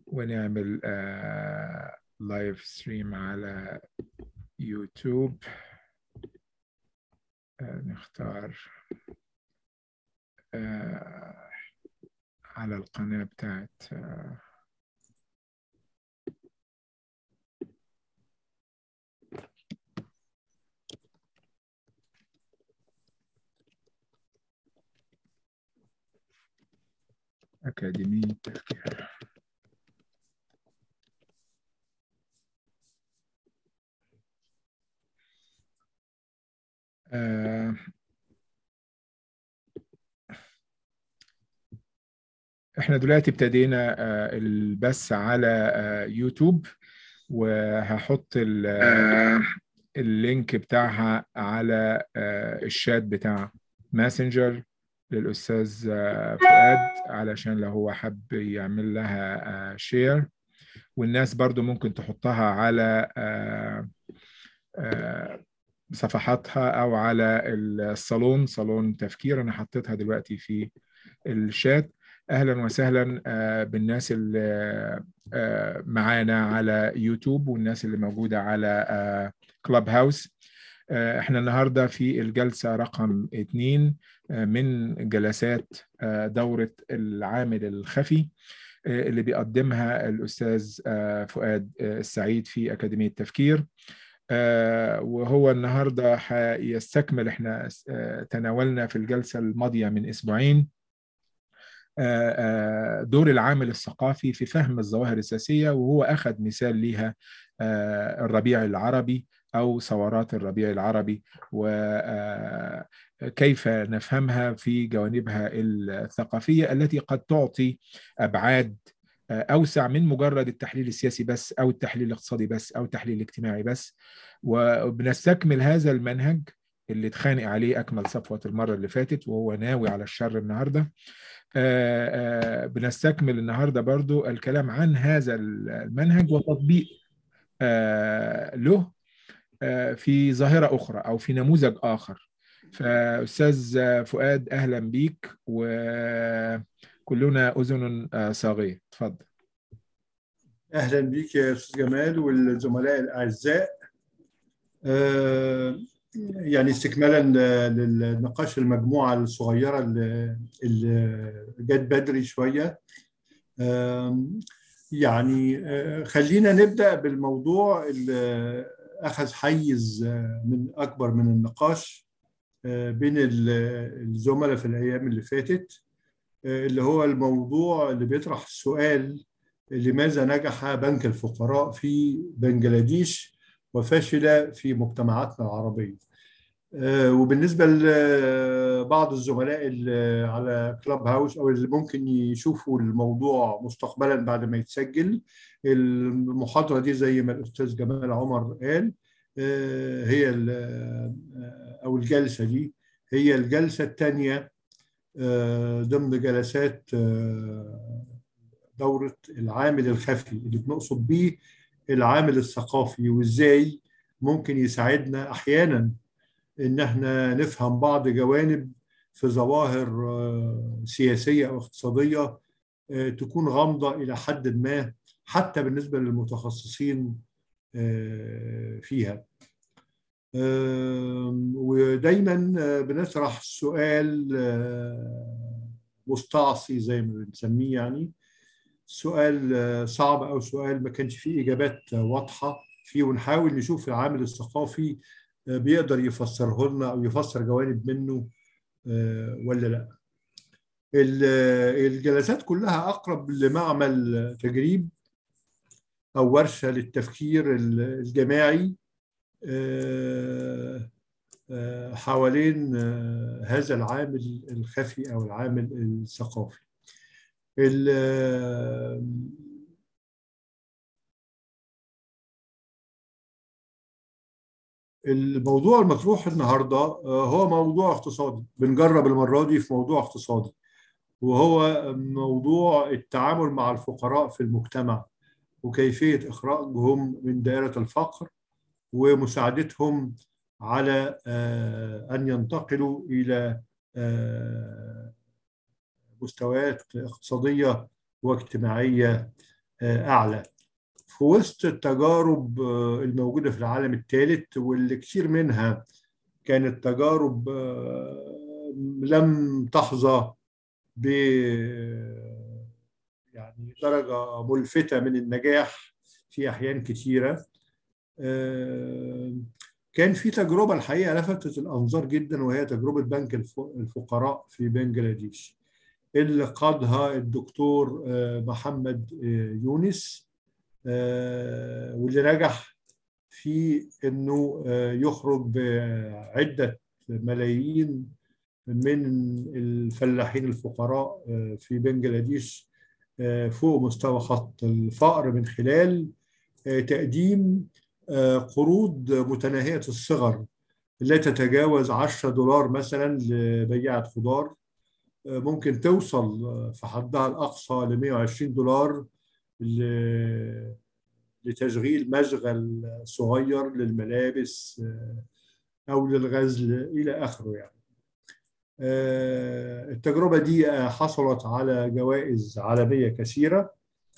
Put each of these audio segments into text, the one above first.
ونعمل لايف ستريم على يوتيوب آه، نختار آه، على القناة بتاعت آه، أكاديمية التفكير آه، احنا دلوقتي ابتدينا آه، البث على آه، يوتيوب وهحط اللينك بتاعها على الشات بتاع ماسنجر للأستاذ فؤاد علشان لو هو حب يعمل لها شير والناس برضو ممكن تحطها على صفحاتها أو على الصالون صالون تفكير أنا حطيتها دلوقتي في الشات أهلا وسهلا بالناس اللي معانا على يوتيوب والناس اللي موجودة على كلاب هاوس احنا النهاردة في الجلسة رقم اثنين من جلسات دورة العامل الخفي اللي بيقدمها الأستاذ فؤاد السعيد في أكاديمية تفكير وهو النهاردة هيستكمل احنا تناولنا في الجلسة الماضية من أسبوعين دور العامل الثقافي في فهم الظواهر السياسية وهو أخذ مثال ليها الربيع العربي أو ثورات الربيع العربي وكيف نفهمها في جوانبها الثقافية التي قد تعطي أبعاد أوسع من مجرد التحليل السياسي بس أو التحليل الاقتصادي بس أو التحليل الاجتماعي بس وبنستكمل هذا المنهج اللي اتخانق عليه أكمل صفوة المرة اللي فاتت وهو ناوي على الشر النهاردة بنستكمل النهاردة برضو الكلام عن هذا المنهج وتطبيق له في ظاهرة أخرى أو في نموذج آخر فأستاذ فؤاد أهلا بيك وكلنا أذن صاغية تفضل أهلا بيك يا أستاذ جمال والزملاء الأعزاء يعني استكمالا للنقاش المجموعة الصغيرة اللي جت بدري شوية يعني خلينا نبدأ بالموضوع اللي أخذ حيز من أكبر من النقاش بين الزملاء في الأيام اللي فاتت اللي هو الموضوع اللي بيطرح السؤال لماذا نجح بنك الفقراء في بنجلاديش وفشل في مجتمعاتنا العربية وبالنسبة لبعض الزملاء اللي على كلاب هاوس أو اللي ممكن يشوفوا الموضوع مستقبلا بعد ما يتسجل المحاضرة دي زي ما الأستاذ جمال عمر قال هي أو الجلسة دي هي الجلسة الثانية ضمن جلسات دورة العامل الخفي اللي بنقصد بيه العامل الثقافي وازاي ممكن يساعدنا احيانا ان احنا نفهم بعض جوانب في ظواهر سياسيه او اقتصاديه تكون غامضه الى حد ما حتى بالنسبه للمتخصصين فيها ودايما بنطرح سؤال مستعصي زي ما بنسميه يعني سؤال صعب او سؤال ما كانش فيه اجابات واضحه فيه ونحاول نشوف العامل الثقافي بيقدر يفسره لنا او يفسر جوانب منه ولا لا الجلسات كلها اقرب لمعمل تجريب او ورشه للتفكير الجماعي حوالين هذا العامل الخفي او العامل الثقافي الموضوع المطروح النهارده هو موضوع اقتصادي بنجرب المره دي في موضوع اقتصادي وهو موضوع التعامل مع الفقراء في المجتمع وكيفيه اخراجهم من دائره الفقر ومساعدتهم على ان ينتقلوا الى مستويات اقتصاديه واجتماعيه أعلى في وسط التجارب الموجودة في العالم الثالث واللي كتير منها كانت تجارب لم تحظى ب يعني درجة ملفتة من النجاح في أحيان كثيرة كان في تجربة الحقيقة لفتت الأنظار جدا وهي تجربة بنك الفقراء في بنجلاديش اللي قادها الدكتور محمد يونس واللي نجح في انه يخرج بعده ملايين من الفلاحين الفقراء في بنجلاديش فوق مستوى خط الفقر من خلال تقديم قروض متناهيه الصغر لا تتجاوز 10 دولار مثلا لبياعه خضار ممكن توصل في حدها الاقصى ل 120 دولار لتشغيل مشغل صغير للملابس او للغزل الى اخره يعني التجربه دي حصلت على جوائز عالميه كثيره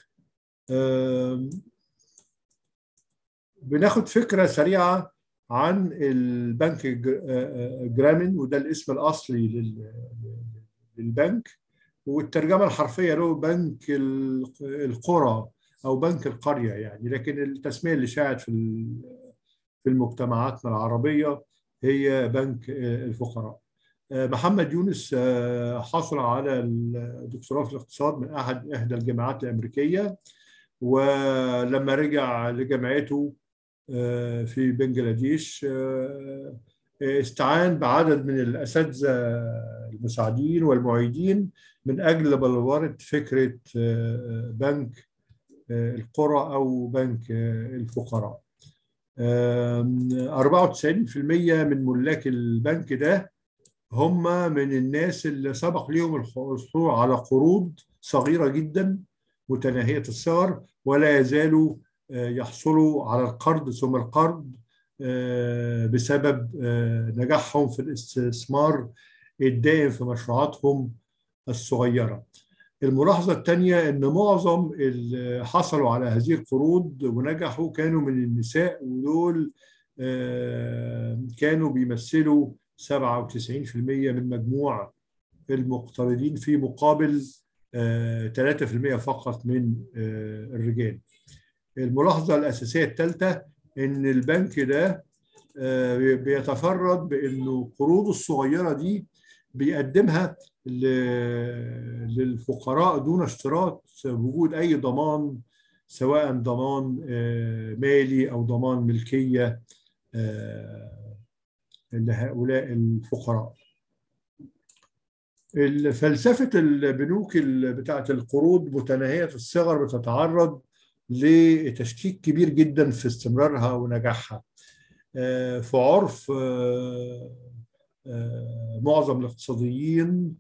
بناخد فكره سريعه عن البنك جرامين وده الاسم الاصلي للبنك والترجمه الحرفيه له بنك القرى او بنك القريه يعني لكن التسميه اللي شاعت في في المجتمعاتنا العربيه هي بنك الفقراء. محمد يونس حصل على الدكتوراه في الاقتصاد من احد احدى الجامعات الامريكيه ولما رجع لجامعته في بنجلاديش استعان بعدد من الاساتذه المساعدين والمعيدين من اجل بلوره فكره بنك القرى او بنك الفقراء 94% من ملاك البنك ده هم من الناس اللي سبق لهم الحصول على قروض صغيره جدا متناهيه الصغر ولا يزالوا يحصلوا على القرض ثم القرض بسبب نجاحهم في الاستثمار الدائم في مشروعاتهم الصغيره. الملاحظه الثانيه ان معظم اللي حصلوا على هذه القروض ونجحوا كانوا من النساء ودول كانوا بيمثلوا 97% من مجموع المقترضين في مقابل 3% فقط من الرجال. الملاحظه الاساسيه الثالثه ان البنك ده بيتفرد بانه قروضه الصغيره دي بيقدمها للفقراء دون اشتراط وجود اي ضمان سواء ضمان مالي او ضمان ملكيه لهؤلاء الفقراء. فلسفه البنوك بتاعه القروض متناهيه الصغر بتتعرض لتشكيك كبير جدا في استمرارها ونجاحها. في عرف معظم الاقتصاديين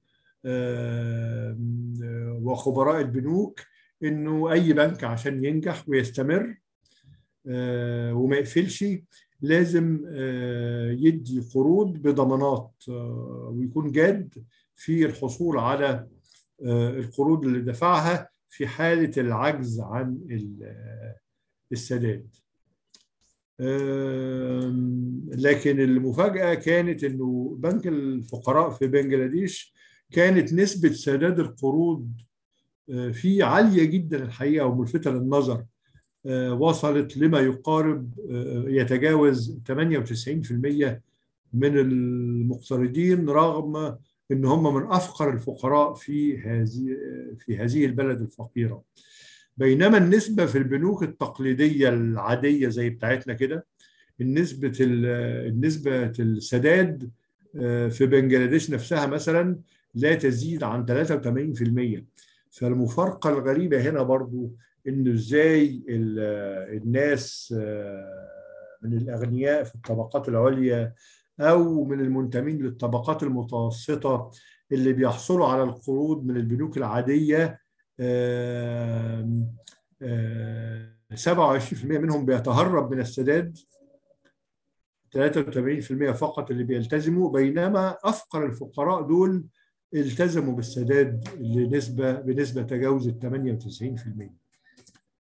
وخبراء البنوك انه اي بنك عشان ينجح ويستمر وما يقفلش لازم يدي قروض بضمانات ويكون جاد في الحصول على القروض اللي دفعها في حاله العجز عن السداد. لكن المفاجأة كانت أنه بنك الفقراء في بنجلاديش كانت نسبة سداد القروض فيه عالية جدا الحقيقة وملفتة للنظر وصلت لما يقارب يتجاوز 98% من المقترضين رغم ان هم من افقر الفقراء في هذه في هذه البلد الفقيره. بينما النسبة في البنوك التقليدية العادية زي بتاعتنا كده النسبة النسبة السداد في بنجلاديش نفسها مثلا لا تزيد عن 83% فالمفارقة الغريبة هنا برضو انه ازاي الناس من الاغنياء في الطبقات العليا او من المنتمين للطبقات المتوسطة اللي بيحصلوا على القروض من البنوك العادية 27% منهم بيتهرب من السداد 83% فقط اللي بيلتزموا بينما افقر الفقراء دول التزموا بالسداد لنسبه بنسبه تجاوزت 98%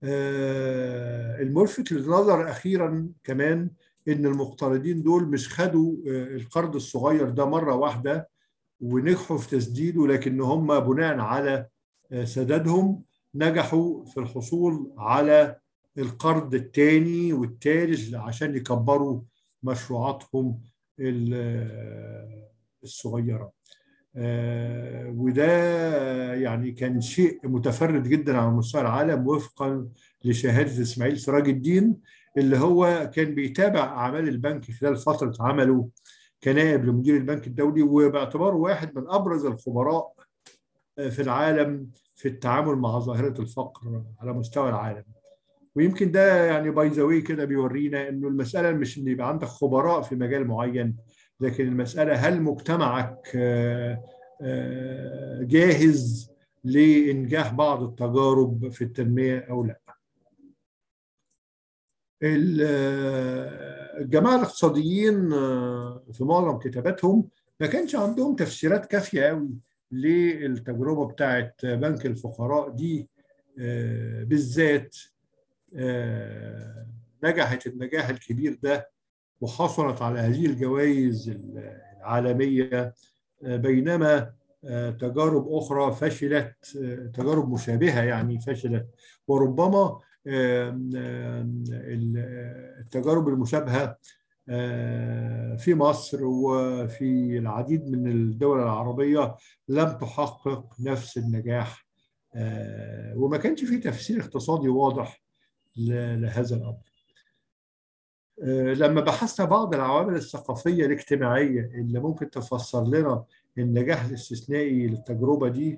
الملفت للنظر اخيرا كمان ان المقترضين دول مش خدوا القرض الصغير ده مره واحده ونجحوا في تسديده لكن هم بناء على سدادهم نجحوا في الحصول على القرض الثاني والثالث عشان يكبروا مشروعاتهم الصغيره وده يعني كان شيء متفرد جدا على مستوى العالم وفقا لشهاده اسماعيل سراج الدين اللي هو كان بيتابع اعمال البنك خلال فتره عمله كنائب لمدير البنك الدولي وباعتباره واحد من ابرز الخبراء في العالم في التعامل مع ظاهره الفقر على مستوى العالم. ويمكن ده يعني باي ذا كده بيورينا انه المساله مش ان يبقى عندك خبراء في مجال معين لكن المساله هل مجتمعك جاهز لانجاح بعض التجارب في التنميه او لا. الجماعه الاقتصاديين في معظم كتاباتهم ما كانش عندهم تفسيرات كافيه قوي للتجربه بتاعه بنك الفقراء دي بالذات نجحت النجاح الكبير ده وحصلت على هذه الجوائز العالميه بينما تجارب اخرى فشلت تجارب مشابهه يعني فشلت وربما التجارب المشابهه في مصر وفي العديد من الدول العربيه لم تحقق نفس النجاح وما كانش في تفسير اقتصادي واضح لهذا الامر. لما بحثنا بعض العوامل الثقافيه الاجتماعيه اللي ممكن تفسر لنا النجاح الاستثنائي للتجربه دي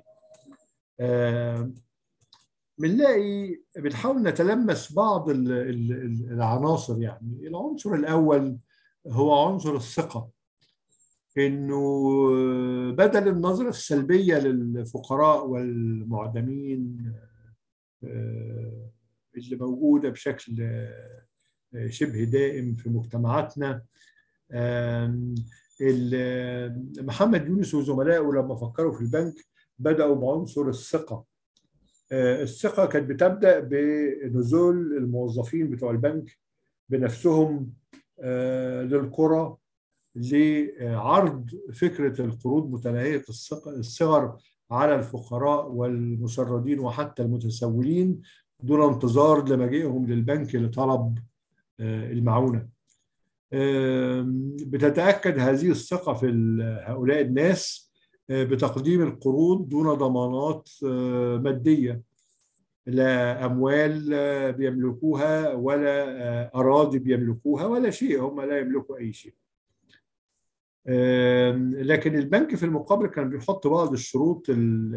بنلاقي بنحاول نتلمس بعض العناصر يعني العنصر الاول هو عنصر الثقه انه بدل النظره السلبيه للفقراء والمعدمين اللي موجوده بشكل شبه دائم في مجتمعاتنا محمد يونس وزملائه لما فكروا في البنك بداوا بعنصر الثقه الثقه كانت بتبدا بنزول الموظفين بتوع البنك بنفسهم للقرى لعرض فكره القروض متناهيه الصغر على الفقراء والمشردين وحتى المتسولين دون انتظار لمجيئهم للبنك لطلب المعونه. بتتاكد هذه الثقه في هؤلاء الناس بتقديم القروض دون ضمانات ماديه لا اموال بيملكوها ولا اراضي بيملكوها ولا شيء هم لا يملكوا اي شيء لكن البنك في المقابل كان بيحط بعض الشروط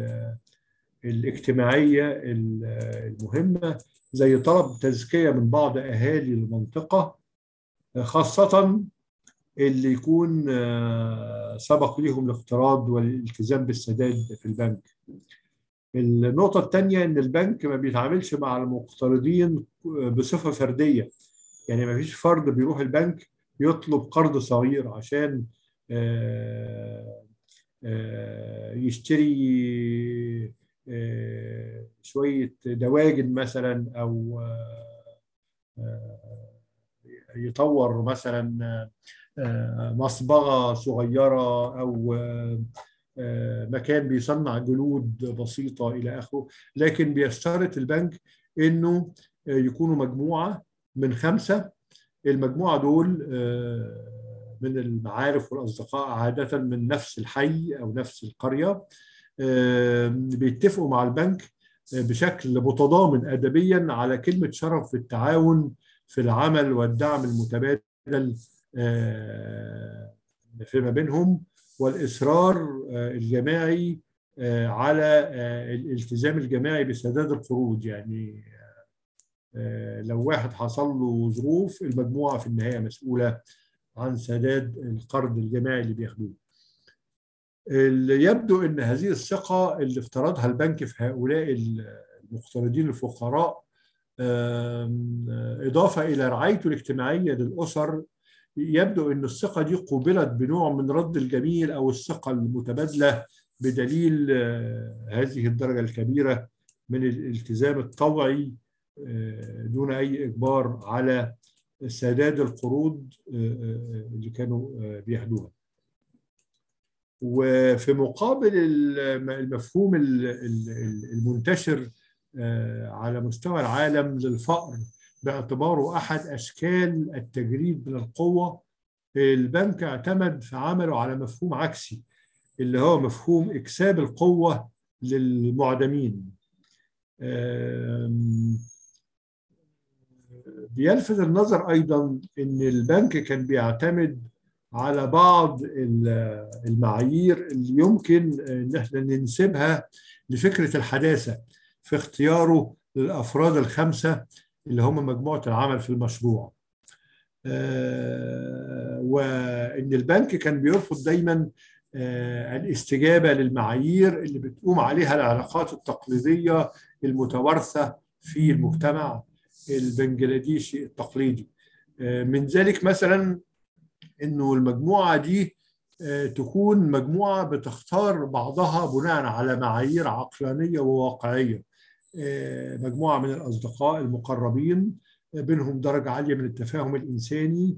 الاجتماعيه المهمه زي طلب تزكيه من بعض اهالي المنطقه خاصه اللي يكون سبق لهم الاقتراض والالتزام بالسداد في البنك النقطة الثانية إن البنك ما بيتعاملش مع المقترضين بصفة فردية يعني ما فيش فرد بيروح البنك يطلب قرض صغير عشان يشتري شوية دواجن مثلا أو يطور مثلا مصبغة صغيرة أو مكان بيصنع جلود بسيطة إلى آخره لكن بيشترط البنك إنه يكونوا مجموعة من خمسة المجموعة دول من المعارف والأصدقاء عادة من نفس الحي أو نفس القرية بيتفقوا مع البنك بشكل متضامن أدبيا على كلمة شرف في التعاون في العمل والدعم المتبادل فيما بينهم والاصرار الجماعي على الالتزام الجماعي بسداد القروض يعني لو واحد حصل له ظروف المجموعه في النهايه مسؤوله عن سداد القرض الجماعي اللي بياخدوه. اللي يبدو ان هذه الثقه اللي افترضها البنك في هؤلاء المقترضين الفقراء اضافه الى رعايته الاجتماعيه للاسر يبدو ان الثقه دي قوبلت بنوع من رد الجميل او الثقه المتبادله بدليل هذه الدرجه الكبيره من الالتزام الطوعي دون اي اجبار على سداد القروض اللي كانوا بياخدوها وفي مقابل المفهوم المنتشر على مستوى العالم للفقر باعتباره احد اشكال التجريد من القوه البنك اعتمد في عمله على مفهوم عكسي اللي هو مفهوم اكساب القوه للمعدمين بيلفت النظر ايضا ان البنك كان بيعتمد على بعض المعايير اللي يمكن ان احنا ننسبها لفكره الحداثه في اختياره للافراد الخمسه اللي هم مجموعه العمل في المشروع. وان البنك كان بيرفض دايما الاستجابه للمعايير اللي بتقوم عليها العلاقات التقليديه المتوارثه في المجتمع البنجلاديشي التقليدي. من ذلك مثلا انه المجموعه دي تكون مجموعه بتختار بعضها بناء على معايير عقلانيه وواقعيه مجموعه من الاصدقاء المقربين بينهم درجه عاليه من التفاهم الانساني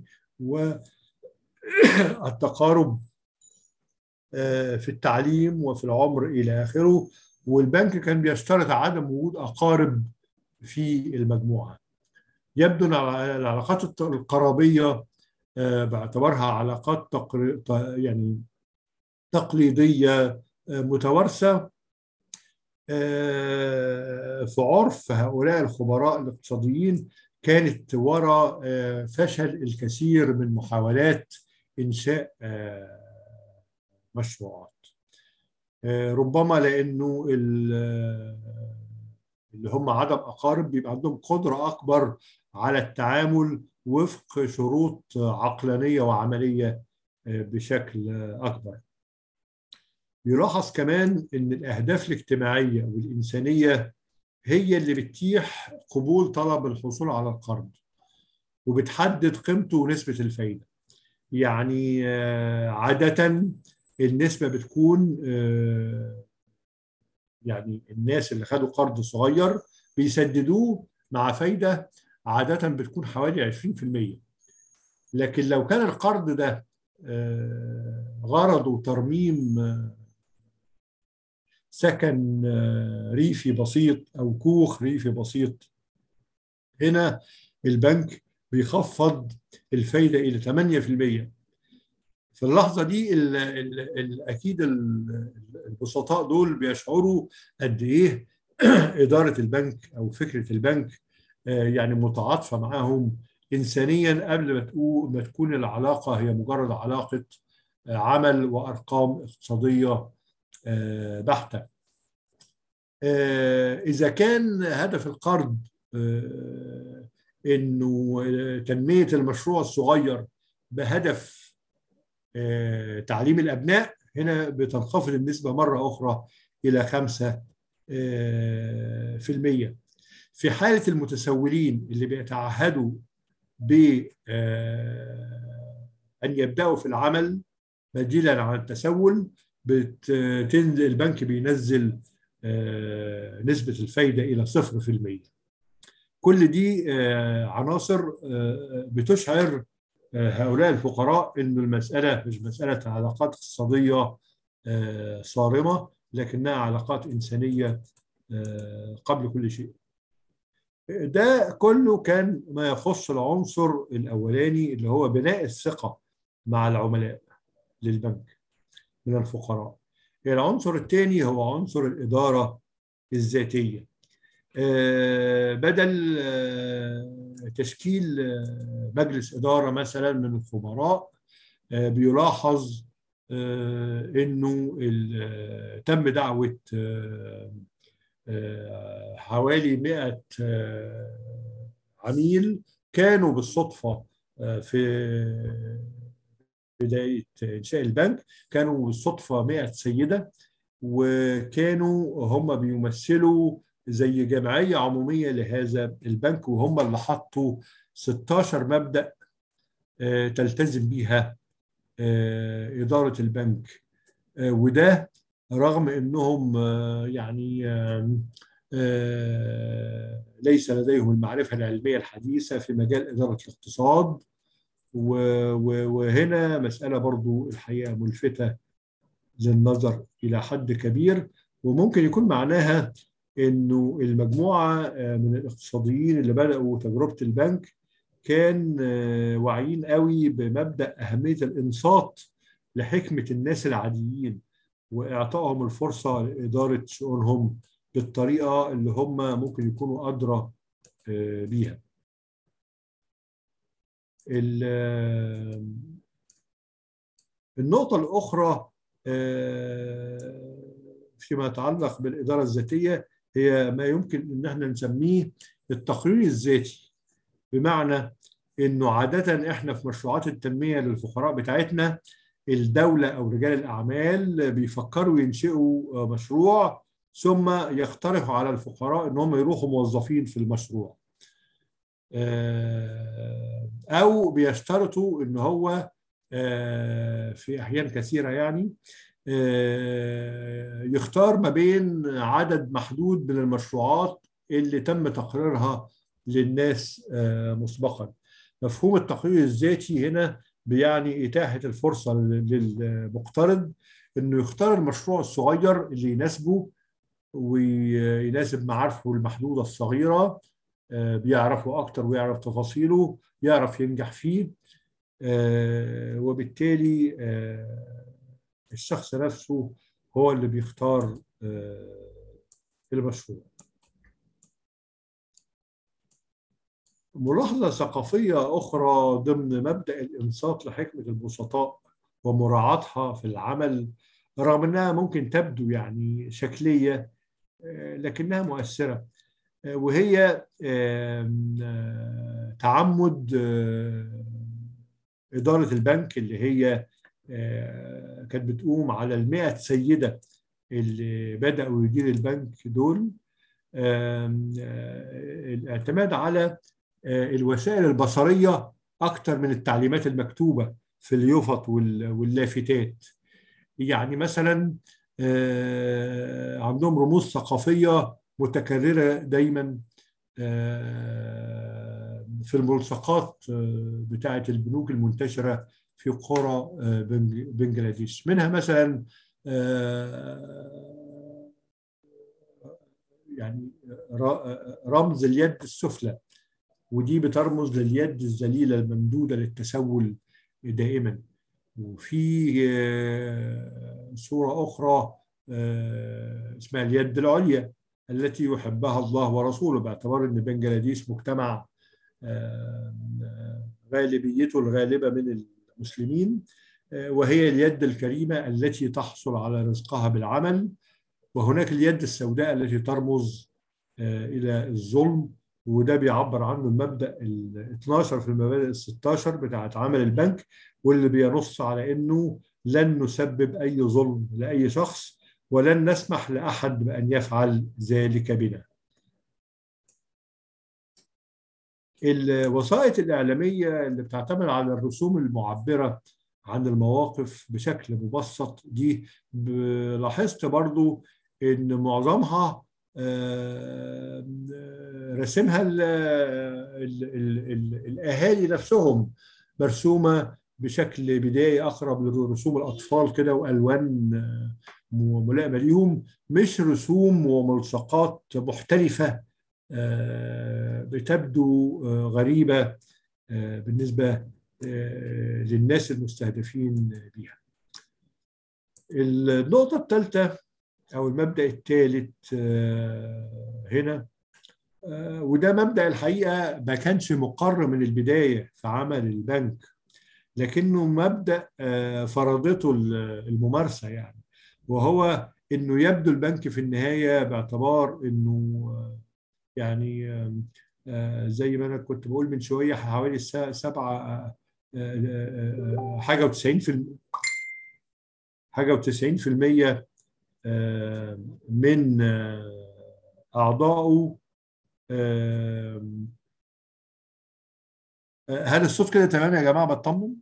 والتقارب في التعليم وفي العمر الى اخره والبنك كان بيشترط عدم وجود اقارب في المجموعه يبدو ان العلاقات القرابيه باعتبارها علاقات تقر... يعني تقليديه متوارثه في عرف هؤلاء الخبراء الاقتصاديين كانت وراء فشل الكثير من محاولات انشاء مشروعات ربما لانه اللي هم عدم اقارب بيبقى عندهم قدره اكبر على التعامل وفق شروط عقلانيه وعمليه بشكل اكبر. يلاحظ كمان ان الاهداف الاجتماعيه والانسانيه هي اللي بتتيح قبول طلب الحصول على القرض وبتحدد قيمته ونسبه الفايده. يعني عاده النسبه بتكون يعني الناس اللي خدوا قرض صغير بيسددوه مع فايده عادة بتكون حوالي 20% لكن لو كان القرض ده غرضه ترميم سكن ريفي بسيط أو كوخ ريفي بسيط هنا البنك بيخفض الفايدة إلى 8% في اللحظة دي ال ال ال أكيد البسطاء دول بيشعروا قد إيه إدارة البنك أو فكرة البنك يعني متعاطفه معاهم انسانيا قبل ما تكون ما تكون العلاقه هي مجرد علاقه عمل وارقام اقتصاديه بحته. اذا كان هدف القرض انه تنميه المشروع الصغير بهدف تعليم الابناء هنا بتنخفض النسبه مره اخرى الى 5 في المية في حالة المتسولين اللي بيتعهدوا ب أن يبدأوا في العمل بديلا عن التسول بتنزل البنك بينزل نسبة الفايدة إلى صفر في المية كل دي عناصر بتشعر هؤلاء الفقراء أن المسألة مش مسألة علاقات اقتصادية صارمة لكنها علاقات إنسانية قبل كل شيء ده كله كان ما يخص العنصر الاولاني اللي هو بناء الثقه مع العملاء للبنك من الفقراء العنصر الثاني هو عنصر الاداره الذاتيه بدل تشكيل مجلس اداره مثلا من الخبراء بيلاحظ انه تم دعوه حوالي 100 عميل كانوا بالصدفة في بداية إنشاء البنك كانوا بالصدفة 100 سيدة وكانوا هم بيمثلوا زي جمعية عمومية لهذا البنك وهم اللي حطوا 16 مبدأ تلتزم بيها إدارة البنك وده رغم انهم يعني ليس لديهم المعرفة العلمية الحديثة في مجال إدارة الاقتصاد وهنا مسألة برضو الحقيقة ملفتة للنظر إلى حد كبير وممكن يكون معناها انه المجموعه من الاقتصاديين اللي بداوا تجربه البنك كان واعيين قوي بمبدا اهميه الانصات لحكمه الناس العاديين واعطائهم الفرصه لاداره شؤونهم بالطريقه اللي هم ممكن يكونوا ادرى بيها. النقطه الاخرى فيما يتعلق بالاداره الذاتيه هي ما يمكن ان احنا نسميه التقرير الذاتي بمعنى انه عاده احنا في مشروعات التنميه للفقراء بتاعتنا الدوله او رجال الاعمال بيفكروا ينشئوا مشروع ثم يقترحوا على الفقراء ان هم يروحوا موظفين في المشروع او بيشترطوا ان هو في احيان كثيره يعني يختار ما بين عدد محدود من المشروعات اللي تم تقريرها للناس مسبقا مفهوم التقرير الذاتي هنا بيعني إتاحة الفرصة للمقترض إنه يختار المشروع الصغير اللي يناسبه ويناسب معارفه المحدودة الصغيرة بيعرفه أكتر ويعرف تفاصيله يعرف ينجح فيه وبالتالي الشخص نفسه هو اللي بيختار المشروع ملاحظة ثقافية أخرى ضمن مبدأ الإنصات لحكمة البسطاء ومراعاتها في العمل رغم أنها ممكن تبدو يعني شكلية لكنها مؤثرة وهي تعمد إدارة البنك اللي هي كانت بتقوم على المئة سيدة اللي بدأوا يدير البنك دول الاعتماد على الوسائل البصرية أكثر من التعليمات المكتوبة في اليوفط واللافتات يعني مثلا عندهم رموز ثقافية متكررة دايما في الملصقات بتاعة البنوك المنتشرة في قرى بنجلاديش منها مثلا يعني رمز اليد السفلى ودي بترمز لليد الذليله الممدوده للتسول دائما وفي صوره اخرى اسمها اليد العليا التي يحبها الله ورسوله باعتبار ان بنجلاديش مجتمع غالبيته الغالبه من المسلمين وهي اليد الكريمه التي تحصل على رزقها بالعمل وهناك اليد السوداء التي ترمز الى الظلم وده بيعبر عنه المبدا ال 12 في المبادئ ال 16 بتاعت عمل البنك واللي بينص على انه لن نسبب اي ظلم لاي شخص ولن نسمح لاحد بان يفعل ذلك بنا. الوسائط الاعلاميه اللي بتعتمد على الرسوم المعبره عن المواقف بشكل مبسط دي لاحظت برضو ان معظمها رسمها ال ال ال الاهالي نفسهم مرسومه بشكل بدائي اقرب لرسوم الاطفال كده والوان ملائمه ليهم مش رسوم وملصقات محترفه بتبدو غريبه بالنسبه للناس المستهدفين بها. النقطه الثالثه او المبدا الثالث هنا وده مبدا الحقيقه ما كانش مقر من البدايه في عمل البنك لكنه مبدا فرضته الممارسه يعني وهو انه يبدو البنك في النهايه باعتبار انه يعني زي ما انا كنت بقول من شويه حوالي سبعه حاجه و90 في حاجه و90 في المية من أعضائه هل الصوت كده تمام يا جماعة بطمن؟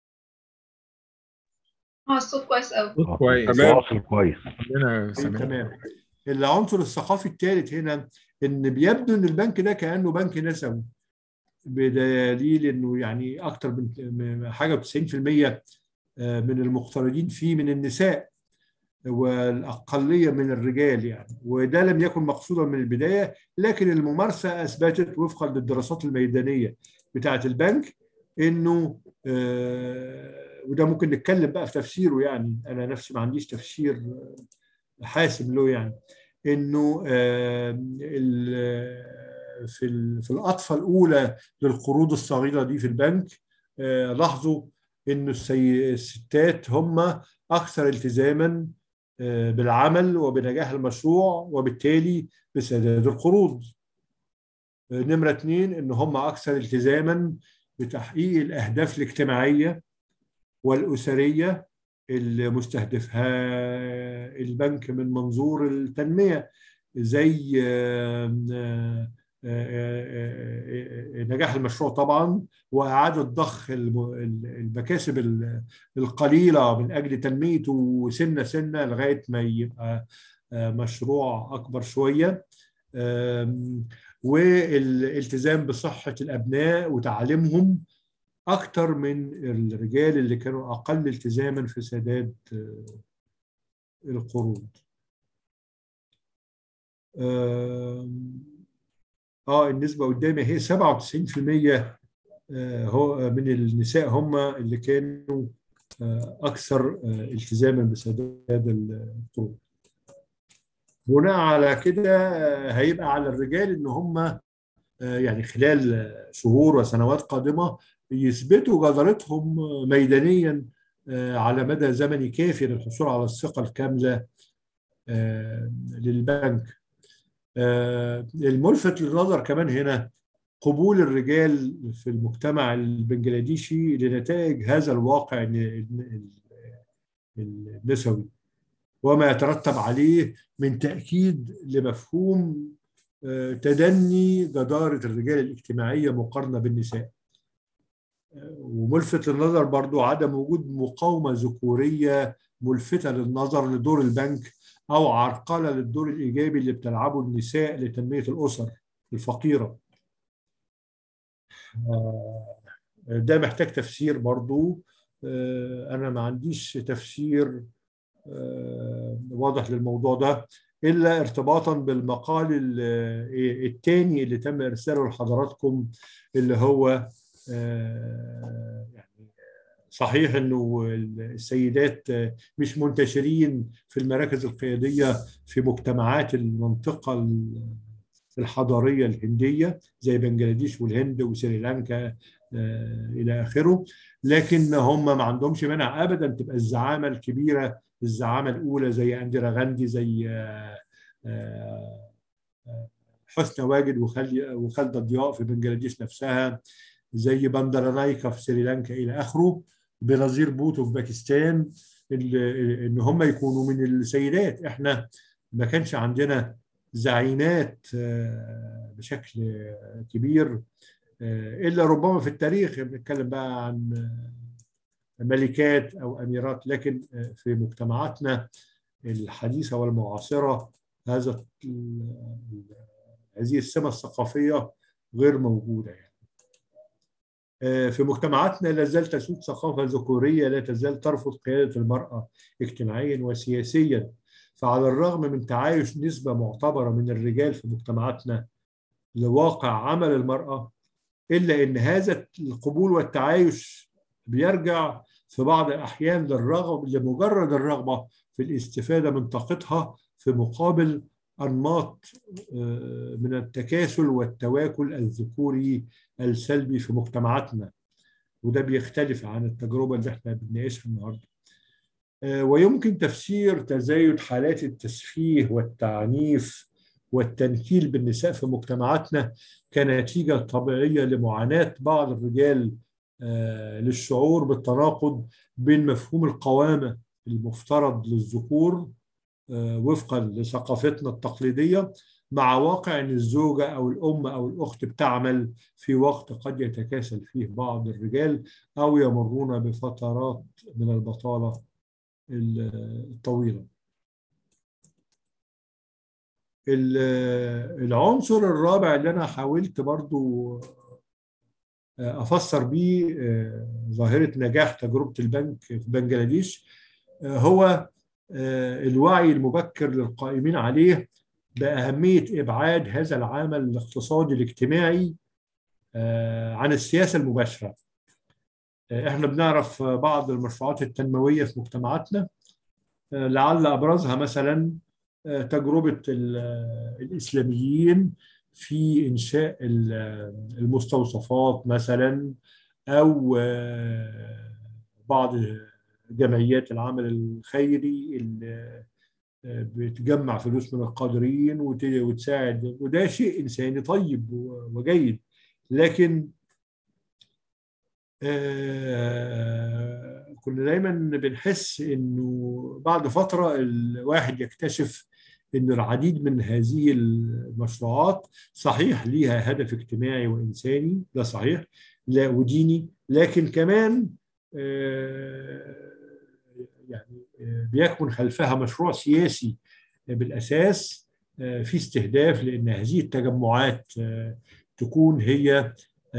اه الصوت كويس قوي كويس تمام كويس ربنا سامحنا. تمام العنصر الثقافي الثالث هنا ان بيبدو ان البنك ده كانه بنك نسوي بدليل انه يعني اكثر من حاجه 90% من المقترضين فيه من النساء والاقليه من الرجال يعني وده لم يكن مقصودا من البدايه لكن الممارسه اثبتت وفقا للدراسات الميدانيه بتاعه البنك انه آه وده ممكن نتكلم بقى في تفسيره يعني انا نفسي ما عنديش تفسير حاسم له يعني انه آه في في الأطفة الأولى للقروض الصغيرة دي في البنك لاحظوا إن الستات هم أكثر التزاما بالعمل وبنجاح المشروع وبالتالي بسداد القروض نمرة اثنين إن هم أكثر التزاما بتحقيق الأهداف الاجتماعية والأسرية اللي مستهدفها البنك من منظور التنمية زي نجاح المشروع طبعا واعاده ضخ المكاسب القليله من اجل تنميته سنه سنه لغايه ما يبقى مشروع اكبر شويه والالتزام بصحه الابناء وتعليمهم اكثر من الرجال اللي كانوا اقل التزاما في سداد القروض اه النسبه قدامي هي 97% هو من النساء هم اللي كانوا اكثر التزاما بسداد القروض بناء على كده هيبقى على الرجال ان هم يعني خلال شهور وسنوات قادمه يثبتوا جدارتهم ميدانيا على مدى زمني كافي للحصول على الثقه الكامله للبنك الملفت للنظر كمان هنا قبول الرجال في المجتمع البنجلاديشي لنتائج هذا الواقع النسوي وما يترتب عليه من تأكيد لمفهوم تدني جدارة الرجال الاجتماعية مقارنة بالنساء وملفت للنظر برضو عدم وجود مقاومة ذكورية ملفتة للنظر لدور البنك أو عرقلة للدور الإيجابي اللي بتلعبه النساء لتنمية الأسر الفقيرة ده محتاج تفسير برضو أنا ما عنديش تفسير واضح للموضوع ده إلا ارتباطا بالمقال الثاني اللي تم إرساله لحضراتكم اللي هو يعني صحيح انه السيدات مش منتشرين في المراكز القياديه في مجتمعات المنطقه الحضاريه الهنديه زي بنجلاديش والهند وسريلانكا الى اخره لكن هم ما عندهمش مانع ابدا تبقى الزعامه الكبيره الزعامه الاولى زي انديرا غاندي زي حسنى واجد وخالده ضياء في بنجلاديش نفسها زي باندارا نايكا في سريلانكا الى اخره بنظير بوتو في باكستان ان هم يكونوا من السيدات احنا ما كانش عندنا زعيمات بشكل كبير الا ربما في التاريخ بنتكلم بقى عن ملكات او اميرات لكن في مجتمعاتنا الحديثه والمعاصره هذا هذه السمه الثقافيه غير موجوده يعني. في مجتمعاتنا لا زال تسود ثقافة ذكورية لا تزال ترفض قيادة المرأة اجتماعيا وسياسيا فعلى الرغم من تعايش نسبة معتبرة من الرجال في مجتمعاتنا لواقع عمل المرأة إلا أن هذا القبول والتعايش بيرجع في بعض الأحيان للرغب لمجرد الرغبة في الاستفادة من طاقتها في مقابل أنماط من التكاسل والتواكل الذكوري السلبي في مجتمعاتنا وده بيختلف عن التجربة اللي احنا بنناقشها النهارده ويمكن تفسير تزايد حالات التسفيه والتعنيف والتنكيل بالنساء في مجتمعاتنا كنتيجة طبيعية لمعاناة بعض الرجال للشعور بالتناقض بين مفهوم القوامة المفترض للذكور وفقا لثقافتنا التقليديه مع واقع ان الزوجه او الام او الاخت بتعمل في وقت قد يتكاسل فيه بعض الرجال او يمرون بفترات من البطاله الطويله. العنصر الرابع اللي انا حاولت برضو افسر بيه ظاهره نجاح تجربه البنك في بنجلاديش هو الوعي المبكر للقائمين عليه باهميه ابعاد هذا العمل الاقتصادي الاجتماعي عن السياسه المباشره. احنا بنعرف بعض المشروعات التنمويه في مجتمعاتنا لعل ابرزها مثلا تجربه الاسلاميين في انشاء المستوصفات مثلا او بعض جمعيات العمل الخيري اللي بتجمع فلوس من القادرين وتساعد وده شيء انساني طيب وجيد لكن كنا دايما بنحس انه بعد فتره الواحد يكتشف ان العديد من هذه المشروعات صحيح ليها هدف اجتماعي وانساني ده صحيح لا وديني لكن كمان يعني بيكمن خلفها مشروع سياسي بالاساس في استهداف لان هذه التجمعات تكون هي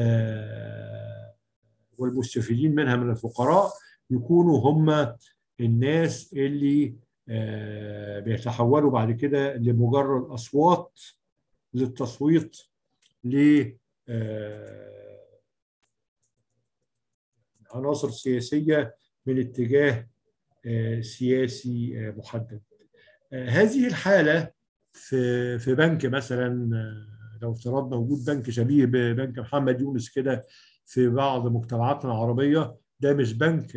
والمستفيدين منها من الفقراء يكونوا هم الناس اللي بيتحولوا بعد كده لمجرد اصوات للتصويت ل عناصر سياسيه من اتجاه سياسي محدد. هذه الحاله في في بنك مثلا لو افترضنا وجود بنك شبيه ببنك محمد يونس كده في بعض مجتمعاتنا العربيه ده مش بنك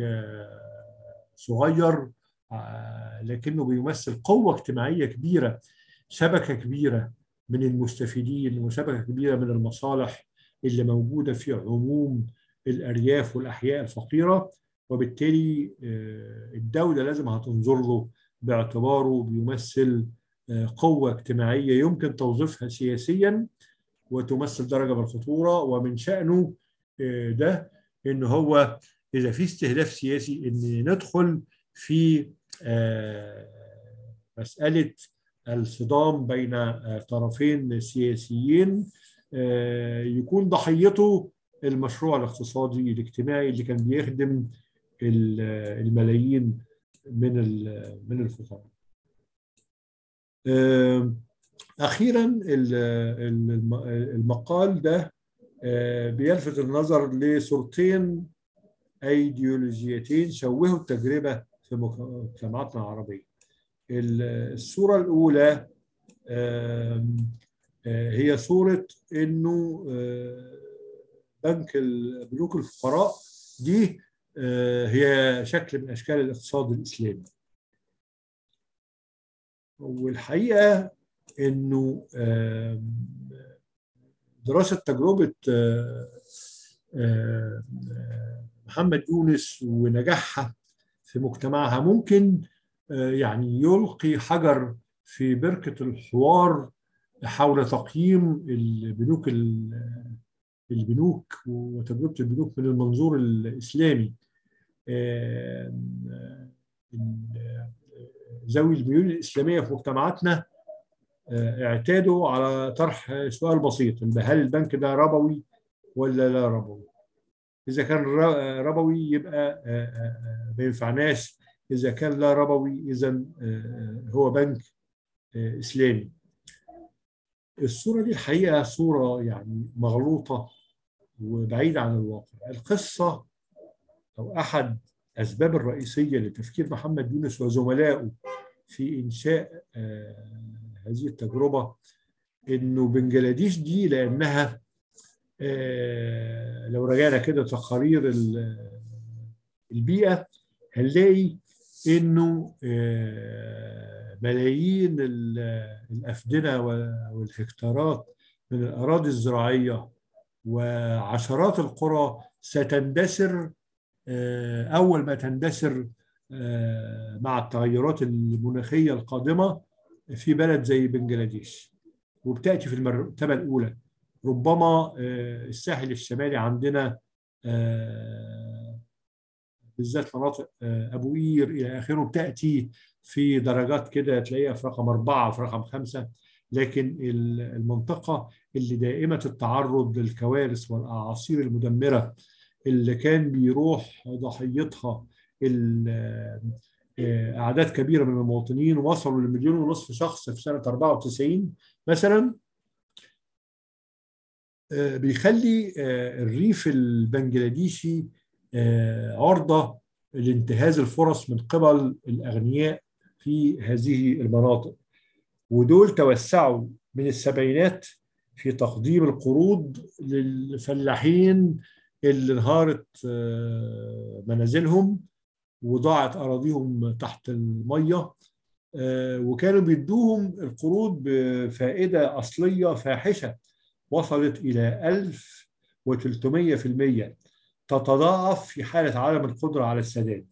صغير لكنه بيمثل قوة اجتماعية كبيرة شبكة كبيرة من المستفيدين وشبكة كبيرة من المصالح اللي موجودة في عموم الأرياف والأحياء الفقيرة وبالتالي الدولة لازم هتنظر له باعتباره بيمثل قوة اجتماعية يمكن توظيفها سياسيا وتمثل درجة من الخطورة ومن شأنه ده إن هو إذا في استهداف سياسي إن ندخل في مسألة الصدام بين طرفين سياسيين يكون ضحيته المشروع الاقتصادي الاجتماعي اللي كان بيخدم الملايين من من الفقراء. أخيرا المقال ده بيلفت النظر لصورتين أيديولوجيتين شوهوا التجربة في مجتمعاتنا العربية الصورة الأولى هي صورة إنه بنك بنوك الفقراء دي هي شكل من أشكال الاقتصاد الإسلامي والحقيقة إنه دراسة تجربة محمد يونس ونجاحها في مجتمعها ممكن يعني يلقي حجر في بركة الحوار حول تقييم البنوك البنوك وتجربة البنوك من المنظور الإسلامي ذوي الميول الإسلامية في مجتمعاتنا اعتادوا على طرح سؤال بسيط هل البنك ده ربوي ولا لا ربوي إذا كان ربوي يبقى ما ينفعناش إذا كان لا ربوي إذا هو بنك إسلامي الصورة دي الحقيقة صورة يعني مغلوطة وبعيدة عن الواقع القصة أو أحد أسباب الرئيسية لتفكير محمد يونس وزملائه في إنشاء هذه التجربة إنه بنجلاديش دي لأنها لو رجعنا كده تقارير البيئة هنلاقي إنه ملايين الأفدنة والهكتارات من الأراضي الزراعية وعشرات القرى ستندثر أول ما تندثر مع التغيرات المناخية القادمة في بلد زي بنجلاديش وبتأتي في المرتبة الأولى ربما الساحل الشمالي عندنا بالذات مناطق أبو قير إلى آخره بتأتي في درجات كده تلاقيها في رقم أربعة في رقم خمسة لكن المنطقة اللي دائمة التعرض للكوارث والأعاصير المدمرة اللي كان بيروح ضحيتها أعداد كبيرة من المواطنين وصلوا لمليون ونصف شخص في سنة 94 مثلا بيخلي الريف البنجلاديشي عرضة لانتهاز الفرص من قبل الأغنياء في هذه المناطق ودول توسعوا من السبعينات في تقديم القروض للفلاحين اللي انهارت منازلهم وضاعت أراضيهم تحت المية وكانوا بيدوهم القروض بفائدة أصلية فاحشة وصلت إلى 1300% تتضاعف في حالة عدم القدرة على السداد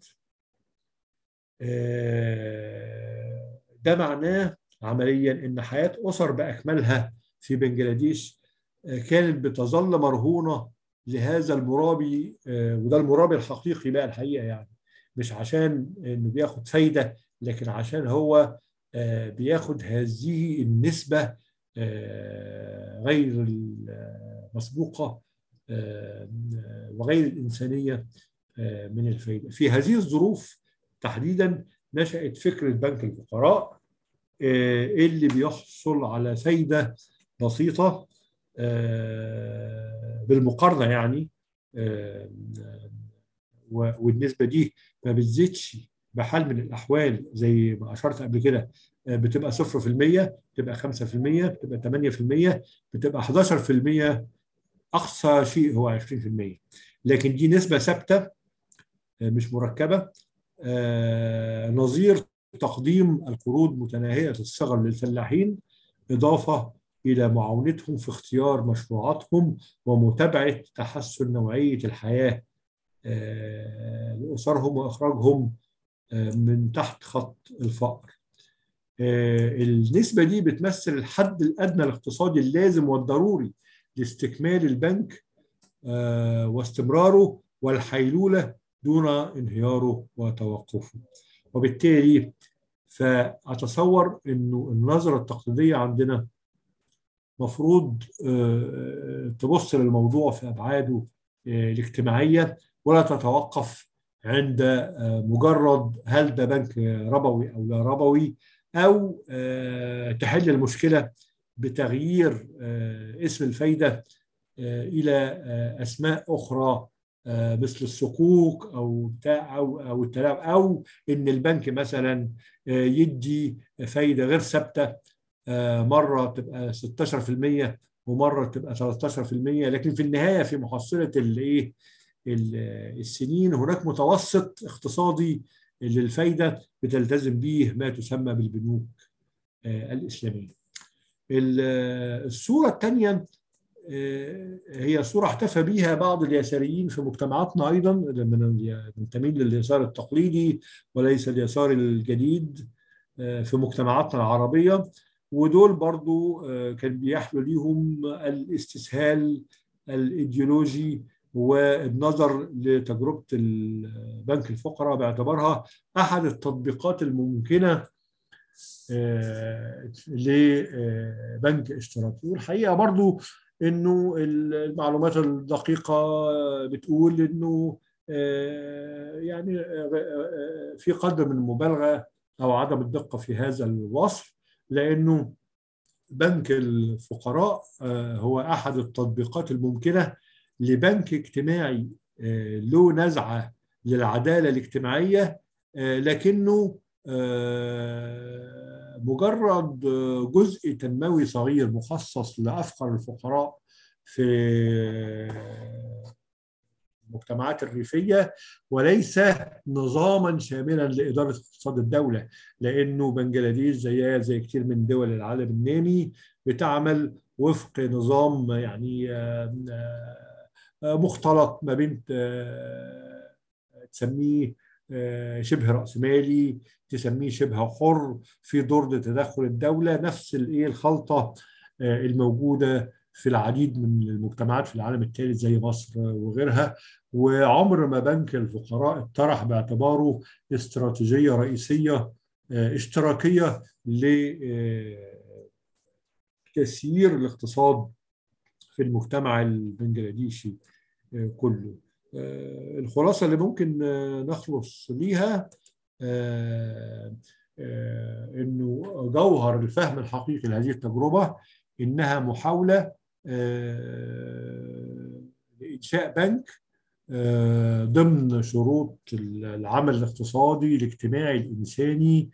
ده معناه عمليا ان حياه اسر باكملها في بنجلاديش كانت بتظل مرهونه لهذا المرابي وده المرابي الحقيقي بقى الحقيقه يعني مش عشان انه بياخد فايده لكن عشان هو بياخد هذه النسبه غير المسبوقه وغير الانسانيه من الفايده في هذه الظروف تحديدا نشأت فكرة بنك الفقراء اللي بيحصل على فايدة بسيطة بالمقارنة يعني والنسبة دي ما بتزيدش بحال من الأحوال زي ما أشرت قبل كده بتبقى 0% بتبقى 5% بتبقى 8% بتبقى 11% أقصى شيء هو 20% لكن دي نسبة ثابتة مش مركبة آه نظير تقديم القروض متناهية الصغر للفلاحين إضافة إلى معاونتهم في اختيار مشروعاتهم ومتابعة تحسن نوعية الحياة آه لأسرهم وإخراجهم آه من تحت خط الفقر النسبة دي بتمثل الحد الأدنى الاقتصادي اللازم والضروري لاستكمال البنك واستمراره والحيلولة دون انهياره وتوقفه وبالتالي فأتصور أنه النظرة التقليدية عندنا مفروض تبص للموضوع في أبعاده الاجتماعية ولا تتوقف عند مجرد هل ده بنك ربوي أو لا ربوي أو تحل المشكلة بتغيير اسم الفايدة إلى أسماء أخرى مثل الصكوك او بتاع او او التلاعب او ان البنك مثلا يدي فايده غير ثابته مره تبقى 16% ومره تبقى 13% لكن في النهايه في محصله الايه السنين هناك متوسط اقتصادي للفايده بتلتزم به ما تسمى بالبنوك الاسلاميه. الصوره الثانيه هي صورة احتفى بها بعض اليساريين في مجتمعاتنا أيضا من تميل لليسار التقليدي وليس اليسار الجديد في مجتمعاتنا العربية ودول برضو كان بيحلو ليهم الاستسهال الإيديولوجي والنظر لتجربة بنك الفقراء باعتبارها أحد التطبيقات الممكنة لبنك اشتراكي والحقيقة برضو انه المعلومات الدقيقه بتقول انه يعني في قدر من المبالغه او عدم الدقه في هذا الوصف لانه بنك الفقراء هو احد التطبيقات الممكنه لبنك اجتماعي له نزعه للعداله الاجتماعيه لكنه مجرد جزء تنموي صغير مخصص لافقر الفقراء في المجتمعات الريفيه وليس نظاما شاملا لاداره اقتصاد الدوله لانه بنجلاديش زيها زي كثير من دول العالم النامي بتعمل وفق نظام يعني مختلط ما بين تسميه شبه رأسمالي تسميه شبه حر في دور تدخل الدولة نفس الايه الخلطة الموجودة في العديد من المجتمعات في العالم الثالث زي مصر وغيرها وعمر ما بنك الفقراء اطرح باعتباره استراتيجية رئيسية اشتراكية تسيير الاقتصاد في المجتمع البنجلاديشي كله الخلاصة اللي ممكن نخلص ليها انه جوهر الفهم الحقيقي لهذه التجربة انها محاولة لإنشاء بنك ضمن شروط العمل الاقتصادي الاجتماعي الإنساني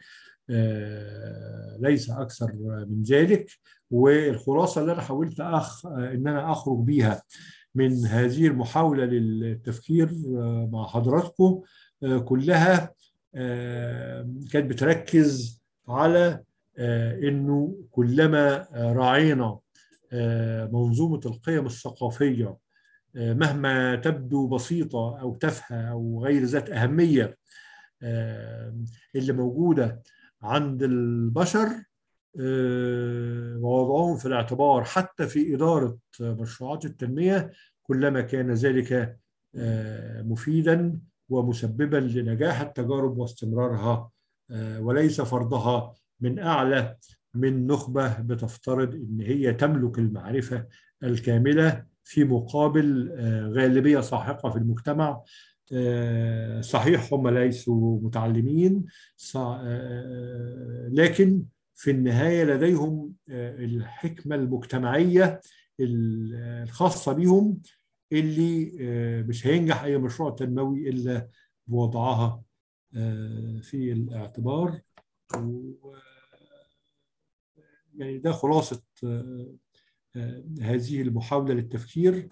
ليس أكثر من ذلك والخلاصة اللي أنا حاولت أخ إن أنا أخرج بيها من هذه المحاولة للتفكير مع حضراتكم كلها كانت بتركز على إنه كلما راعينا منظومة القيم الثقافية مهما تبدو بسيطة أو تافهة أو غير ذات أهمية اللي موجودة عند البشر ووضعهم في الاعتبار حتى في إدارة مشروعات التنمية كلما كان ذلك مفيدا ومسببا لنجاح التجارب واستمرارها وليس فرضها من أعلى من نخبة بتفترض إن هي تملك المعرفة الكاملة في مقابل غالبية ساحقة في المجتمع صحيح هم ليسوا متعلمين لكن في النهاية لديهم الحكمة المجتمعية الخاصة بهم اللي مش هينجح أي مشروع تنموي إلا بوضعها في الاعتبار يعني ده خلاصة هذه المحاولة للتفكير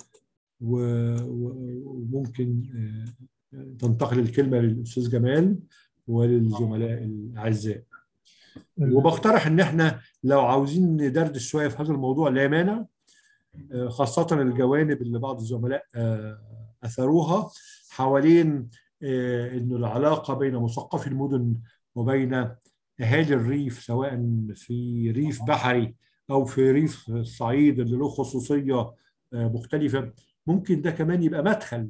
وممكن تنتقل الكلمة للأستاذ جمال وللزملاء الأعزاء وبقترح إن إحنا لو عاوزين ندردش شوية في هذا الموضوع لا مانع خاصة الجوانب اللي بعض الزملاء أثروها حوالين إنه العلاقة بين مثقفي المدن وبين أهالي الريف سواء في ريف بحري او في ريف الصعيد اللي له خصوصيه مختلفه ممكن ده كمان يبقى مدخل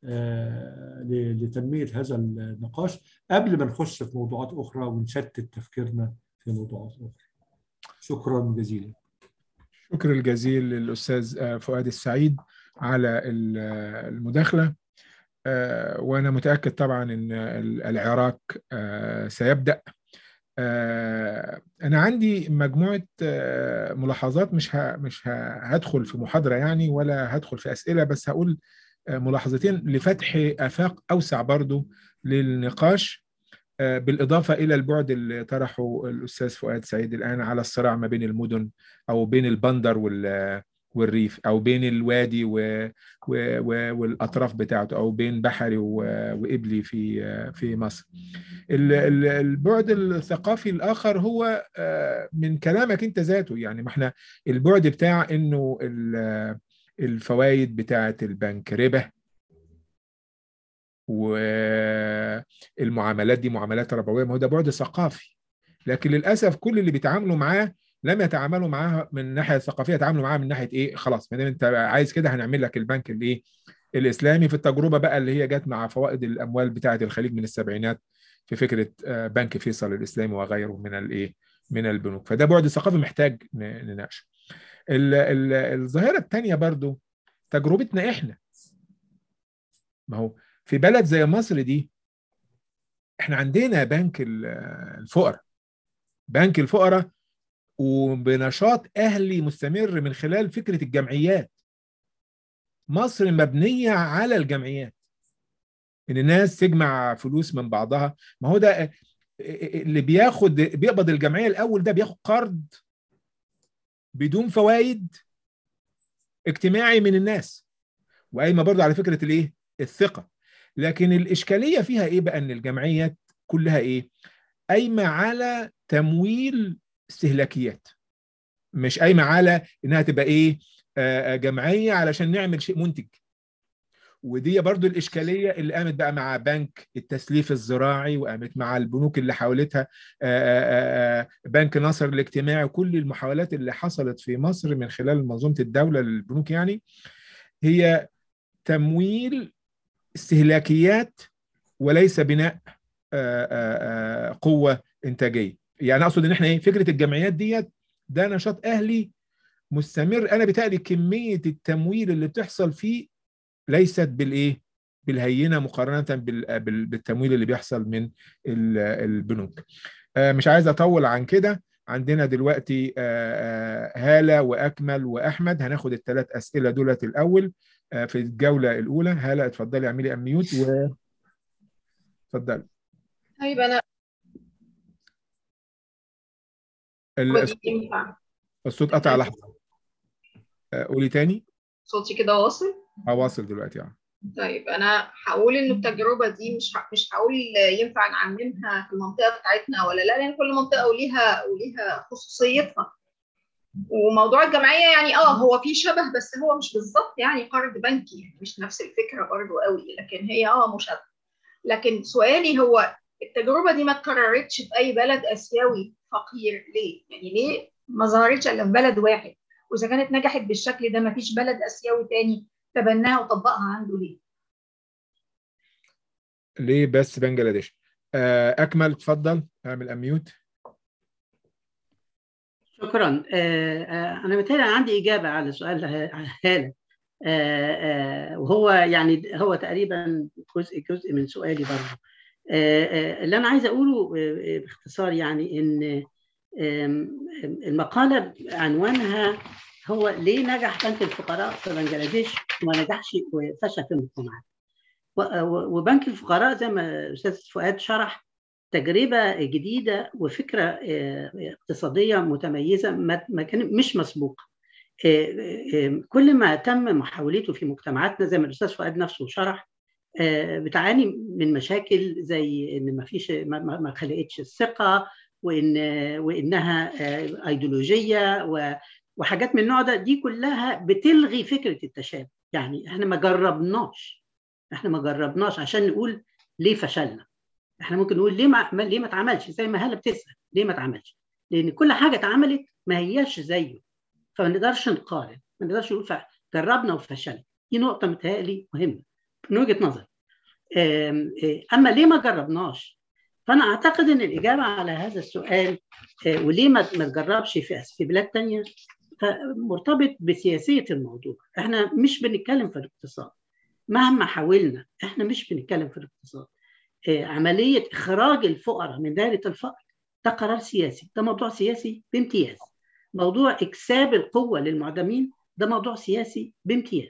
لتنميه هذا النقاش قبل ما نخش في موضوعات اخرى ونشتت تفكيرنا في موضوعات اخرى شكرا جزيلا شكرا الجزيل للاستاذ فؤاد السعيد على المداخله وانا متاكد طبعا ان العراق سيبدا أنا عندي مجموعة ملاحظات مش ه... مش هدخل في محاضرة يعني ولا هدخل في أسئلة بس هقول ملاحظتين لفتح آفاق أوسع برضو للنقاش بالإضافة إلى البعد اللي طرحه الأستاذ فؤاد سعيد الآن على الصراع ما بين المدن أو بين البندر وال والريف او بين الوادي و... و... و... والاطراف بتاعته او بين بحري و... وابلي في في مصر. البعد الثقافي الاخر هو من كلامك انت ذاته يعني ما احنا البعد بتاع انه الفوائد بتاعه البنك ربا والمعاملات دي معاملات ربويه ما هو ده بعد ثقافي لكن للاسف كل اللي بيتعاملوا معاه لم يتعاملوا معاها من الناحيه الثقافيه تعاملوا معاها من ناحيه ايه خلاص ما دام انت عايز كده هنعمل لك البنك الايه الاسلامي في التجربه بقى اللي هي جت مع فوائد الاموال بتاعه الخليج من السبعينات في فكره بنك فيصل الاسلامي وغيره من الايه من البنوك فده بعد ثقافي محتاج نناقشه الظاهره الثانيه برضو تجربتنا احنا ما هو في بلد زي مصر دي احنا عندنا بنك الفقراء بنك الفقراء وبنشاط اهلي مستمر من خلال فكره الجمعيات مصر مبنيه على الجمعيات ان الناس تجمع فلوس من بعضها ما هو ده اللي بياخد بيقبض الجمعيه الاول ده بياخد قرض بدون فوائد اجتماعي من الناس وقايمه برضه على فكره الايه الثقه لكن الاشكاليه فيها ايه بقى ان الجمعيات كلها ايه قايمه على تمويل استهلاكيات مش قايمه على انها تبقى ايه آه جمعيه علشان نعمل شيء منتج ودي برضو الإشكالية اللي قامت بقى مع بنك التسليف الزراعي وقامت مع البنوك اللي حاولتها بنك نصر الاجتماعي وكل المحاولات اللي حصلت في مصر من خلال منظومة الدولة للبنوك يعني هي تمويل استهلاكيات وليس بناء قوة إنتاجية يعني أقصد إن إحنا إيه فكرة الجمعيات ديت ده نشاط أهلي مستمر انا بتهيألي كميه التمويل اللي بتحصل فيه ليست بالايه بالهينه مقارنه بالتمويل اللي بيحصل من البنوك مش عايز اطول عن كده عندنا دلوقتي هالة وأكمل وأحمد هناخد الثلاث أسئلة دولت الأول في الجولة الأولى هالة اتفضلي اعملي أميوت و اتفضلي طيب أنا الصوت قطع لحظة قولي تاني صوتي كده واصل؟ اه واصل دلوقتي اه طيب انا هقول ان التجربه دي مش ه... مش هقول ينفع نعممها في المنطقه بتاعتنا ولا لا لان كل منطقه وليها وليها خصوصيتها وموضوع الجمعيه يعني اه هو في شبه بس هو مش بالظبط يعني قرض بنكي يعني مش نفس الفكره برضه قوي لكن هي اه مشابهه لكن سؤالي هو التجربه دي ما اتكررتش في اي بلد اسيوي فقير ليه؟ يعني ليه ما ظهرتش الا في بلد واحد؟ واذا كانت نجحت بالشكل ده ما فيش بلد اسيوي تاني تبناها وطبقها عنده ليه؟ ليه بس بنجلاديش؟ اكمل اتفضل اعمل اميوت شكرا انا متهيألي عندي اجابه على سؤال هاله وهو يعني هو تقريبا جزء جزء من سؤالي برضه اللي انا عايز اقوله باختصار يعني ان المقاله عنوانها هو ليه نجح بنك الفقراء في بنجلاديش وما نجحش وفشل في المجتمعات وبنك الفقراء زي ما استاذ فؤاد شرح تجربه جديده وفكره اقتصاديه متميزه ما كان مش مسبوقه كل ما تم محاولته في مجتمعاتنا زي ما الاستاذ فؤاد نفسه شرح بتعاني من مشاكل زي ان ما فيش ما خلقتش الثقه وان وانها ايديولوجيه وحاجات من النوع ده دي كلها بتلغي فكره التشابه يعني احنا ما جربناش احنا ما جربناش عشان نقول ليه فشلنا احنا ممكن نقول ليه ما ليه ما اتعملش زي ما هلا بتسال ليه ما اتعملش لان كل حاجه اتعملت ما هياش زيه فما نقدرش نقارن ما نقدرش نقول جربنا وفشلنا دي نقطه متهيألي مهمه من وجهه نظري اما ليه ما جربناش فانا اعتقد ان الاجابه على هذا السؤال وليه ما تجربش في في بلاد تانية مرتبط بسياسيه الموضوع احنا مش بنتكلم في الاقتصاد مهما حاولنا احنا مش بنتكلم في الاقتصاد عمليه اخراج الفقراء من دائره الفقر ده قرار سياسي ده موضوع سياسي بامتياز موضوع اكساب القوه للمعدمين ده موضوع سياسي بامتياز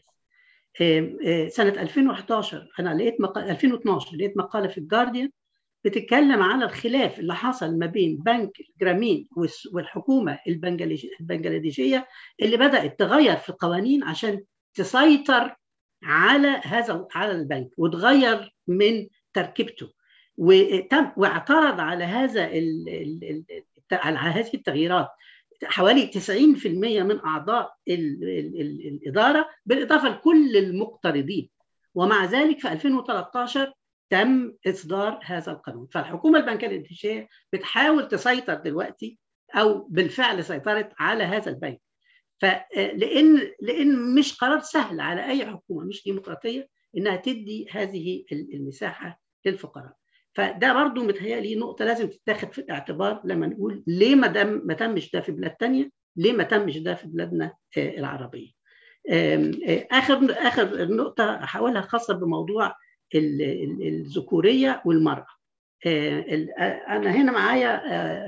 سنه 2011 انا لقيت مقال 2012 لقيت مقاله في الجارديان بتتكلم على الخلاف اللي حصل ما بين بنك الجرامين والحكومه البنجلاديشيه اللي بدات تغير في القوانين عشان تسيطر على هذا على البنك وتغير من تركيبته وتم واعترض على هذا ال ال على هذه التغييرات حوالي 90% من اعضاء ال ال ال الاداره بالاضافه لكل المقترضين ومع ذلك في 2013 تم اصدار هذا القانون فالحكومه البنكلاديشيه بتحاول تسيطر دلوقتي او بالفعل سيطرت على هذا البنك فلان لان مش قرار سهل على اي حكومه مش ديمقراطيه انها تدي هذه المساحه للفقراء فده برضو متهيألي نقطة لازم تتاخد في الاعتبار لما نقول ليه ما دام ما تمش ده في بلاد تانية ليه ما تمش ده في بلادنا العربية آخر آخر نقطة هحاولها خاصة بموضوع الذكورية والمرأة أنا هنا معايا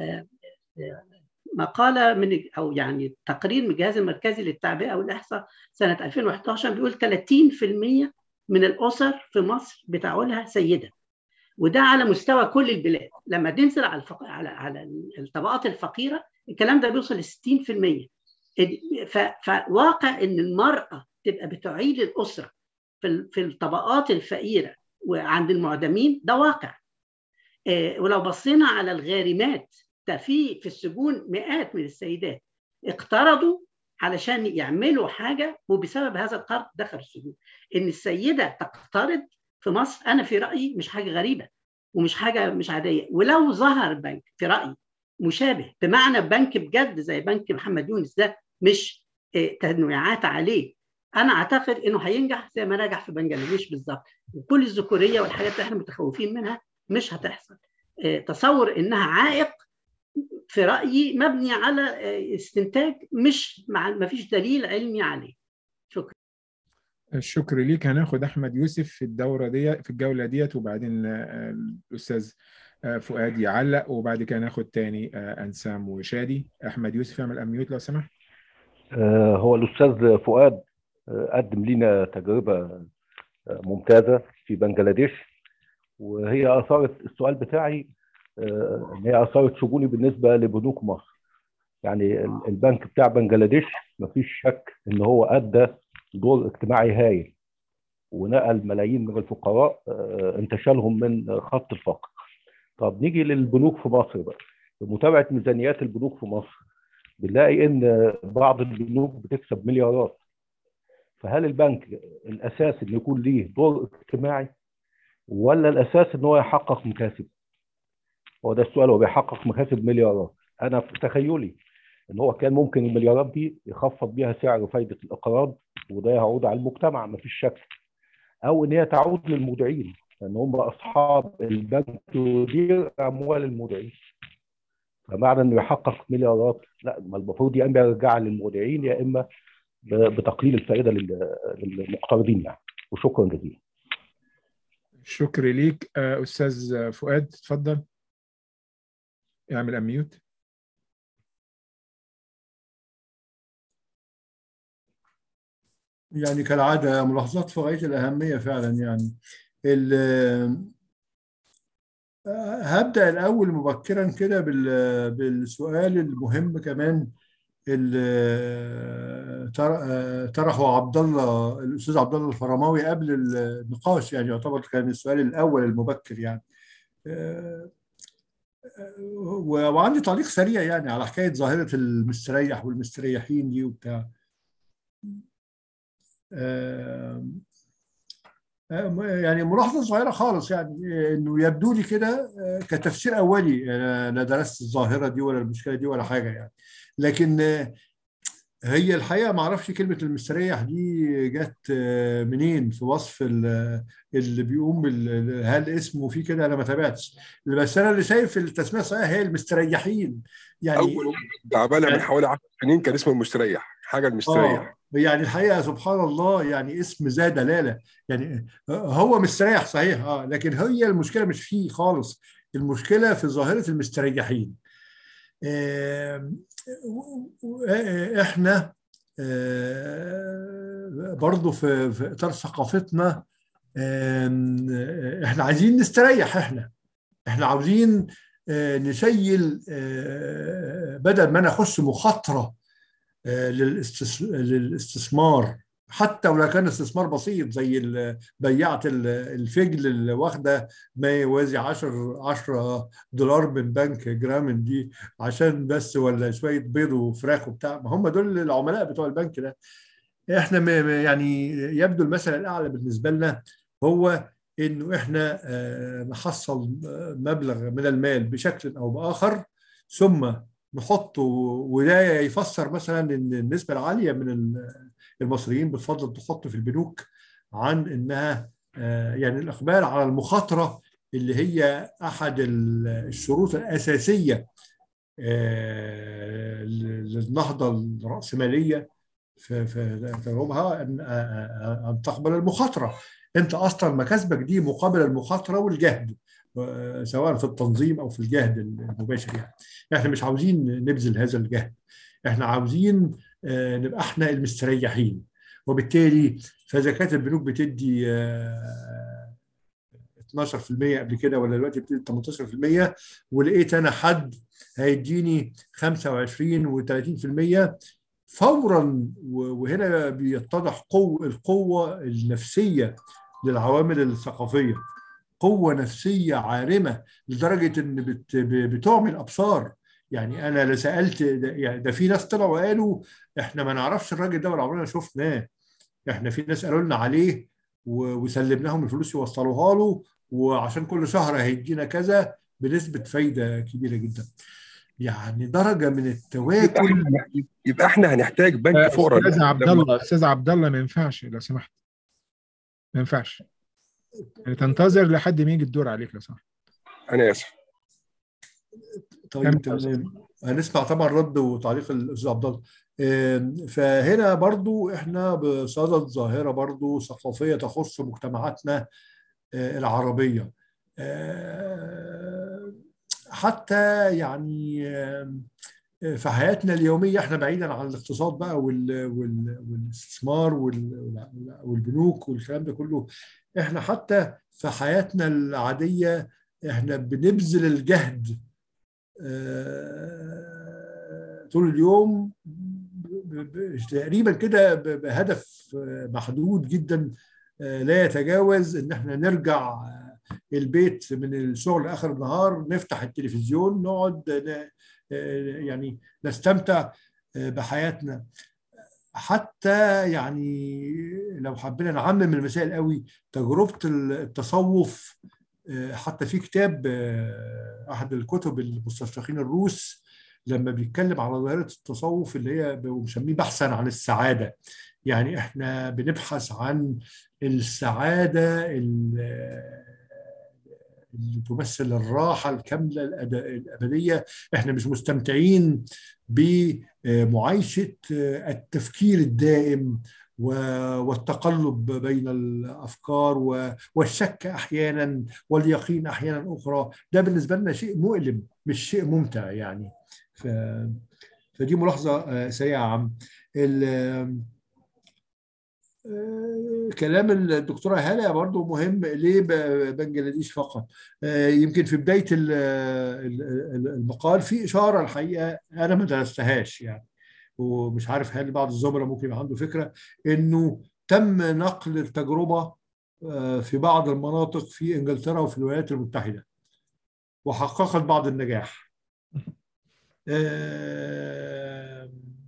مقالة من أو يعني تقرير من الجهاز المركزي للتعبئة والإحصاء سنة 2011 بيقول 30% من الأسر في مصر بتعولها سيدة وده على مستوى كل البلاد لما تنزل على الفق... على على الطبقات الفقيره الكلام ده بيوصل ل 60% ف... فواقع ان المراه تبقى بتعيد الاسره في في الطبقات الفقيره وعند المعدمين ده واقع إيه ولو بصينا على الغارمات ده في في السجون مئات من السيدات اقترضوا علشان يعملوا حاجه وبسبب هذا القرض دخلوا السجون ان السيده تقترض في مصر انا في رايي مش حاجه غريبه ومش حاجه مش عاديه ولو ظهر بنك في رايي مشابه بمعنى بنك بجد زي بنك محمد يونس ده مش تنويعات عليه انا اعتقد انه هينجح زي ما نجح في بنجلاديش بالظبط وكل الذكوريه والحاجات اللي احنا متخوفين منها مش هتحصل تصور انها عائق في رايي مبني على استنتاج مش مع ما فيش دليل علمي عليه شكرا الشكر ليك هناخد احمد يوسف في الدوره دي في الجوله ديت وبعدين الاستاذ فؤاد يعلق وبعد كده ناخد تاني انسام وشادي احمد يوسف اعمل اميوت لو سمحت هو الاستاذ فؤاد قدم لنا تجربه ممتازه في بنجلاديش وهي اثارت السؤال بتاعي ان هي اثارت شجوني بالنسبه لبنوك مصر يعني البنك بتاع بنجلاديش مفيش شك ان هو ادى دور اجتماعي هايل ونقل ملايين من الفقراء انتشالهم من خط الفقر طب نيجي للبنوك في مصر بقى بمتابعه ميزانيات البنوك في مصر بنلاقي ان بعض البنوك بتكسب مليارات فهل البنك الاساس انه يكون ليه دور اجتماعي ولا الاساس ان هو يحقق مكاسب هو ده السؤال هو بيحقق مكاسب مليارات انا في تخيلي ان هو كان ممكن المليارات دي يخفض بيها سعر فايده الاقراض وده يعود على المجتمع مفيش شك او ان هي تعود للمودعين لان هم اصحاب البنك يدير اموال المودعين فمعنى انه يحقق مليارات لا ما المفروض يا اما يرجعها للمودعين يا اما بتقليل الفائده للمقترضين يعني وشكرا جزيلا شكر ليك استاذ فؤاد اتفضل اعمل اميوت يعني كالعاده ملاحظات في غايه الاهميه فعلا يعني هبدا الاول مبكرا كده بالسؤال المهم كمان اللي طرحه عبد الله الاستاذ عبد الله الفرماوي قبل النقاش يعني يعتبر كان السؤال الاول المبكر يعني وعندي تعليق سريع يعني على حكايه ظاهره المستريح والمستريحين دي وبتاع يعني ملاحظه صغيره خالص يعني انه يبدو لي كده كتفسير اولي لا درست الظاهره دي ولا المشكله دي ولا حاجه يعني لكن هي الحقيقه ما اعرفش كلمه المستريح دي جت منين في وصف اللي بيقوم هل اسمه في كده انا ما تابعتش بس انا اللي شايف التسميه الصحيحه هي المستريحين يعني اول عبالة من حوالي 10 سنين كان اسمه المستريح حاجه المستريح آه يعني الحقيقه سبحان الله يعني اسم ذا دلاله يعني هو مستريح صحيح اه لكن هي المشكله مش فيه خالص المشكله في ظاهره المستريحين آه احنا آه برضو في, في اطار ثقافتنا آه احنا عايزين نستريح احنا احنا عاوزين نشيل بدل ما انا اخش مخاطره للاستثمار حتى ولو كان استثمار بسيط زي بياعة الفجل اللي واخده ما يوازي 10 10 دولار من بنك جرامن دي عشان بس ولا شويه بيض وفراخ وبتاع ما هم دول العملاء بتوع البنك ده احنا يعني يبدو المثل الاعلى بالنسبه لنا هو انه احنا نحصل مبلغ من المال بشكل او باخر ثم نحطه وده يفسر مثلا ان النسبه العاليه من المصريين بتفضل تحط في البنوك عن انها يعني الاقبال على المخاطره اللي هي احد الشروط الاساسيه للنهضه الراسماليه في في في ربها ان ان تقبل المخاطره انت اصلا مكاسبك دي مقابل المخاطره والجهد سواء في التنظيم او في الجهد المباشر يعني احنا مش عاوزين نبذل هذا الجهد احنا عاوزين نبقى احنا المستريحين وبالتالي فاذا كانت البنوك بتدي 12% قبل كده ولا دلوقتي بتدي 18% ولقيت انا حد هيديني 25 و30% فورا وهنا بيتضح قوة القوة النفسية للعوامل الثقافية قوة نفسية عارمة لدرجة إن بت بتعمل أبصار يعني أنا لا سألت ده, يعني ده في ناس طلعوا وقالوا إحنا ما نعرفش الراجل ده ولا عمرنا شفناه إحنا في ناس قالوا لنا عليه وسلمناهم الفلوس يوصلوها له وعشان كل شهر هيدينا كذا بنسبة فايدة كبيرة جدا يعني درجة من التواكل يبقى احنا هنحتاج بنك فقراء استاذ عبد الله استاذ عبد الله ما ينفعش لو سمحت ما ينفعش يعني تنتظر لحد ما يجي الدور عليك لو سمحت انا اسف طيب تمام هنسمع طبعا رد وتعليق الاستاذ عبد الله آم، فهنا برضو احنا بصدد ظاهره برضو ثقافيه تخص مجتمعاتنا آه، العربيه آه، حتى يعني آم، في حياتنا اليوميه احنا بعيدا عن الاقتصاد بقى وال- وال- والاستثمار وال- والبنوك والكلام ده كله احنا حتى في حياتنا العاديه احنا بنبذل الجهد آه، طول اليوم ب- ب- تقريبا كده ب- بهدف آه، محدود جدا آه، لا يتجاوز ان احنا نرجع آه، البيت من الشغل اخر النهار نفتح التلفزيون نقعد ن- آه، يعني نستمتع آه، بحياتنا حتى يعني لو حبينا نعمم المسائل قوي تجربة التصوف آه، حتى في كتاب آه، أحد الكتب المستشرقين الروس لما بيتكلم على ظاهرة التصوف اللي هي مسميه بحثا عن السعادة يعني احنا بنبحث عن السعادة ال- اللي تمثل الراحة الكاملة الأد- الأبدية احنا مش مستمتعين بمعايشة التفكير الدائم و- والتقلب بين الأفكار و- والشك أحيانا واليقين أحيانا أخرى ده بالنسبة لنا شيء مؤلم مش شيء ممتع يعني ف... فدي ملاحظة آه، سريعة يا عم ال- آه، كلام الدكتورة هالة برضو مهم ليه ب- بنجلاديش فقط آه، يمكن في بداية ال- ال- المقال في إشارة الحقيقة أنا ما درستهاش يعني ومش عارف هل بعض الزملاء ممكن يبقى عنده فكرة إنه تم نقل التجربة آه، في بعض المناطق في إنجلترا وفي الولايات المتحدة وحققت بعض النجاح آه،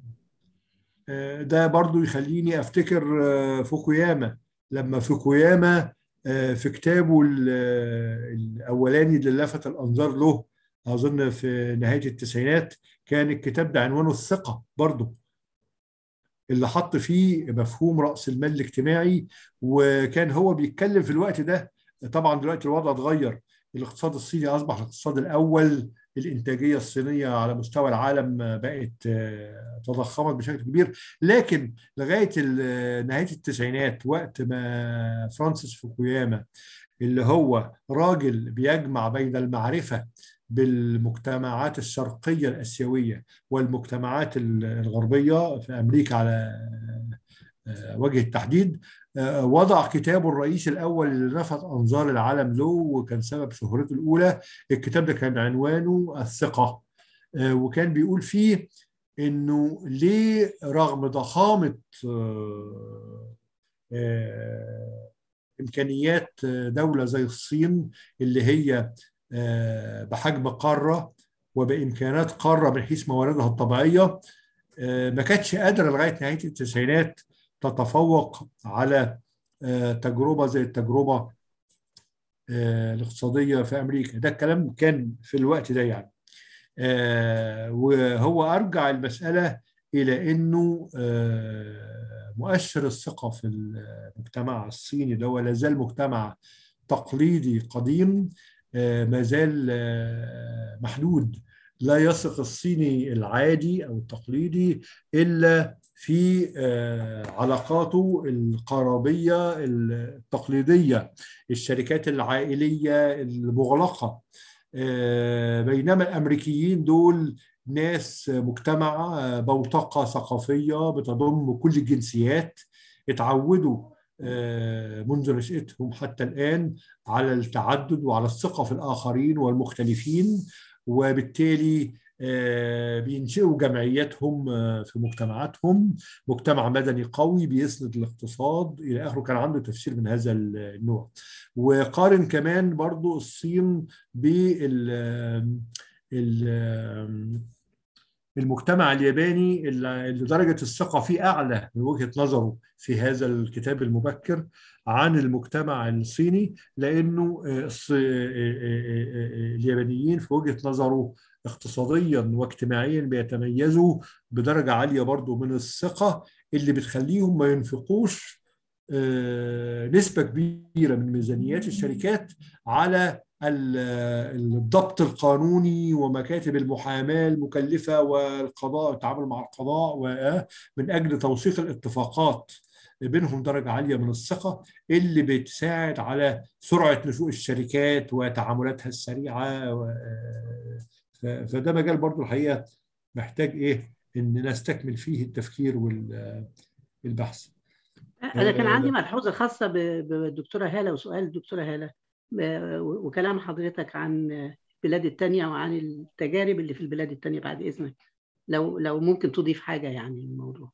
آه، ده برضو يخليني افتكر آه، فوكوياما لما فوكوياما آه، في كتابه ال- آه، الاولاني اللي لفت الانظار له اظن في نهايه التسعينات كان الكتاب ده عنوانه الثقه برضو اللي حط فيه مفهوم راس المال الاجتماعي وكان هو بيتكلم في الوقت ده طبعا دلوقتي الوضع اتغير الاقتصاد الصيني اصبح الاقتصاد الاول الانتاجيه الصينيه على مستوى العالم بقت آه، تضخمت بشكل كبير لكن لغايه ال- نهايه التسعينات وقت ما فرانسيس فوكوياما اللي هو راجل بيجمع بين المعرفه بالمجتمعات الشرقيه الاسيويه والمجتمعات الغربيه في امريكا على آه، وجه التحديد آه، وضع كتابه الرئيسي الاول اللي لفت انظار العالم له وكان سبب شهرته الاولى الكتاب ده كان عنوانه الثقه آه، وكان بيقول فيه انه ليه رغم ضخامه آه، آه، امكانيات دوله زي الصين اللي هي آه، بحجم قاره وبامكانات قاره من حيث مواردها الطبيعيه آه، ما كانتش قادره لغايه نهايه التسعينات تتفوق على آه، تجربه زي التجربه آه، الاقتصاديه في امريكا ده الكلام كان في الوقت ده يعني آه، وهو ارجع المساله الى انه آه، مؤشر الثقه في المجتمع الصيني ده ولا زال مجتمع تقليدي قديم آه، ما زال آه، محدود لا يثق الصيني العادي او التقليدي الا في آه، علاقاته القرابيه التقليديه الشركات العائليه المغلقه آه، بينما الامريكيين دول ناس مجتمع آه، بوتقه ثقافيه بتضم كل الجنسيات اتعودوا آه، منذ نشأتهم حتى الآن على التعدد وعلى الثقة في الآخرين والمختلفين وبالتالي آه، بينشئوا جمعياتهم آه، في مجتمعاتهم مجتمع مدني قوي بيسند الاقتصاد إلى آخره كان عنده تفسير من هذا النوع وقارن كمان برضو الصين بال ال- المجتمع الياباني اللي اللي درجة الثقة فيه أعلى من وجهة نظره في هذا الكتاب المبكر عن المجتمع الصيني لأنه آه، الص- آه، آه، آه، اليابانيين في وجهة نظره اقتصاديا واجتماعيا بيتميزوا بدرجة عالية برضو من الثقة اللي بتخليهم ما ينفقوش آه، نسبة كبيرة من ميزانيات الشركات على الضبط القانوني ومكاتب المحاماه المكلفه والقضاء التعامل مع القضاء من اجل توثيق الاتفاقات بينهم درجه عاليه من الثقه اللي بتساعد على سرعه نشوء الشركات وتعاملاتها السريعه فده مجال برضو الحقيقه محتاج ايه ان نستكمل فيه التفكير والبحث انا كان عندي ملحوظه خاصه بالدكتوره هاله وسؤال الدكتوره هاله وكلام حضرتك عن البلاد التانية وعن التجارب اللي في البلاد التانية بعد إذنك لو لو ممكن تضيف حاجة يعني للموضوع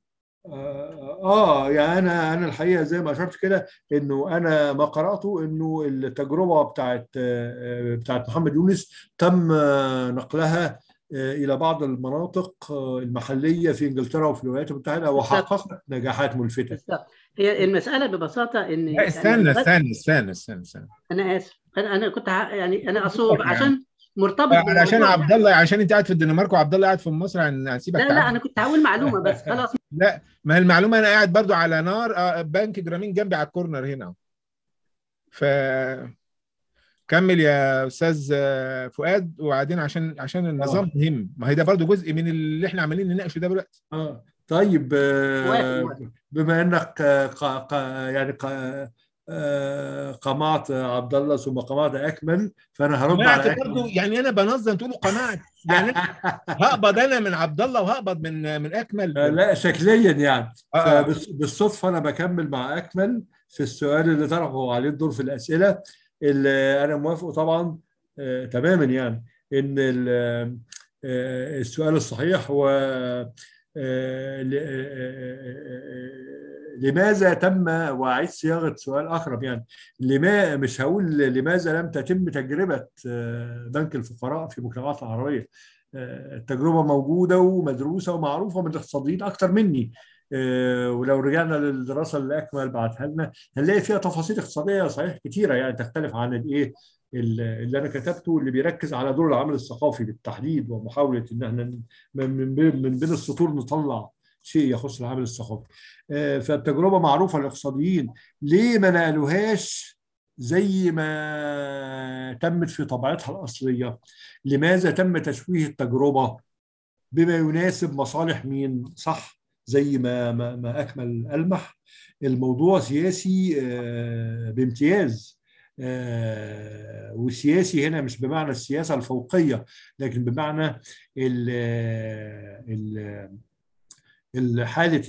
اه يعني انا انا الحقيقه زي ما اشرت كده انه انا ما قراته انه التجربه بتاعت بتاعت محمد يونس تم نقلها الى بعض المناطق المحليه في انجلترا وفي الولايات المتحده وحققت نجاحات ملفته بالظبط هي المساله ببساطه ان لا استنى استنى استنى استنى استنى انا اسف انا انا كنت يعني انا اصور عشان مرتبط عشان عبد الله عشان انت قاعد في الدنمارك وعبد الله قاعد في مصر هنسيبك لا لا انا كنت هقول معلومه بس خلاص لا ما هي المعلومه انا قاعد برضو على نار بنك جرامين جنبي على الكورنر هنا ف كمل يا استاذ فؤاد وبعدين عشان عشان النظام أوه. مهم ما هي ده برضو جزء من اللي احنا عمالين نناقشه ده دلوقتي اه طيب بما انك قا قا يعني قا قمعت عبد الله ثم قمعت اكمل فانا هرد على اكمل برضو يعني انا بنظم تقولوا قمعت يعني هقبض انا من عبد الله وهقبض من من اكمل لا شكليا يعني آه. بالصدفه انا بكمل مع اكمل في السؤال اللي طرحه عليه الدور في الاسئله اللي انا موافقه طبعا آه تماما يعني ان آه السؤال الصحيح هو آه لماذا تم واعيد صياغه سؤال اقرب يعني لما مش هقول لماذا لم تتم تجربه بنك الفقراء في المجتمعات العربيه التجربه موجوده ومدروسه ومعروفه من الاقتصاديين اكثر مني ولو رجعنا للدراسه اللي اكمل بعتها لنا هنلاقي فيها تفاصيل اقتصاديه صحيح كثيره يعني تختلف عن الايه اللي انا كتبته اللي بيركز على دور العمل الثقافي بالتحديد ومحاوله ان احنا من بين السطور نطلع شيء يخص العمل الثقافي فالتجربه معروفه للاقتصاديين ليه ما نقلوهاش زي ما تمت في طبيعتها الاصليه لماذا تم تشويه التجربه بما يناسب مصالح مين صح زي ما ما, ما اكمل المح الموضوع سياسي بامتياز وسياسي هنا مش بمعنى السياسه الفوقيه لكن بمعنى ال ال حاله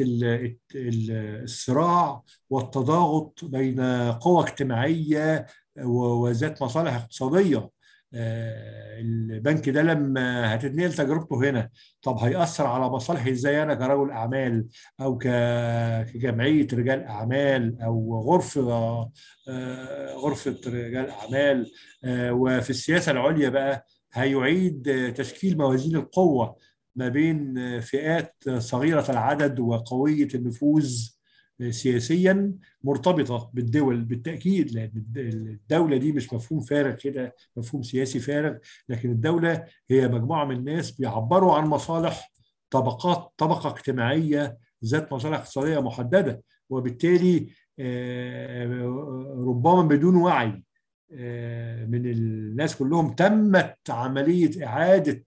الصراع والتضاغط بين قوى اجتماعيه وذات مصالح اقتصاديه البنك ده لما هتتنقل تجربته هنا طب هيأثر على مصالحي ازاي انا كرجل اعمال او كجمعيه رجال اعمال او غرفه غرفه رجال اعمال وفي السياسه العليا بقى هيعيد تشكيل موازين القوه ما بين فئات صغيره العدد وقويه النفوذ سياسيا مرتبطه بالدول بالتاكيد لان الدوله دي مش مفهوم فارغ كده مفهوم سياسي فارغ لكن الدوله هي مجموعه من الناس بيعبروا عن مصالح طبقات طبقه اجتماعيه ذات مصالح اقتصاديه محدده وبالتالي ربما بدون وعي من الناس كلهم تمت عمليه اعاده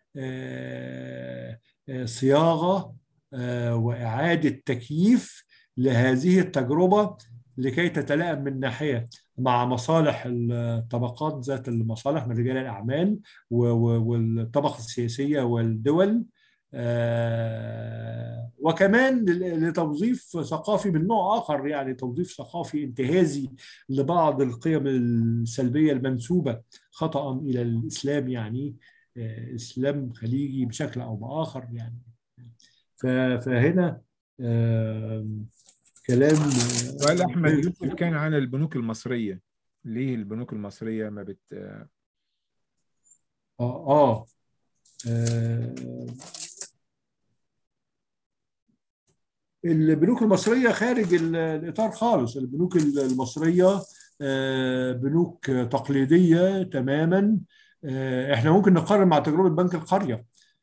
صياغه واعاده تكييف لهذه التجربه لكي تتلائم من ناحيه مع مصالح الطبقات ذات المصالح من رجال الاعمال والطبقه السياسيه والدول وكمان لتوظيف ثقافي من نوع اخر يعني توظيف ثقافي انتهازي لبعض القيم السلبيه المنسوبه خطا الى الاسلام يعني اسلام خليجي بشكل او باخر يعني فهنا كلام سؤال احمد يوسف كان عن البنوك المصريه ليه البنوك المصريه ما بت اه اه, آه. البنوك المصريه خارج الاطار خالص البنوك المصريه بنوك تقليديه تماما احنا ممكن نقارن مع تجربه بنك القريه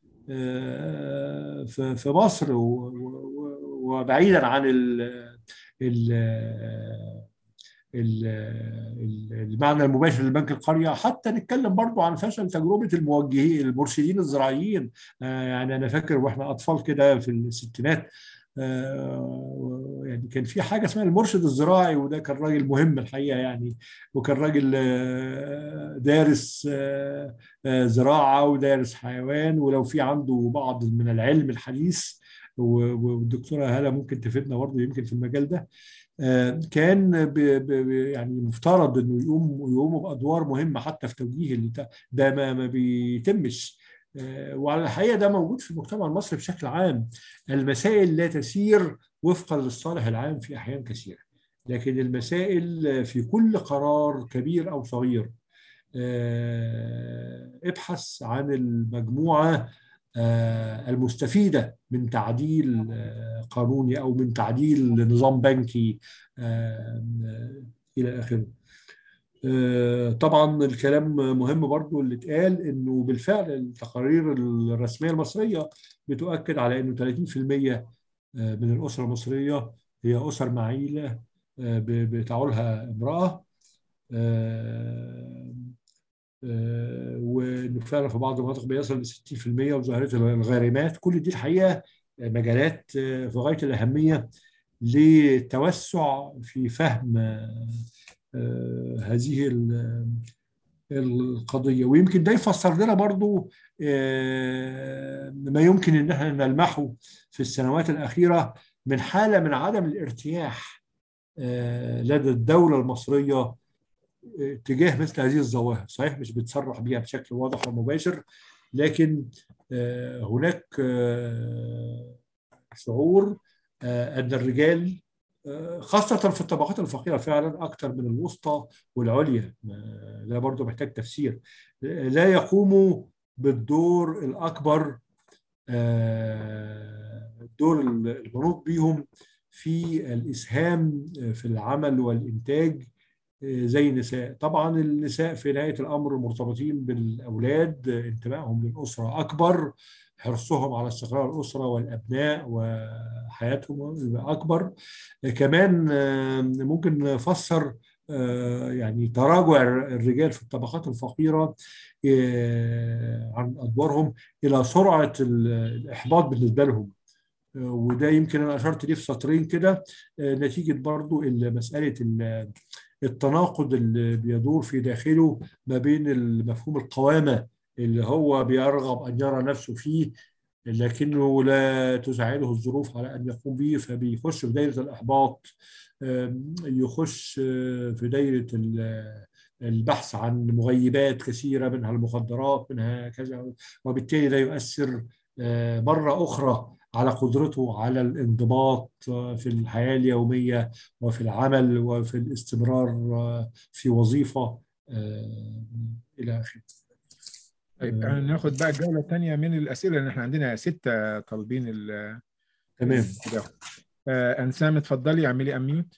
في مصر وبعيدا عن ال ال ال- ال- المعنى المباشر لبنك القرية حتى نتكلم برضو عن فشل تجربة الموجهين المرشدين الزراعيين آه، يعني أنا فاكر وإحنا أطفال كده في الستينات آه، يعني كان في حاجة اسمها المرشد الزراعي وده كان راجل مهم الحقيقة يعني وكان راجل آه، دارس آه، آه، زراعة ودارس حيوان ولو في عنده بعض من العلم الحديث و- والدكتورة هالة ممكن تفيدنا برضه يمكن في المجال ده آه، كان ب ب ب- يعني مفترض انه يقوم يقوموا بادوار مهمه حتى في توجيه البتاع. ده ما ما بيتمش آه، وعلى الحقيقه ده موجود في المجتمع المصري بشكل عام المسائل لا تسير وفقا للصالح العام في احيان كثيره لكن المسائل في كل قرار كبير او صغير آه، ابحث عن المجموعه آه، المستفيده من تعديل آه، قانوني او من تعديل نظام بنكي آه، آه، الى اخره. آه، طبعا الكلام مهم برضو اللي اتقال انه بالفعل التقارير الرسميه المصريه بتؤكد على انه 30% من الاسره المصريه هي اسر معيله آه، ب- بتعولها امراه آه، آه، وانه فعلا في بعض المناطق بيصل ل 60% وظاهره الغارمات كل دي الحقيقه مجالات آه، في غايه الاهميه للتوسع في فهم آه، آه، هذه ال- القضيه ويمكن ده يفسر لنا برضو آه، ما يمكن ان احنا نلمحه في السنوات الاخيره من حاله من عدم الارتياح آه، لدى الدوله المصريه تجاه مثل هذه الظواهر صحيح مش بتصرح بها بشكل واضح ومباشر لكن آه، هناك آه، شعور آه، أن الرجال آه، خاصة في الطبقات الفقيرة فعلا أكثر من الوسطى والعليا آه، ده برضو محتاج تفسير آه، لا يقوموا بالدور الأكبر آه، الدور المنوط بيهم في الإسهام في العمل والإنتاج زي النساء طبعا النساء في نهاية الأمر مرتبطين بالأولاد انتمائهم للأسرة أكبر حرصهم على استقرار الأسرة والأبناء وحياتهم أكبر كمان آه، ممكن نفسر آه، يعني تراجع الرجال في الطبقات الفقيرة آه، عن أدوارهم إلى سرعة ال- الإحباط بالنسبة لهم آه، وده يمكن أنا أشرت ليه في سطرين كده آه، نتيجة برضو ال- مسألة ال- التناقض اللي بيدور في داخله ما بين مفهوم القوامة اللي هو بيرغب أن يرى نفسه فيه لكنه لا تساعده الظروف على أن يقوم به فبيخش في دايرة الإحباط آم، يخش آه، في دايرة ال- البحث عن مغيبات كثيرة منها المخدرات منها كذا وبالتالي ده يؤثر آه، مرة أخرى على قدرته على الانضباط آه، في الحياة اليومية وفي العمل وفي الاستمرار آه، في وظيفة آه، إلى آخره طيب هناخد بقى الجولة الثانية من الأسئلة لأن احنا عندنا ستة طالبين ال- تمام التداخل. آه، أنسام اتفضلي اعملي أميوت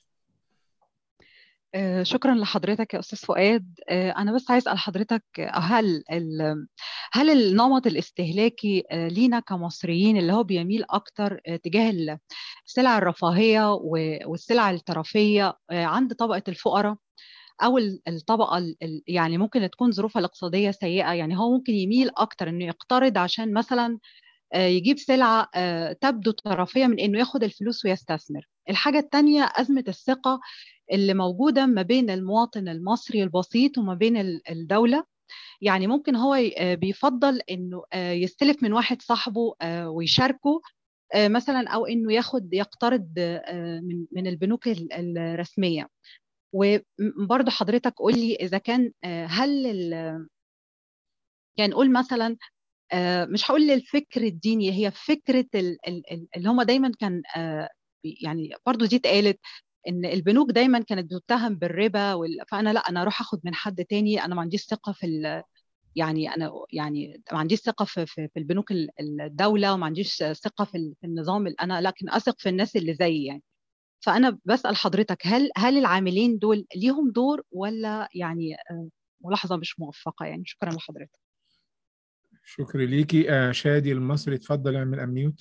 آه، شكرا لحضرتك يا استاذ فؤاد آه، انا بس عايز اسال حضرتك آه، هل ال- هل النمط الاستهلاكي آه، لينا كمصريين اللي هو بيميل اكتر آه، تجاه السلع الرفاهيه و- والسلع الترفيهيه آه، عند طبقه الفقراء او ال- الطبقه ال- ال- يعني ممكن تكون ظروفها الاقتصاديه سيئه يعني هو ممكن يميل اكتر انه يقترض عشان مثلا آه، يجيب سلعه آه، تبدو ترفيهيه من انه ياخد الفلوس ويستثمر الحاجه الثانيه ازمه الثقه اللي موجودة ما بين المواطن المصري البسيط وما بين ال- الدولة يعني ممكن هو ي- آه بيفضل انه آه يستلف من واحد صاحبه آه ويشاركه آه مثلا او انه ياخد يقترض آه من من البنوك ال- الرسمية وبرضه حضرتك قول لي اذا كان آه هل ال- يعني نقول مثلا آه مش هقول الفكر الديني هي فكرة ال- ال- ال- اللي هم دايما كان آه يعني برضه دي اتقالت ان البنوك دايما كانت بتتهم بالربا وال... فانا لا انا اروح اخد من حد تاني انا ما عنديش ثقه في ال... يعني انا يعني ما عنديش ثقه في في, في البنوك ال- الدوله وما عنديش ثقه في, ال- في النظام ال- انا لكن اثق في الناس اللي زيي يعني فانا بسال حضرتك هل هل العاملين دول ليهم دور ولا يعني آه، ملاحظه مش موفقه يعني شكرا لحضرتك شكرا ليكي آه، شادي المصري اتفضل اعمل أميوت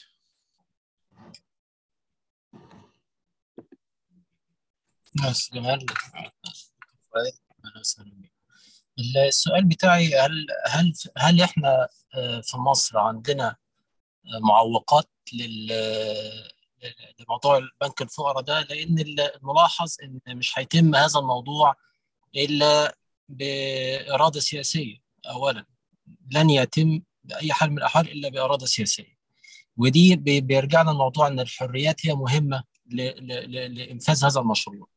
بس جمال فؤاد اهلا وسهلا بك السؤال بتاعي هل هل هل احنا آه، في مصر عندنا آه، معوقات لل لموضوع البنك الفقراء ده لان الملاحظ ان مش هيتم هذا الموضوع الا باراده سياسيه اولا لن يتم باي حال من الاحوال الا باراده سياسيه ودي بي- بيرجعنا لموضوع ان الحريات هي مهمه ل- ل- ل- لانفاذ هذا المشروع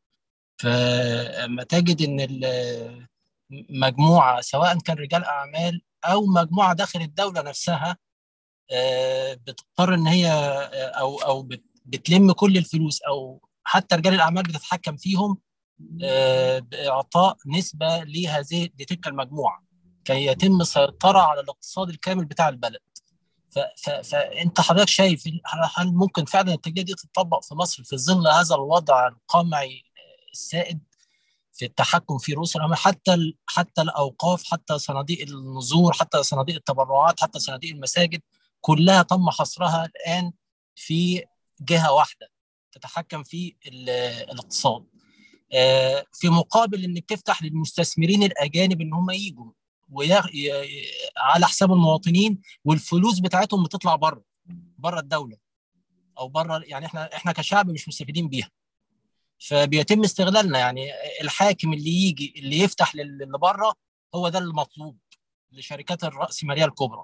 فما تجد ان ال- مجموعه سواء كان رجال اعمال او مجموعه داخل الدوله نفسها آه، بتضطر ان هي آه، او او بت- بتلم كل الفلوس او حتى رجال الاعمال بتتحكم فيهم آه، باعطاء نسبه لهذه لتلك المجموعه كي يتم السيطره على الاقتصاد الكامل بتاع البلد ف- ف- فانت حضرتك شايف هل هل ممكن فعلا التجربه دي تطبق في مصر في ظل هذا الوضع القمعي السائد في التحكم في رؤوس الاموال حتى ال- حتى الاوقاف حتى صناديق النذور حتى صناديق التبرعات حتى صناديق المساجد كلها تم حصرها الان في جهه واحده تتحكم في ال- الاقتصاد آه، في مقابل انك تفتح للمستثمرين الاجانب ان هم يجوا ويا- ي- على حساب المواطنين والفلوس بتاعتهم بتطلع بره بره الدوله او بره يعني احنا احنا كشعب مش مستفيدين بيها فبيتم استغلالنا يعني الحاكم اللي يجي اللي يفتح لل- اللي بره هو ده المطلوب لشركات الرأسمالية الكبرى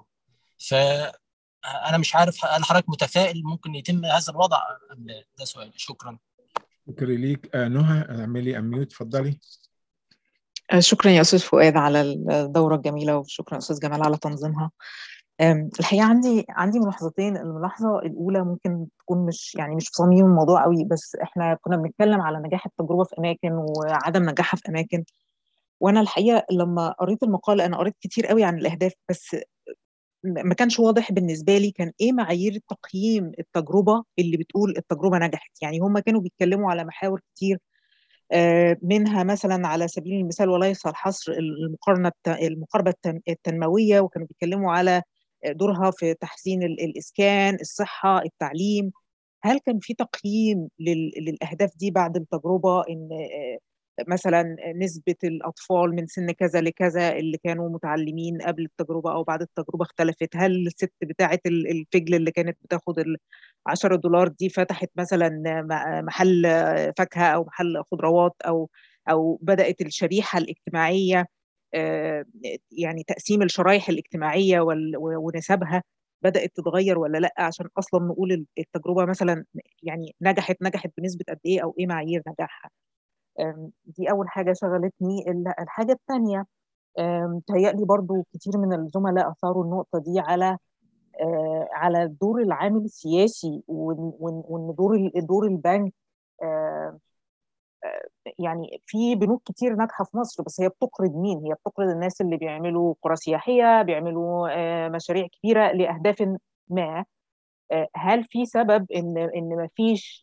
فأنا مش عارف هل حضرتك متفائل ممكن يتم هذا الوضع أم لا ده سؤالي شكرا شكرا ليك آه، نهى اعملي اميوت اتفضلي آه، شكرا يا أستاذ فؤاد على الدورة الجميلة وشكرا أستاذ جمال على تنظيمها آم، الحقيقة عندي عندي ملاحظتين الملاحظة الأولى ممكن تكون مش يعني مش في صميم الموضوع قوي بس احنا كنا بنتكلم على نجاح التجربة في أماكن وعدم نجاحها في أماكن وأنا الحقيقة لما قريت المقال أنا قريت كتير قوي عن الأهداف بس ما كانش واضح بالنسبه لي كان ايه معايير تقييم التجربه اللي بتقول التجربه نجحت يعني هم كانوا بيتكلموا على محاور كتير آه، منها مثلا على سبيل المثال وليس الحصر المقارنه الت- المقاربه التن- التنمويه وكانوا بيتكلموا على دورها في تحسين ال- الاسكان الصحه التعليم هل كان في تقييم لل- للاهداف دي بعد التجربه ان آه، مثلا نسبه الاطفال من سن كذا لكذا اللي كانوا متعلمين قبل التجربه او بعد التجربه اختلفت هل الست بتاعه ال- الفجل اللي كانت بتاخد ال 10 دولار دي فتحت مثلا م- محل فاكهه او محل خضروات او او بدات الشريحه الاجتماعيه آه، يعني تقسيم الشرائح الاجتماعيه وال- ونسبها بدات تتغير ولا لا عشان اصلا نقول التجربه مثلا يعني نجحت نجحت بنسبه قد ايه او ايه معايير نجاحها آم، دي اول حاجه شغلتني ال- الحاجه الثانيه تهيألي برضو كتير من الزملاء اثاروا النقطه دي على آه، على دور العامل السياسي وان وإن- وإن دور ال- دور البنك آه، آه، يعني في بنوك كتير ناجحه في مصر بس هي بتقرض مين؟ هي بتقرض الناس اللي بيعملوا قرى سياحيه بيعملوا آه، مشاريع كبيره لاهداف ما آه، هل في سبب ان ان ما فيش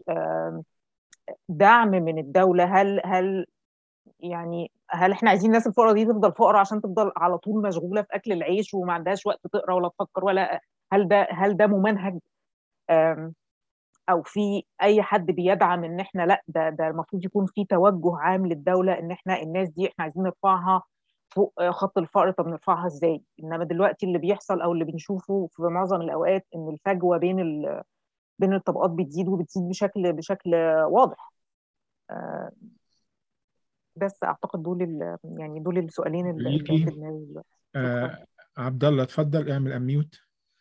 دعم من الدوله هل هل يعني هل احنا عايزين الناس الفقراء دي تفضل فقراء عشان تفضل على طول مشغوله في اكل العيش وما عندهاش وقت تقرا ولا تفكر ولا هل ده هل ده ممنهج آم، او في اي حد بيدعم ان احنا لا ده ده المفروض يكون في توجه عام للدوله ان احنا الناس دي احنا عايزين نرفعها فوق آه، خط الفقر طب نرفعها ازاي انما دلوقتي اللي بيحصل او اللي بنشوفه في معظم الاوقات ان الفجوه بين ال- بين الطبقات بتزيد وبتزيد بشكل بشكل واضح آه، بس اعتقد دول ال- يعني دول السؤالين اللي اللي ليكي. في دماغي دلوقتي آه عبد الله اتفضل اعمل اميوت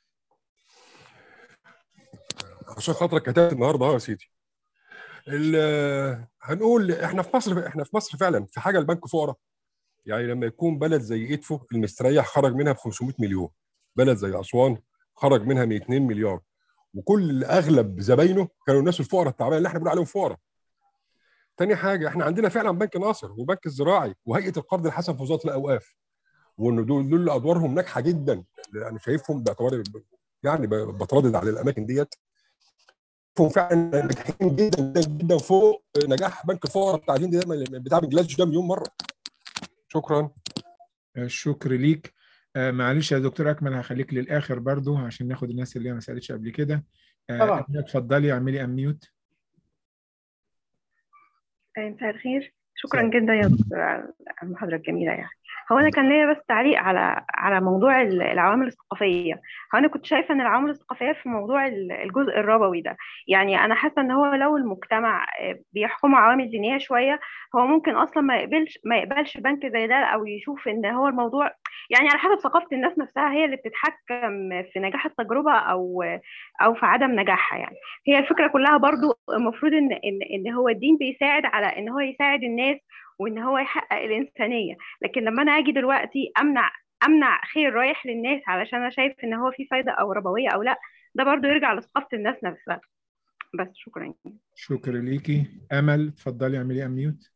عشان خاطرك كتبت النهارده اهو يا سيدي ال- هنقول احنا في مصر احنا في مصر فعلا في حاجه البنك فقراء يعني لما يكون بلد زي ادفو المستريح خرج منها ب 500 مليون بلد زي اسوان خرج منها 2 مليار وكل اغلب زباينه كانوا الناس الفقراء التعبانه اللي احنا بنقول عليهم فقراء تاني حاجه احنا عندنا فعلا بنك ناصر وبنك الزراعي وهيئه القرض الحسن في وزاره الاوقاف وان دول دول ادوارهم ناجحه جدا انا شايفهم باعتباري يعني ب- بتردد على الاماكن ديت هم فعلا ناجحين جدا جدا جدا فوق نجاح بنك الفقراء بتاع الهند ده بتاع بنجلاديش ده مليون مره شكرا الشكر ليك آه معلش يا دكتور اكمل هخليك للاخر برضو عشان ناخد الناس اللي ما سالتش قبل كده آه طبعا. أمينة، اتفضلي اعملي اميوت مساء الخير شكرا جدا يا دكتور على المحاضرة الجميلة يعني هو أنا كان ليا بس تعليق على على موضوع ال- العوامل الثقافية هو أنا كنت شايفة إن العوامل الثقافية في موضوع ال- الجزء الربوي ده يعني أنا حاسة إن هو لو المجتمع آه، بيحكمه عوامل دينية شوية هو ممكن أصلا ما يقبلش ما يقبلش بنك زي ده أو يشوف إن هو الموضوع يعني على حسب ثقافة الناس نفسها هي اللي بتتحكم في نجاح التجربة أو أو في عدم نجاحها يعني هي الفكرة كلها برضو المفروض إن إن إن هو الدين بيساعد على إن هو يساعد الناس وإن هو يحقق الإنسانية لكن لما أنا أجي دلوقتي أمنع أمنع خير رايح للناس علشان أنا شايف إن هو في فايدة أو ربوية أو لأ ده برضو يرجع لثقافة الناس نفسها بس شكرا شكرا ليكي امل اتفضلي اعملي اميوت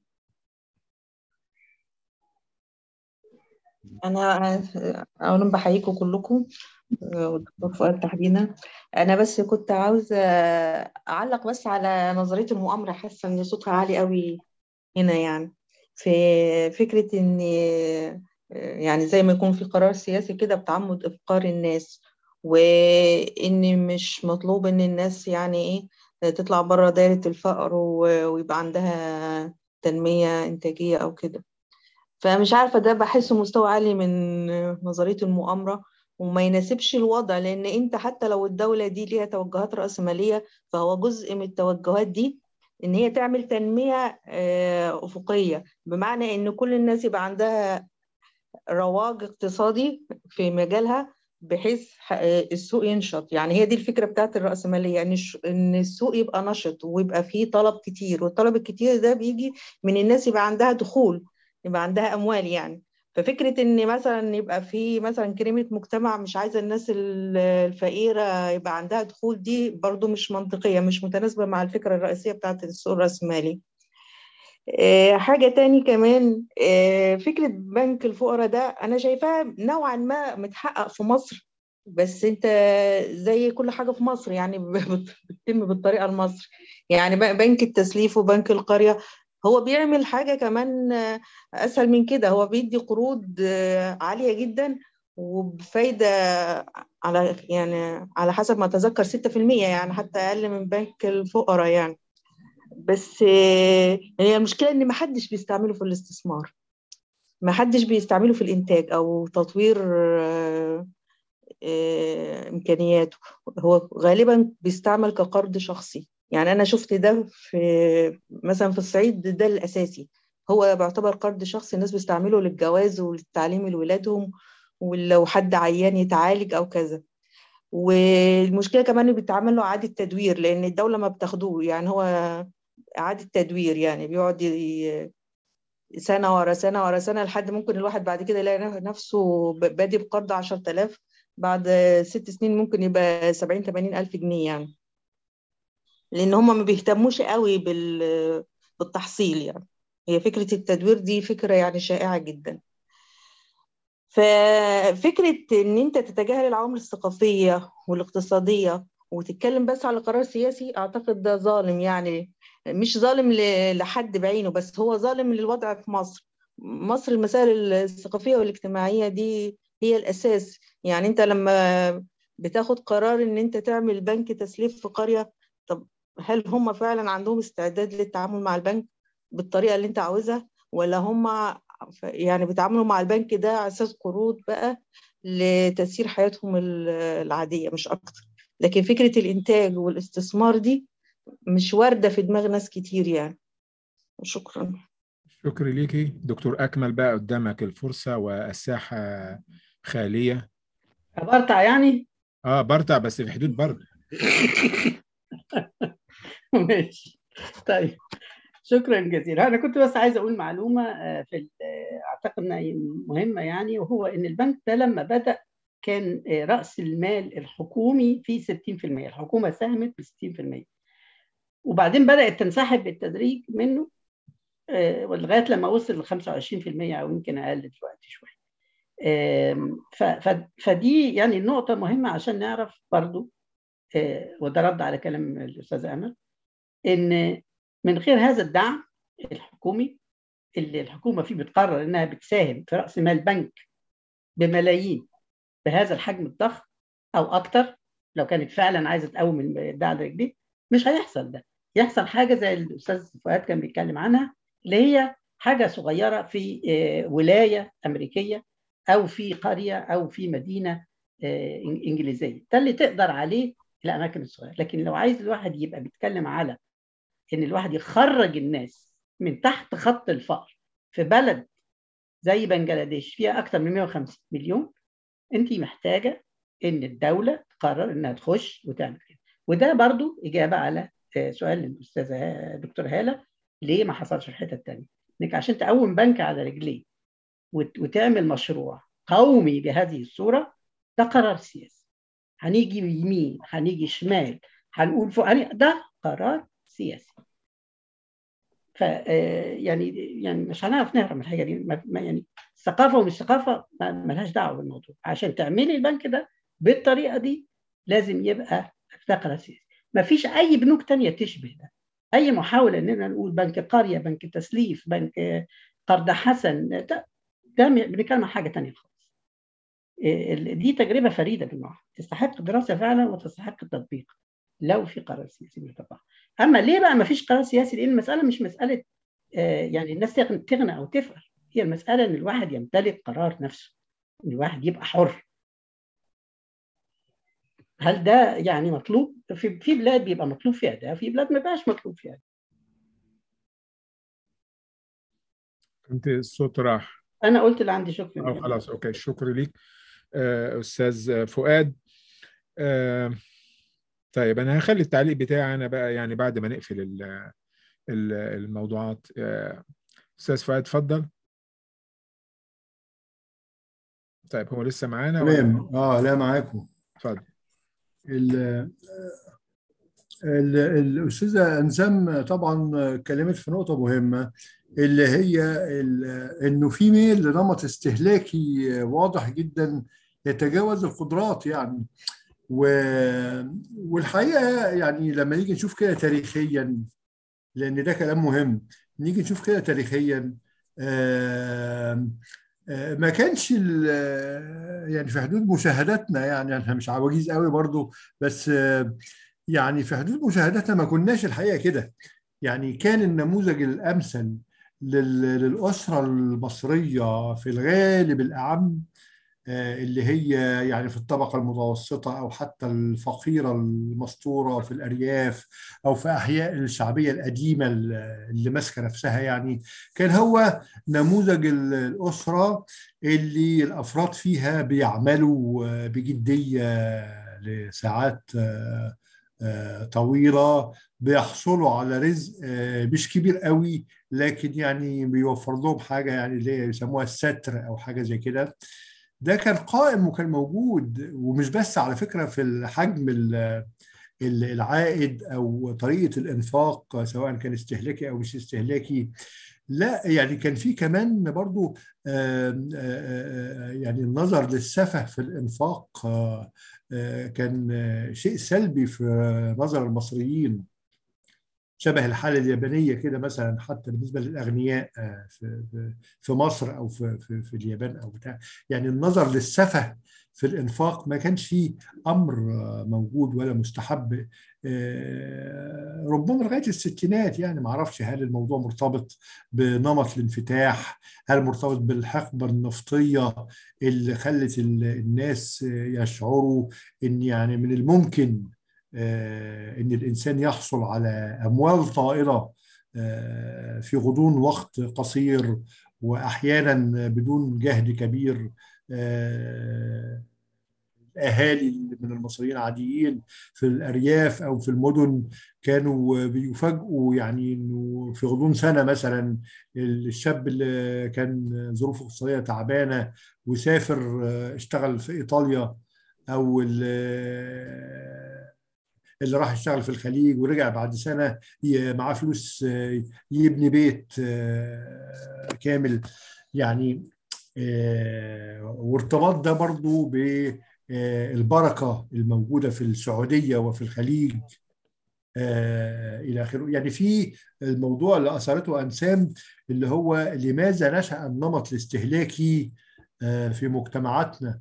أنا أولا بحييكم كلكم والدكتور فؤاد تحديدا أنا بس كنت عاوزة أعلق بس على نظرية المؤامرة حاسة إن صوتها عالي قوي هنا يعني في فكرة إن يعني زي ما يكون في قرار سياسي كده بتعمد إفقار الناس وإن مش مطلوب إن الناس يعني إيه تطلع بره دايرة الفقر و- ويبقى عندها تنمية إنتاجية أو كده فمش عارفة ده بحسه مستوى عالي من نظرية المؤامرة وما يناسبش الوضع لأن أنت حتى لو الدولة دي ليها توجهات رأسمالية فهو جزء من التوجهات دي إن هي تعمل تنمية آه، أفقية بمعنى إن كل الناس يبقى عندها رواج اقتصادي في مجالها بحيث ح- آه، السوق ينشط يعني هي دي الفكرة بتاعت الرأسمالية يعني الش- إن السوق يبقى نشط ويبقى فيه طلب كتير والطلب الكتير ده بيجي من الناس يبقى عندها دخول يبقى عندها أموال يعني ففكرة إن مثلا يبقى في مثلا كريمة مجتمع مش عايزة الناس ال- الفقيرة يبقى عندها دخول دي برضو مش منطقية مش متناسبة مع الفكرة الرئيسية بتاعت السوق الرأسمالي آه، حاجة تاني كمان آه، فكرة بنك الفقراء ده أنا شايفاها نوعا ما متحقق في مصر بس أنت زي كل حاجة في مصر يعني بت- بتتم بالطريقة المصري يعني ب- بنك التسليف وبنك القرية هو بيعمل حاجة كمان آه، أسهل من كده هو بيدي قروض آه، عالية جدا وبفايدة على يعني على حسب ما أتذكر 6% يعني حتى أقل من بنك الفقراء يعني بس آه، هي المشكلة إن محدش بيستعمله في الاستثمار محدش بيستعمله في الإنتاج أو تطوير آه، آه، إمكانياته هو غالبا بيستعمل كقرض شخصي يعني أنا شفت ده في مثلا في الصعيد ده الأساسي هو بيعتبر قرض شخصي الناس بيستعمله للجواز وللتعليم لولادهم ولو حد عيان يتعالج أو كذا والمشكلة كمان إنه بيتعمل له إعادة تدوير لأن الدولة ما بتاخدوه يعني هو إعادة تدوير يعني بيقعد ي- سنة ورا سنة ورا سنة لحد ممكن الواحد بعد كده يلاقي نفسه ب- بادئ بقرض 10000 بعد ست سنين ممكن يبقى 70 80 ألف جنيه يعني لأن هما ما بيهتموش قوي بال بالتحصيل يعني هي فكرة التدوير دي فكرة يعني شائعة جدا ففكرة إن أنت تتجاهل العوامل الثقافية والاقتصادية وتتكلم بس على قرار سياسي أعتقد ده ظالم يعني مش ظالم ل- لحد بعينه بس هو ظالم للوضع في مصر مصر المسائل الثقافية والاجتماعية دي هي الأساس يعني أنت لما بتاخد قرار إن أنت تعمل بنك تسليف في قرية طب هل هم فعلا عندهم استعداد للتعامل مع البنك بالطريقة اللي أنت عاوزها ولا هم ف- يعني بيتعاملوا مع البنك ده على اساس قروض بقى لتسيير حياتهم ال- العاديه مش اكتر لكن فكره الانتاج والاستثمار دي مش وارده في دماغ ناس كتير يعني شكرا شكرا ليكي دكتور اكمل بقى قدامك الفرصه والساحه خاليه برطع يعني اه برتع بس في حدود برضه ماشي طيب شكرا جزيلا انا كنت بس عايزه اقول معلومه آه، في ال- آه، اعتقد انها مهمه يعني وهو ان البنك ده لما بدا كان آه، راس المال الحكومي فيه 60% الحكومه ساهمت ب 60% وبعدين بدات تنسحب بالتدريج منه آه، ولغايه لما وصل ل 25% او يمكن اقل دلوقتي شويه آم، ف- ف- فدي يعني نقطه مهمه عشان نعرف برضو آه، وده رد على كلام الاستاذ امل ان من غير هذا الدعم الحكومي اللي الحكومه فيه بتقرر انها بتساهم في راس مال بنك بملايين بهذا الحجم الضخم او اكتر لو كانت فعلا عايزه تقوم ده على رجليه مش هيحصل ده يحصل حاجه زي الاستاذ فؤاد كان بيتكلم عنها اللي هي حاجه صغيره في ولايه امريكيه او في قريه او في مدينه انجليزيه ده اللي تقدر عليه الاماكن الصغيره لكن لو عايز الواحد يبقى بيتكلم على ان الواحد يخرج الناس من تحت خط الفقر في بلد زي بنجلاديش فيها اكثر من 150 مليون انت محتاجه ان الدوله تقرر انها تخش وتعمل كده وده برضو اجابه على سؤال الاستاذه دكتور هاله ليه ما حصلش في الحته الثانيه انك عشان تقوم بنك على رجليه وتعمل مشروع قومي بهذه الصوره ده قرار سياسي هنيجي يمين هنيجي شمال هنقول فوق ده قرار سياسي ف يعني يعني مش هنعرف نهرب من الحاجه دي ما يعني الثقافه ومش ثقافه ما لهاش دعوه بالموضوع عشان تعملي البنك ده بالطريقه دي لازم يبقى ده قرار سياسي ما فيش اي بنوك تانية تشبه ده اي محاوله اننا نقول بنك قريه بنك تسليف بنك قرض حسن ده ده بنتكلم عن حاجه تانية خالص دي تجربه فريده بالنوع تستحق دراسه فعلا وتستحق التطبيق لو في قرار سياسي بيطبق اما ليه بقى ما فيش قرار سياسي لان المساله مش مساله يعني الناس تغنى او تفقر هي المساله ان الواحد يمتلك قرار نفسه ان الواحد يبقى حر هل ده يعني مطلوب في في بلاد بيبقى مطلوب فيها ده في بلاد ما بقاش مطلوب فيها ده انت الصوت راح انا قلت اللي عندي شكرا أو خلاص اوكي شكرا ليك آه استاذ فؤاد آه طيب انا هخلي التعليق بتاعي انا بقى يعني بعد ما نقفل ال ال الموضوعات آه استاذ فؤاد اتفضل طيب هو لسه معانا تمام اه لا معاكم اتفضل الاستاذه انسام طبعا اتكلمت في نقطه مهمه اللي هي انه في ميل لنمط استهلاكي واضح جدا يتجاوز القدرات يعني و... والحقيقه يعني لما نيجي نشوف كده تاريخيا لان ده كلام مهم نيجي نشوف كده تاريخيا آه... ما كانش يعني في حدود مشاهداتنا يعني احنا مش عواجيز قوي برضو بس يعني في حدود مشاهداتنا ما كناش الحقيقه كده يعني كان النموذج الامثل للاسره المصريه في الغالب الاعم اللي هي يعني في الطبقة المتوسطة أو حتى الفقيرة المستورة في الأرياف أو في أحياء الشعبية القديمة اللي ماسكة نفسها يعني كان هو نموذج الأسرة اللي الأفراد فيها بيعملوا بجدية لساعات طويلة بيحصلوا على رزق مش كبير قوي لكن يعني بيوفر لهم حاجة يعني اللي يسموها الستر أو حاجة زي كده ده كان قائم وكان موجود ومش بس على فكره في الحجم العائد او طريقه الانفاق سواء كان استهلاكي او مش استهلاكي لا يعني كان في كمان برضو يعني النظر للسفه في الانفاق كان شيء سلبي في نظر المصريين شبه الحالة اليابانية كده مثلا حتى بالنسبة للأغنياء في في مصر أو في في, في اليابان أو بتاع يعني النظر للسفة في الإنفاق ما كانش فيه أمر موجود ولا مستحب ربما لغاية الستينات يعني ما أعرفش هل الموضوع مرتبط بنمط الانفتاح هل مرتبط بالحقبة النفطية اللي خلت الناس يشعروا إن يعني من الممكن ان الانسان يحصل على اموال طائله في غضون وقت قصير واحيانا بدون جهد كبير الاهالي من المصريين العاديين في الارياف او في المدن كانوا بيفاجئوا يعني انه في غضون سنه مثلا الشاب اللي كان ظروفه الاقتصاديه تعبانه وسافر اشتغل في ايطاليا او اللي راح يشتغل في الخليج ورجع بعد سنه معاه فلوس يبني بيت كامل يعني وارتباط ده برضو بالبركه الموجوده في السعوديه وفي الخليج الى اخره يعني في الموضوع اللي اثرته انسام اللي هو لماذا نشا النمط الاستهلاكي في مجتمعاتنا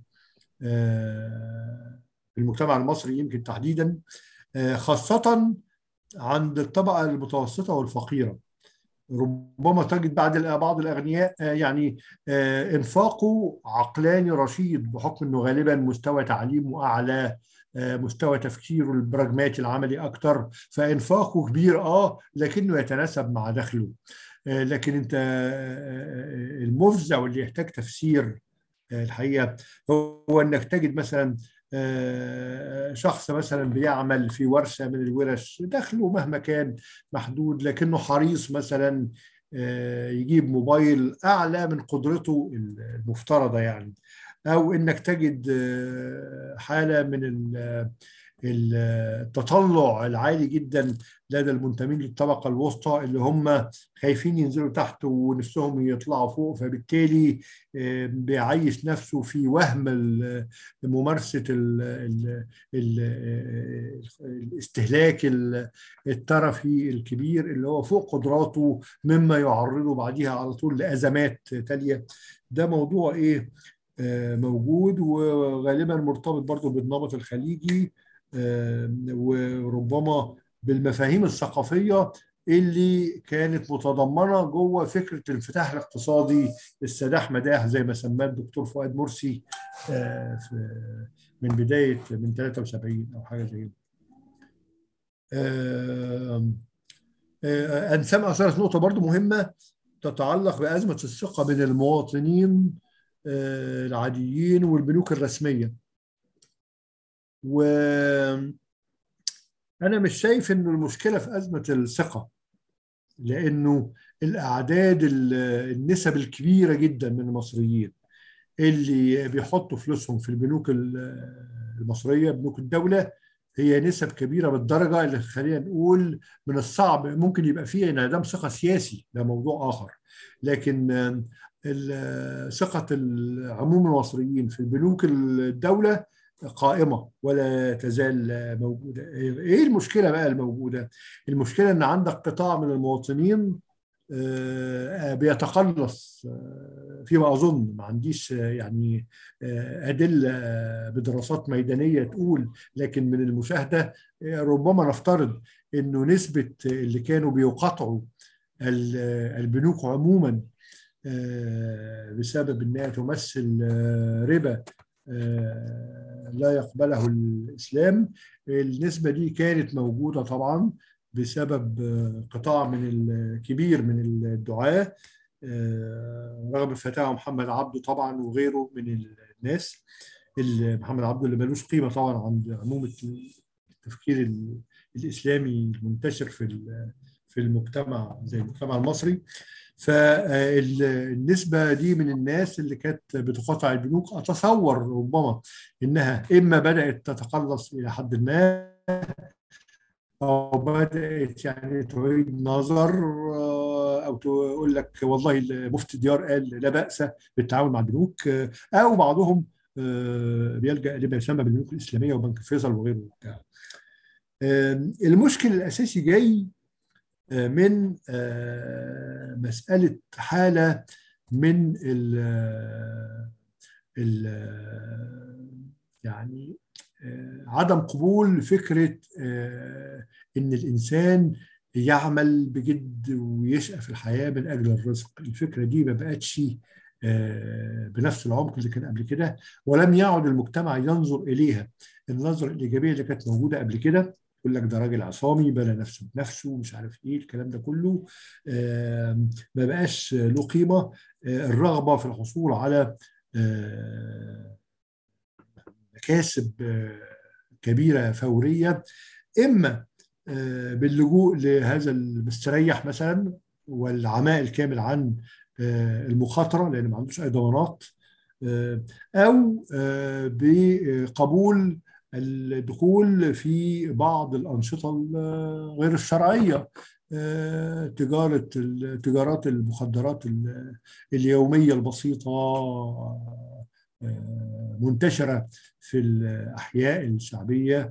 في المجتمع المصري يمكن تحديدا خاصة عند الطبقة المتوسطة والفقيرة ربما تجد بعض بعض الاغنياء يعني انفاقه عقلاني رشيد بحكم انه غالبا مستوى تعليمه اعلى مستوى تفكيره البراجماتي العملي اكتر فانفاقه كبير اه لكنه يتناسب مع دخله لكن انت المفزع واللي يحتاج تفسير الحقيقه هو انك تجد مثلا شخص مثلا بيعمل في ورشه من الورش دخله مهما كان محدود لكنه حريص مثلا يجيب موبايل اعلى من قدرته المفترضه يعني او انك تجد حاله من التطلع العالي جدا لدى المنتمين للطبقه الوسطى اللي هم خايفين ينزلوا تحت ونفسهم يطلعوا فوق فبالتالي بيعيش نفسه في وهم ممارسه ال ال ال الاستهلاك الترفي الكبير اللي هو فوق قدراته مما يعرضه بعديها على طول لازمات تاليه ده موضوع ايه موجود وغالبا مرتبط برضه بالنمط الخليجي وربما بالمفاهيم الثقافيه اللي كانت متضمنه جوه فكره الانفتاح الاقتصادي السداح مداح زي ما سماه الدكتور فؤاد مرسي من بدايه من 73 او حاجه زي كده. انسام اثرت نقطه برضو مهمه تتعلق بازمه الثقه بين المواطنين العاديين والبنوك الرسميه و انا مش شايف انه المشكله في ازمه الثقه لانه الاعداد النسب الكبيره جدا من المصريين اللي بيحطوا فلوسهم في البنوك المصريه بنوك الدوله هي نسب كبيره بالدرجه اللي خلينا نقول من الصعب ممكن يبقى فيه انعدام ثقه سياسي ده موضوع اخر لكن ثقه عموم المصريين في بنوك الدوله قائمة ولا تزال موجودة إيه المشكلة بقى الموجودة؟ المشكلة أن عندك قطاع من المواطنين بيتقلص فيما أظن ما عنديش يعني أدلة بدراسات ميدانية تقول لكن من المشاهدة ربما نفترض أنه نسبة اللي كانوا بيقاطعوا البنوك عموما بسبب أنها تمثل ربا لا يقبله الإسلام النسبة دي كانت موجودة طبعا بسبب قطاع من الكبير من الدعاة رغم فتاة محمد عبده طبعا وغيره من الناس محمد عبده اللي ملوش قيمة طبعا عند عموم التفكير الإسلامي المنتشر في في المجتمع زي المجتمع المصري فالنسبة دي من الناس اللي كانت بتقاطع البنوك أتصور ربما إنها إما بدأت تتقلص إلى حد ما أو بدأت يعني تعيد نظر أو تقول لك والله مفتي ديار قال لا بأس بالتعاون مع البنوك أو بعضهم بيلجأ لما يسمى بالبنوك الإسلامية وبنك فيصل وغيره المشكل الأساسي جاي من مسألة حالة من ال ال يعني عدم قبول فكرة إن الإنسان يعمل بجد ويشقى في الحياة من أجل الرزق الفكرة دي ما بقتش بنفس العمق اللي كان قبل كده ولم يعد المجتمع ينظر إليها النظرة الإيجابية اللي كانت موجودة قبل كده يقول لك ده راجل عصامي بنى نفسه بنفسه مش عارف ايه الكلام ده كله ما بقاش له قيمه الرغبه في الحصول على مكاسب كبيره فوريه اما باللجوء لهذا المستريح مثلا والعماء الكامل عن المخاطره لان ما عندوش اي ضمانات او بقبول الدخول في بعض الأنشطة غير الشرعية تجارة تجارات المخدرات اليومية البسيطة منتشرة في الأحياء الشعبية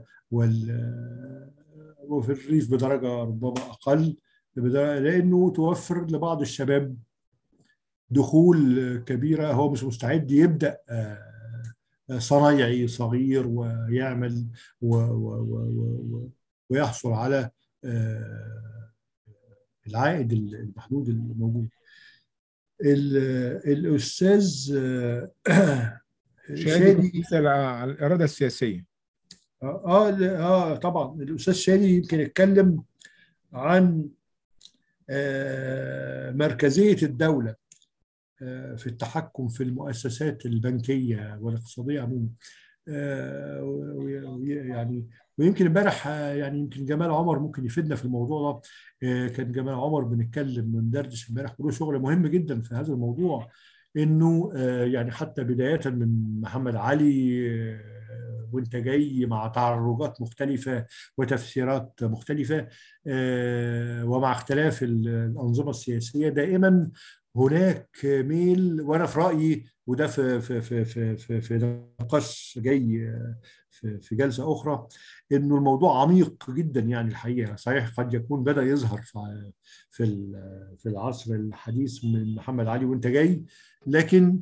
وفي الريف بدرجة ربما أقل لأنه توفر لبعض الشباب دخول كبيرة هو مش مستعد يبدأ صنايعي صغير ويعمل و و و و ويحصل على العائد المحدود الموجود الاستاذ شادي بيسال على الاراده السياسيه اه اه طبعا الاستاذ شادي يمكن يتكلم عن آه مركزيه الدوله آه في التحكم في المؤسسات البنكيه والاقتصاديه عموما آه يعني ويمكن امبارح يعني يمكن جمال عمر ممكن يفيدنا في الموضوع ده كان جمال عمر بنتكلم وندردش امبارح وله شغل مهم جدا في هذا الموضوع انه يعني حتى بدايه من محمد علي وانت جاي مع تعرجات مختلفه وتفسيرات مختلفه ومع اختلاف الانظمه السياسيه دائما هناك ميل وانا في رايي وده في في في في في, في نقاش جاي في في جلسه اخرى انه الموضوع عميق جدا يعني الحقيقه صحيح قد يكون بدا يظهر في في في العصر الحديث من محمد علي وانت جاي لكن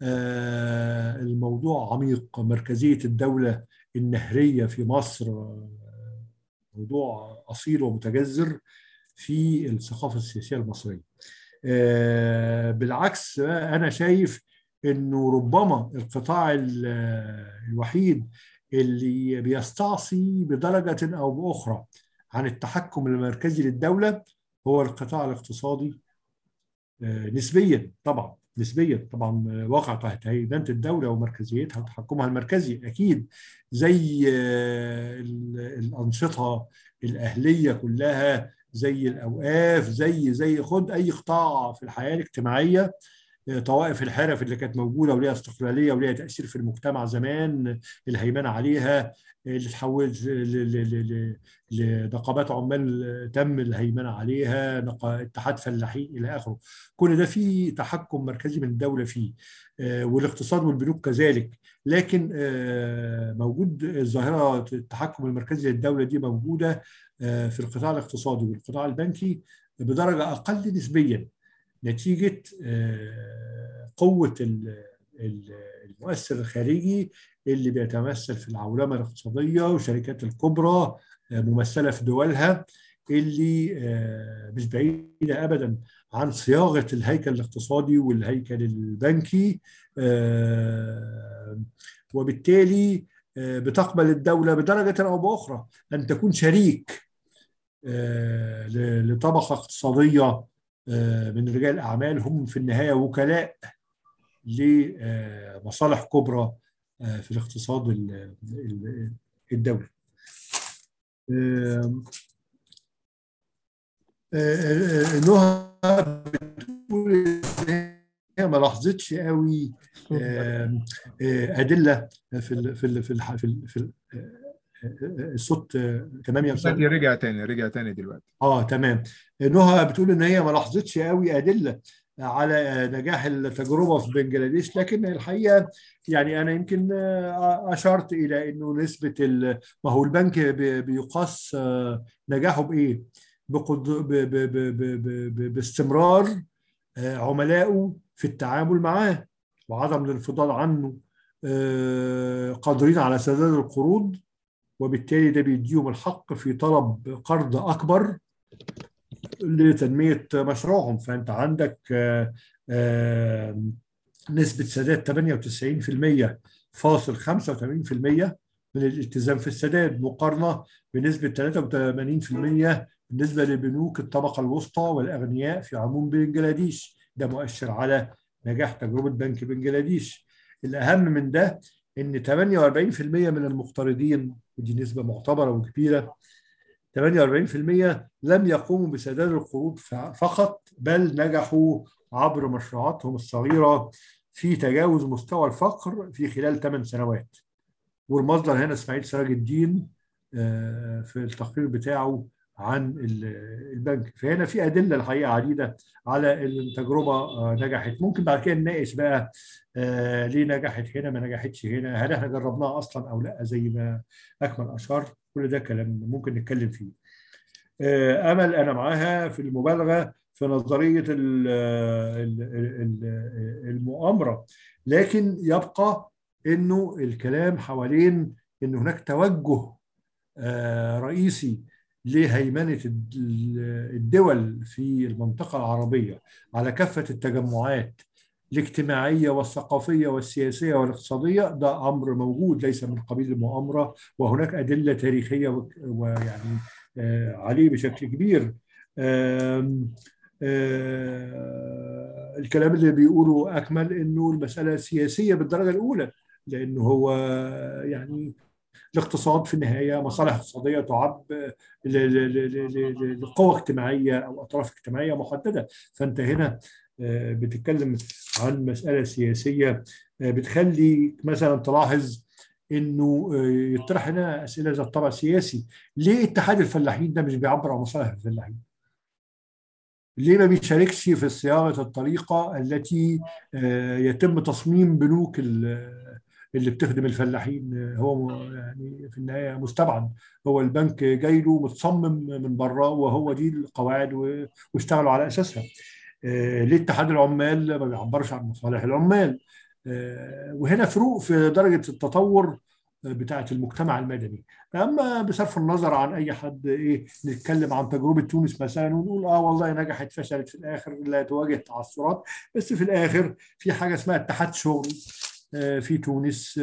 الموضوع عميق مركزيه الدوله النهريه في مصر موضوع اصيل ومتجذر في الثقافه السياسيه المصريه بالعكس انا شايف انه ربما القطاع الوحيد اللي بيستعصي بدرجه او باخرى عن التحكم المركزي للدوله هو القطاع الاقتصادي نسبيا طبعا نسبيا طبعا واقع هيمنه الدوله ومركزيتها وتحكمها المركزي اكيد زي الانشطه الاهليه كلها زي الاوقاف زي زي خد اي قطاع في الحياه الاجتماعيه طوائف الحرف اللي كانت موجوده وليها استقلاليه وليها تاثير في المجتمع زمان الهيمنه عليها اللي تحولت لنقابات عمال تم الهيمنه عليها اتحاد فلاحين الى اخره كل ده فيه تحكم مركزي من الدوله فيه والاقتصاد والبنوك كذلك لكن موجود ظاهره التحكم المركزي للدوله دي موجوده في القطاع الاقتصادي والقطاع البنكي بدرجه اقل نسبيا نتيجه قوه المؤثر الخارجي اللي بيتمثل في العولمه الاقتصاديه والشركات الكبرى ممثله في دولها اللي مش بعيده ابدا عن صياغه الهيكل الاقتصادي والهيكل البنكي وبالتالي بتقبل الدوله بدرجه او باخرى ان تكون شريك لطبقه اقتصاديه من رجال الاعمال هم في النهايه وكلاء لمصالح كبرى في الاقتصاد الدولي. نهى بتقول هي ما لاحظتش قوي ادله في ال في ال في ال في, ال في ال الصوت تمام يا استاذ رجع تاني رجع تاني دلوقتي اه تمام نهى بتقول ان هي ما لاحظتش قوي ادله على نجاح التجربه في بنجلاديش لكن الحقيقه يعني انا يمكن اشرت الى انه نسبه ما هو البنك بيقاس نجاحه بايه؟ بقد... ب... ب... ب... ب... باستمرار عملائه في التعامل معاه وعدم الانفضال عنه قادرين على سداد القروض وبالتالي ده بيديهم الحق في طلب قرض اكبر لتنميه مشروعهم فانت عندك نسبه سداد 98% فاصل 85% من الالتزام في السداد مقارنه بنسبه 83% بالنسبه لبنوك الطبقه الوسطى والاغنياء في عموم بنجلاديش ده مؤشر على نجاح تجربه بنك بنجلاديش الاهم من ده ان 48% من المقترضين ودي نسبه معتبره وكبيره 48% لم يقوموا بسداد القروض فقط بل نجحوا عبر مشروعاتهم الصغيره في تجاوز مستوى الفقر في خلال 8 سنوات والمصدر هنا اسماعيل سراج الدين في التقرير بتاعه عن البنك فهنا في ادله الحقيقه عديده على ان التجربه نجحت ممكن بعد كده نناقش بقى ليه نجحت هنا ما نجحتش هنا هل احنا جربناها اصلا او لا زي ما اكمل اشار كل ده كلام ممكن نتكلم فيه امل انا معاها في المبالغه في نظريه المؤامره لكن يبقى انه الكلام حوالين ان هناك توجه رئيسي لهيمنة الدول في المنطقة العربية على كافة التجمعات الاجتماعية والثقافية والسياسية والاقتصادية ده أمر موجود ليس من قبيل المؤامرة وهناك أدلة تاريخية ويعني عليه بشكل كبير آم آم الكلام اللي بيقوله أكمل أنه المسألة سياسية بالدرجة الأولى لأنه هو يعني الاقتصاد في النهايه مصالح اقتصاديه تعب لقوى اجتماعيه او اطراف اجتماعيه محدده فانت هنا بتتكلم عن مساله سياسيه بتخلي مثلا تلاحظ انه يطرح هنا اسئله ذات طابع سياسي ليه اتحاد الفلاحين ده مش بيعبر عن مصالح الفلاحين؟ ليه ما بيشاركش في صياغه الطريقه التي يتم تصميم بنوك اللي بتخدم الفلاحين هو يعني في النهايه مستبعد هو البنك جاي له متصمم من بره وهو دي القواعد واشتغلوا على اساسها ليه اتحاد العمال ما بيعبرش عن مصالح العمال وهنا فروق في درجه التطور بتاعه المجتمع المدني اما بصرف النظر عن اي حد ايه نتكلم عن تجربه تونس مثلا ونقول اه والله نجحت فشلت في الاخر لا تواجه تعثرات بس في الاخر في حاجه اسمها اتحاد شغل في تونس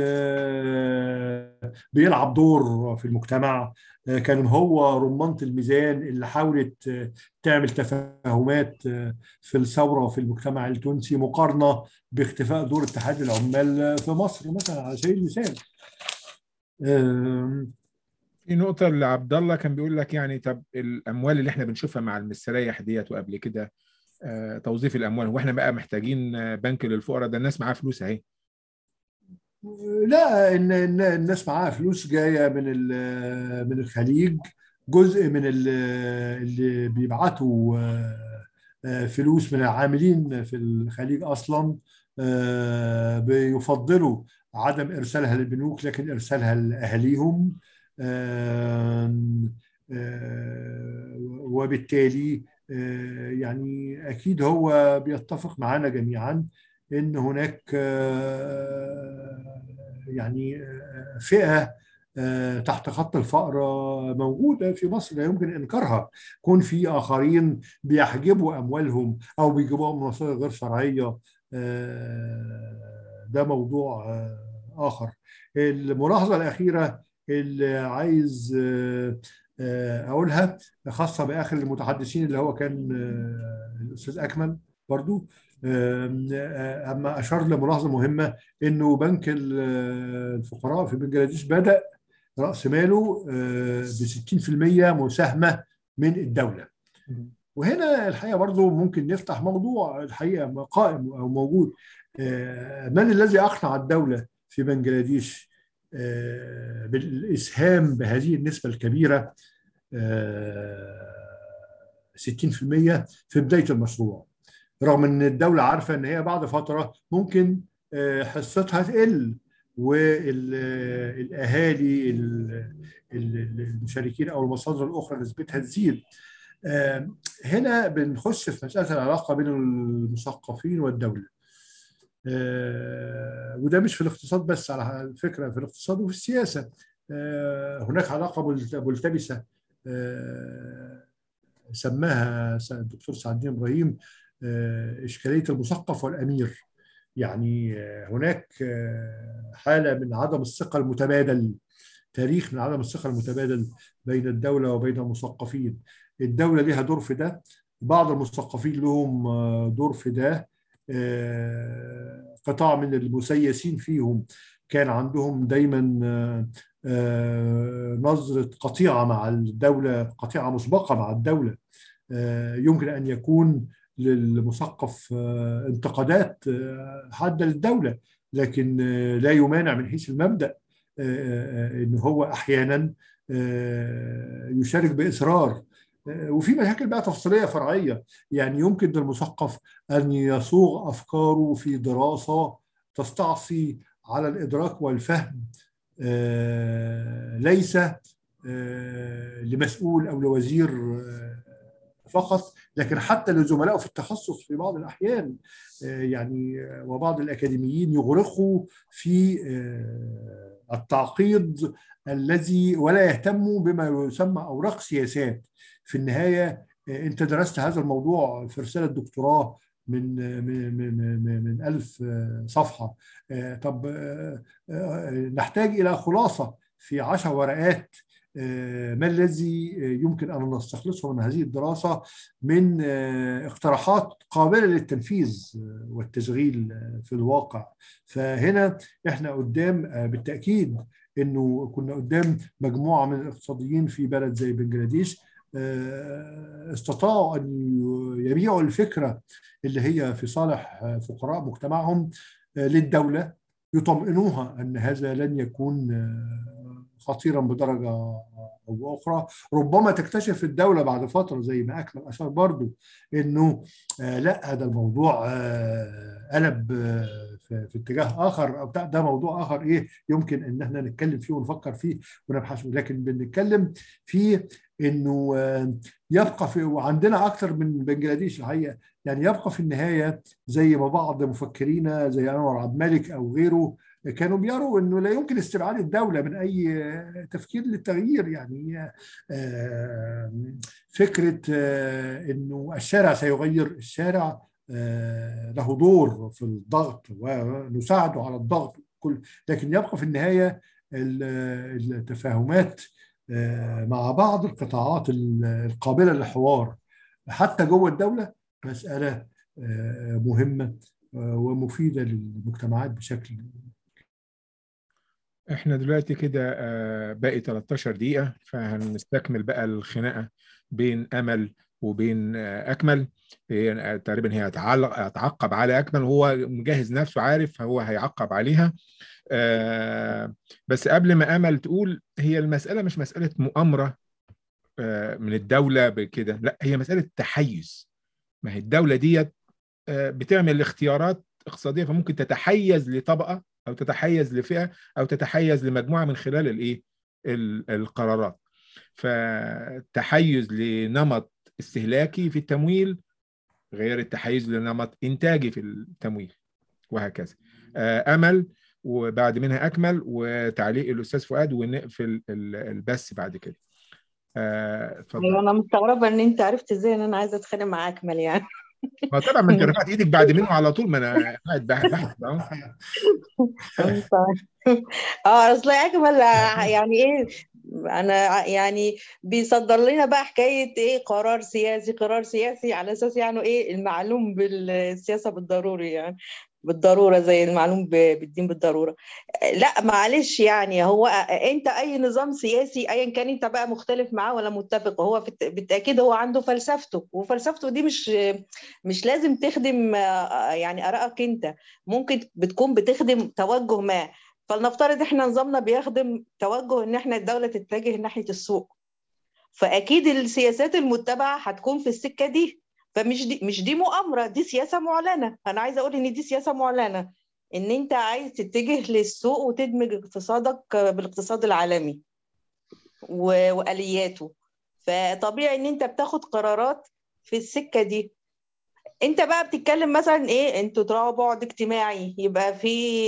بيلعب دور في المجتمع كان هو رمانة الميزان اللي حاولت تعمل تفاهمات في الثورة في المجتمع التونسي مقارنة باختفاء دور اتحاد العمال في مصر مثلا على سبيل المثال في نقطة اللي عبد الله كان بيقول لك يعني طب الأموال اللي احنا بنشوفها مع المستريح ديت وقبل كده توظيف الأموال واحنا بقى محتاجين بنك للفقراء ده الناس معاها فلوس أهي لا ان الناس معاها فلوس جايه من من الخليج جزء من اللي بيبعتوا فلوس من العاملين في الخليج اصلا بيفضلوا عدم ارسالها للبنوك لكن ارسالها لاهاليهم وبالتالي يعني اكيد هو بيتفق معنا جميعا ان هناك يعني فئه تحت خط الفقر موجوده في مصر لا يمكن انكارها كون في اخرين بيحجبوا اموالهم او بيجيبوها من مصادر غير شرعيه ده موضوع اخر الملاحظه الاخيره اللي عايز اقولها خاصه باخر المتحدثين اللي هو كان الاستاذ اكمل برضو اما اشار لملاحظه مهمه انه بنك الفقراء في بنجلاديش بدا راس ماله ب 60% مساهمه من الدوله وهنا الحقيقه برضو ممكن نفتح موضوع الحقيقه قائم او موجود من الذي اقنع الدوله في بنجلاديش بالاسهام بهذه النسبه الكبيره 60% في بدايه المشروع رغم ان الدوله عارفه ان هي بعد فتره ممكن حصتها تقل والاهالي المشاركين او المصادر الاخرى نسبتها تزيد هنا بنخش في مساله العلاقه بين المثقفين والدوله وده مش في الاقتصاد بس على فكره في الاقتصاد وفي السياسه هناك علاقه ملتبسه سماها الدكتور سعد الدين ابراهيم إشكالية المثقف والأمير يعني هناك حالة من عدم الثقة المتبادل تاريخ من عدم الثقة المتبادل بين الدولة وبين المثقفين الدولة لها دور في ده بعض المثقفين لهم دور في ده قطاع من المسيسين فيهم كان عندهم دايما نظرة قطيعة مع الدولة قطيعة مسبقة مع الدولة يمكن أن يكون للمثقف انتقادات حاده للدوله لكن لا يمانع من حيث المبدا ان هو احيانا يشارك باصرار وفي مشاكل بقى تفصيليه فرعيه يعني يمكن للمثقف ان يصوغ افكاره في دراسه تستعصي على الادراك والفهم ليس لمسؤول او لوزير فقط لكن حتى لزملائه في التخصص في بعض الاحيان يعني وبعض الاكاديميين يغرقوا في التعقيد الذي ولا يهتموا بما يسمى اوراق سياسات في النهايه انت درست هذا الموضوع في رساله دكتوراه من من من من ألف صفحة طب نحتاج إلى خلاصة في عشر ورقات ما الذي يمكن أن نستخلصه من هذه الدراسة من اقتراحات قابلة للتنفيذ والتشغيل في الواقع فهنا احنا قدام بالتأكيد انه كنا قدام مجموعة من الاقتصاديين في بلد زي بنجلاديش استطاعوا ان يبيعوا الفكره اللي هي في صالح فقراء مجتمعهم للدوله يطمئنوها ان هذا لن يكون خطيرا بدرجه او اخرى ربما تكتشف الدوله بعد فتره زي ما اكمل اشار برضو انه لا هذا الموضوع قلب في اتجاه اخر او ده موضوع اخر ايه يمكن ان احنا نتكلم فيه ونفكر فيه ونبحث لكن بنتكلم في انه يبقى في وعندنا اكثر من بنجلاديش الحقيقه يعني يبقى في النهايه زي ما بعض مفكرين زي انور عبد الملك او غيره كانوا بيروا انه لا يمكن استبعاد الدوله من اي تفكير للتغيير يعني فكره انه الشارع سيغير الشارع له دور في الضغط ونساعده على الضغط كل لكن يبقى في النهايه التفاهمات مع بعض القطاعات القابله للحوار حتى جوه الدوله مساله مهمه ومفيده للمجتمعات بشكل احنا دلوقتي كده باقي 13 دقيقه فهنستكمل بقى الخناقه بين امل وبين اكمل هي تقريبا هي هتعقب على اكمل وهو مجهز نفسه عارف هو هيعقب عليها آه بس قبل ما امل تقول هي المساله مش مساله مؤامره آه من الدوله بكده لا هي مساله تحيز ما هي الدوله ديت آه بتعمل اختيارات اقتصاديه فممكن تتحيز لطبقه او تتحيز لفئه او تتحيز لمجموعه من خلال الايه القرارات فتحيز لنمط استهلاكي في التمويل غير التحيز لنمط انتاجي في التمويل وهكذا امل وبعد منها اكمل وتعليق الاستاذ فؤاد ونقفل البث بعد كده اتفضل انا مستغربه ان انت عرفت ازاي ان انا عايزه اتخانق مع اكمل يعني ما طبعا ما انت رفعت ايدك بعد منه على طول ما انا قاعد بحث اه اصل اكمل يعني ايه انا يعني بيصدر لنا بقى حكايه ايه قرار سياسي قرار سياسي على اساس يعني ايه المعلوم بالسياسه بالضروري يعني بالضروره زي المعلوم بالدين بالضروره لا معلش يعني هو انت اي نظام سياسي ايا كان انت بقى مختلف معاه ولا متفق هو بالتاكيد هو عنده فلسفته وفلسفته دي مش مش لازم تخدم يعني ارائك انت ممكن بتكون بتخدم توجه ما فلنفترض احنا نظامنا بيخدم توجه ان احنا الدوله تتجه ناحيه السوق فاكيد السياسات المتبعه هتكون في السكه دي فمش دي مش دي مؤامره دي سياسه معلنه انا عايزه اقول ان دي سياسه معلنه ان انت عايز تتجه للسوق وتدمج اقتصادك بالاقتصاد العالمي والياته فطبيعي ان انت بتاخد قرارات في السكه دي انت بقى بتتكلم مثلا ايه انتوا تراعوا بعد اجتماعي يبقى في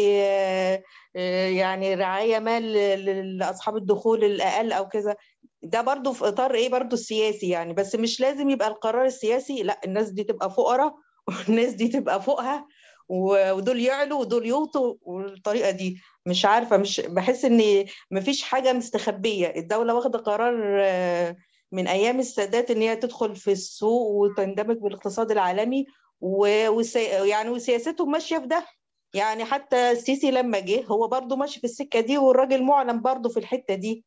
يعني رعايه مال لاصحاب الدخول الاقل او كذا ده برضو في اطار ايه برضو السياسي يعني بس مش لازم يبقى القرار السياسي لا الناس دي تبقى فقراء والناس دي تبقى فوقها ودول يعلوا ودول يوطوا والطريقه دي مش عارفه مش بحس ان مفيش حاجه مستخبيه الدوله واخده قرار من ايام السادات ان هي تدخل في السوق وتندمج بالاقتصاد العالمي وسي... يعني وسياستهم ماشيه في ده يعني حتى السيسي لما جه هو برضو ماشي في السكه دي والراجل معلن برضو في الحته دي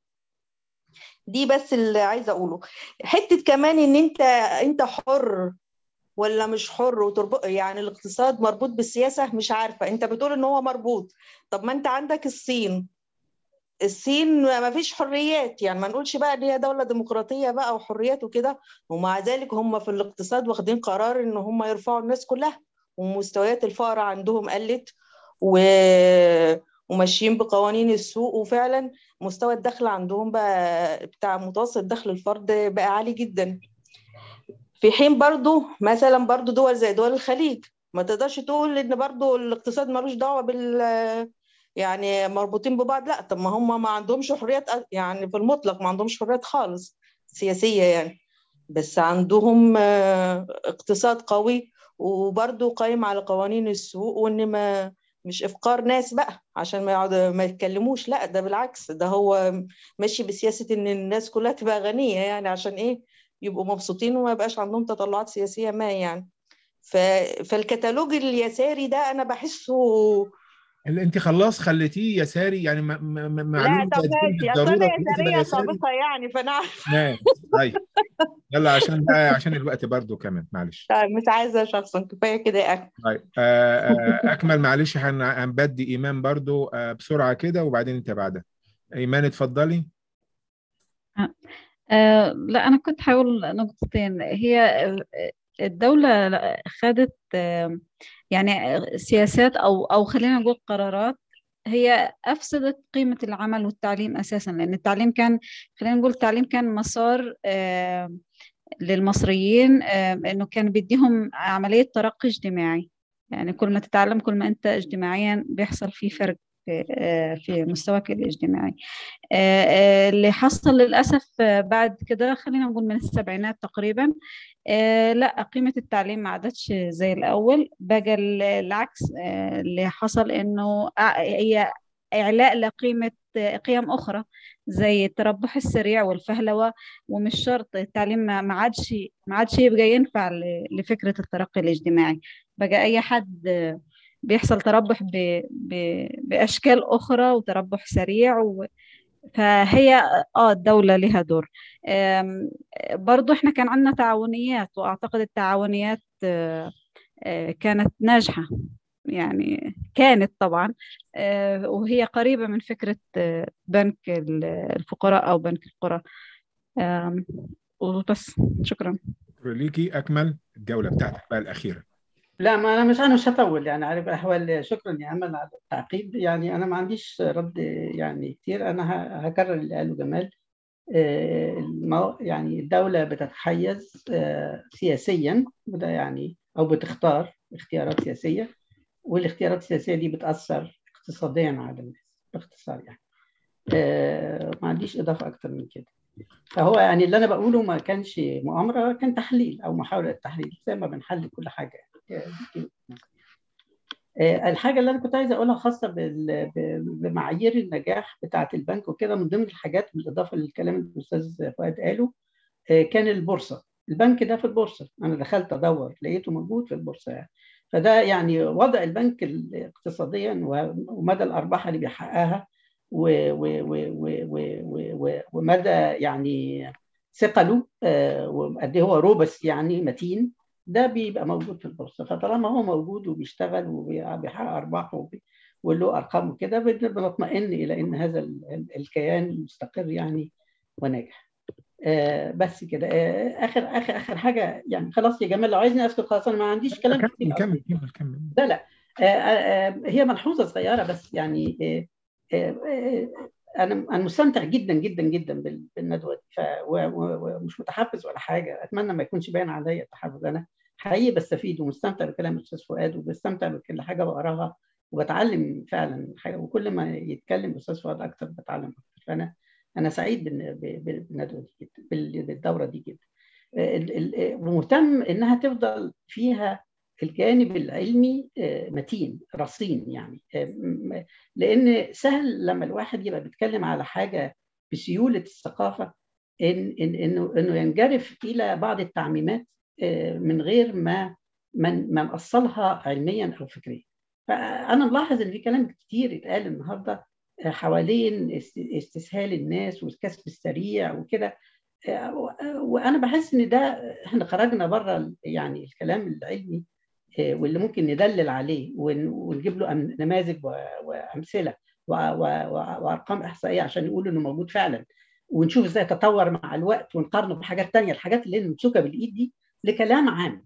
دي بس اللي عايزه اقوله حته كمان ان انت انت حر ولا مش حر وتربط يعني الاقتصاد مربوط بالسياسه مش عارفه انت بتقول ان هو مربوط طب ما انت عندك الصين الصين ما فيش حريات يعني ما نقولش بقى ان هي دوله ديمقراطيه بقى وحريات وكده ومع ذلك هم في الاقتصاد واخدين قرار ان هم يرفعوا الناس كلها ومستويات الفقر عندهم قلت و... وماشيين بقوانين السوق وفعلا مستوى الدخل عندهم بقى بتاع متوسط دخل الفرد بقى عالي جدا في حين برضو مثلا برضو دول زي دول الخليج ما تقدرش تقول ان برضو الاقتصاد ملوش دعوه بال يعني مربوطين ببعض لا طب ما هم ما عندهمش حريات يعني في المطلق ما عندهمش حريات خالص سياسيه يعني بس عندهم آه، اقتصاد قوي وبرضه قايم على قوانين السوق وان ما مش افقار ناس بقى عشان ما يقعد ما يتكلموش لا ده بالعكس ده هو ماشي بسياسه ان الناس كلها تبقى غنيه يعني عشان ايه يبقوا مبسوطين وما يبقاش عندهم تطلعات سياسيه ما يعني ف... فالكتالوج اليساري ده انا بحسه اللي انت خلاص خليتيه يساري يعني م- م- م- لا معلومه طب تقديم ماشي اصل بالضروره انا كلها تبقى يساريه يساري سابقه يعني فانا عارفه ماشي طيب يلا عشان بقى عشان الوقت برضو كمان معلش طيب مش عايزه شخصا كفايه كده يا اكل طيب آه، آه، اكمل معلش هن- هنبدي ايمان برضو آه، بسرعه كده وبعدين انت بعدها ايمان اتفضلي آه لا أنا كنت هقول نقطتين هي آه، الدولة لا- خدت آه، يعني سياسات أو أو خلينا نقول قرارات هي أفسدت قيمة العمل والتعليم أساسا لأن التعليم كان خلينا نقول التعليم كان مسار آه، للمصريين آه، إنه كان بيديهم عملية ترقي اجتماعي يعني كل ما تتعلم كل ما أنت اجتماعيا بيحصل في فرق في آه، في مستواك الاجتماعي آه، آه، اللي حصل للأسف آه، بعد كده خلينا نقول من السبعينات تقريبا آه، لا قيمة التعليم ما عادتش زي الأول بقى ال- العكس آه، اللي حصل إنه أع- هي إعلاء لقيمة آه، قيم أخرى زي التربح السريع والفهلوة ومش شرط التعليم ما ما عادش ما عادش يبقى ينفع ل- لفكرة الترقي الاجتماعي بقى أي حد آه، بيحصل تربح ب... ب... بأشكال أخرى وتربح سريع و... فهي اه الدولة لها دور آم، برضو احنا كان عندنا تعاونيات واعتقد التعاونيات آه، آه، كانت ناجحة يعني كانت طبعا آه، وهي قريبة من فكرة آه، بنك ال- الفقراء أو بنك القرى آم، وبس شكرا شكرا ليكي اكمل الجوله بتاعتك بقى الاخيره لا ما انا مش انا مش هطول يعني عارف احوال شكرا يا امل على التعقيب يعني انا ما عنديش رد يعني كتير انا ه- هكرر اللي قاله جمال آه، المو... يعني الدولة بتتحيز آه، سياسيا وده يعني او بتختار اختيارات سياسية والاختيارات السياسية دي بتأثر اقتصاديا على الناس باختصار يعني آه، ما عنديش إضافة أكتر من كده فهو يعني اللي أنا بقوله ما كانش مؤامرة كان تحليل أو محاولة تحليل زي ما بنحلل كل حاجة يعني. آه، الحاجة اللي أنا كنت عايز أقولها خاصة بال- ب- بمعايير النجاح بتاعة البنك وكده من ضمن الحاجات بالإضافة للكلام اللي الأستاذ فؤاد قاله آه، كان البورصة البنك ده في البورصة أنا دخلت أدور لقيته موجود في البورصة يعني فده يعني وضع البنك اقتصاديا و- ومدى الأرباح اللي بيحققها و- و- و- و- و- و- و- ومدى يعني ثقله آه، وقد إيه هو روبس يعني متين ده بيبقى موجود في البورصه فطالما هو موجود وبيشتغل وبيحقق ارباح وبي- وله ارقام وكده بن- بنطمئن الى ان هذا ال- ال- الكيان مستقر يعني وناجح آه بس كده آه اخر اخر اخر حاجه يعني خلاص يا جمال لو عايزني اسكت خلاص انا ما عنديش كلام كتير كمل أصلاً. كمل كمل كمل لا لا آه، آه، آه، هي ملحوظه صغيره بس يعني آه، آه، آه، انا انا مستمتع جدا جدا جدا بال- بالندوه دي ف- و- و- ومش متحفز ولا حاجه اتمنى ما يكونش باين عليا التحفز انا حقيقي بستفيد ومستمتع بكلام الاستاذ فؤاد وبستمتع بكل حاجه بقراها وبتعلم فعلا حاجه وكل ما يتكلم الاستاذ فؤاد اكتر بتعلم اكتر فانا انا سعيد بالن- ب- ب- بالندوه دي جدا بال- بالدوره دي جدا ال- ال- ومهتم انها تفضل فيها الجانب العلمي آه، متين رصين يعني آه، م- لان سهل لما الواحد يبقى بيتكلم على حاجه بسيوله الثقافه ان إن انه انه ينجرف الى بعض التعميمات آه، من غير ما من ما نأصلها علميا او فكريا فانا ملاحظ ان في كلام كتير اتقال النهارده آه، حوالين است- استسهال الناس والكسب السريع وكده آه، و- وانا بحس ان ده احنا خرجنا بره يعني الكلام العلمي آه، واللي ممكن ندلل عليه ون- ونجيب له أم- نماذج و- وامثله و- و- و- وارقام احصائيه عشان نقول انه موجود فعلا ونشوف ازاي تطور مع الوقت ونقارنه بحاجات تانية الحاجات اللي ممسوكه بالايد دي لكلام عام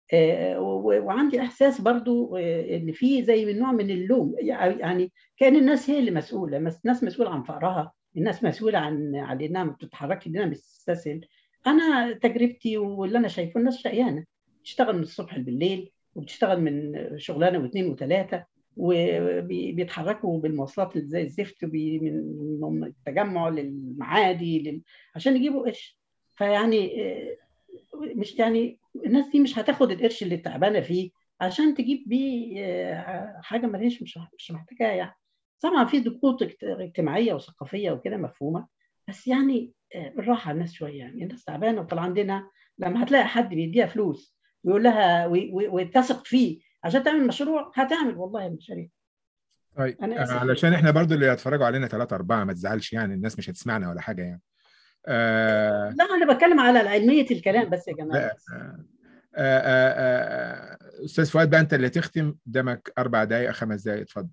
آه، و- وعندي احساس برضو آه، ان في زي من نوع من اللوم يعني كان الناس هي اللي مسؤوله مس- الناس مسؤوله عن فقرها الناس مسؤوله عن عن انها ما بتتحركش انها بتستسهل انا تجربتي واللي انا شايفه الناس شقيانه بتشتغل من الصبح بالليل وبتشتغل من شغلانه واثنين وثلاثه وبيتحركوا بالمواصلات اللي زي الزفت وبي- من من التجمع للمعادي لل... عشان يجيبوا قرش فيعني آه، مش يعني الناس دي مش هتاخد القرش اللي تعبانه فيه عشان تجيب بيه آه، حاجه مالهاش مش مش محتاجاها يعني طبعا في ضغوط اجت- اجتماعيه وثقافيه وكده مفهومه بس يعني آه، بالراحه على الناس شويه يعني الناس تعبانه وطلع عندنا لما هتلاقي حد بيديها فلوس ويقول لها وي- وي- وتثق فيه عشان تعمل مشروع هتعمل والله مشاريع طيب أنا آسف. علشان احنا برضو اللي هيتفرجوا علينا ثلاثة أربعة ما تزعلش يعني الناس مش هتسمعنا ولا حاجة يعني آه لا انا بتكلم على علميه الكلام بس يا جماعه لا آه آه آه آه أستاذ فؤاد بقى أنت اللي تختم قدامك أربع دقايق خمس دقايق اتفضل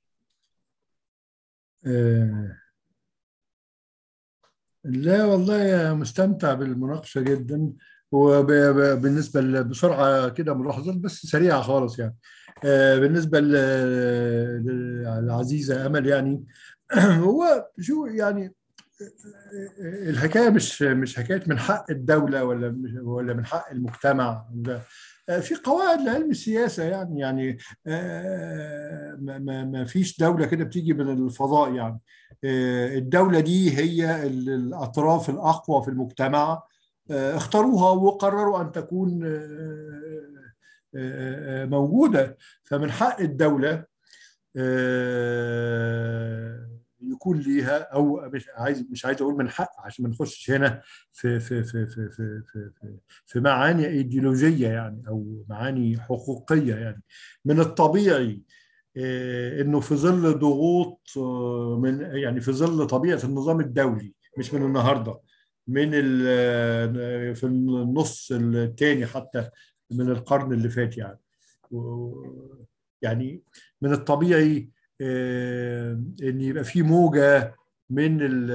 آه، لا والله يا مستمتع بالمناقشة جدا وبالنسبة ل- بسرعة كده ملاحظات بس سريعة خالص يعني آه، بالنسبة ل- للعزيزة أمل يعني هو شو يعني الحكاية مش مش حكاية من حق الدولة ولا مش- ولا من حق المجتمع ولا في قواعد لعلم السياسة يعني يعني آه، ما ما ما فيش دولة كده بتيجي من الفضاء يعني آه، الدولة دي هي ال- الأطراف الأقوى في المجتمع آه، اختاروها وقرروا أن تكون آه، آه، آه، موجودة فمن حق الدولة آه، يكون ليها او مش عايز مش عايز اقول من حق عشان ما نخشش هنا في في في في في في, في, في معاني ايديولوجيه يعني او معاني حقوقيه يعني من الطبيعي آه، انه في ظل ضغوط آه، من يعني في ظل طبيعه النظام الدولي مش من النهارده من ال- في النص الثاني حتى من القرن اللي فات يعني و- يعني من الطبيعي آه، ان يبقى في موجه من ال-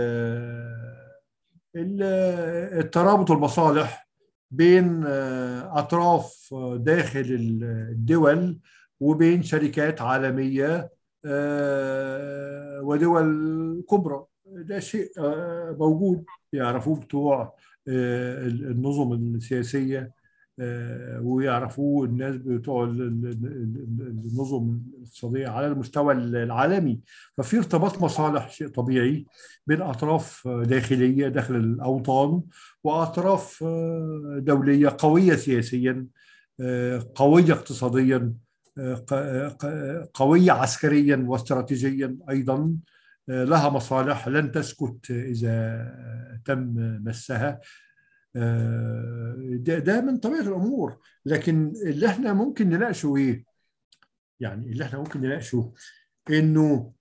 ال- الترابط المصالح بين آه، اطراف داخل الدول وبين شركات عالميه آه، ودول كبرى ده شيء آه، موجود يعرفوه بتوع آه، النظم السياسيه آه، ويعرفوه الناس بتوع ال- ال- ال- النظم الاقتصادية على المستوى العالمي ففي ارتباط مصالح شيء طبيعي بين أطراف داخلية داخل الأوطان وأطراف آه، دولية قوية سياسيا آه، قوية اقتصاديا آه، ق- ق- قوية عسكريا واستراتيجيا أيضا آه، لها مصالح لن تسكت إذا تم مسها آه، ده, ده من طبيعة الأمور لكن اللي احنا ممكن نناقشه إيه؟ يعني اللي احنا ممكن نناقشه إنه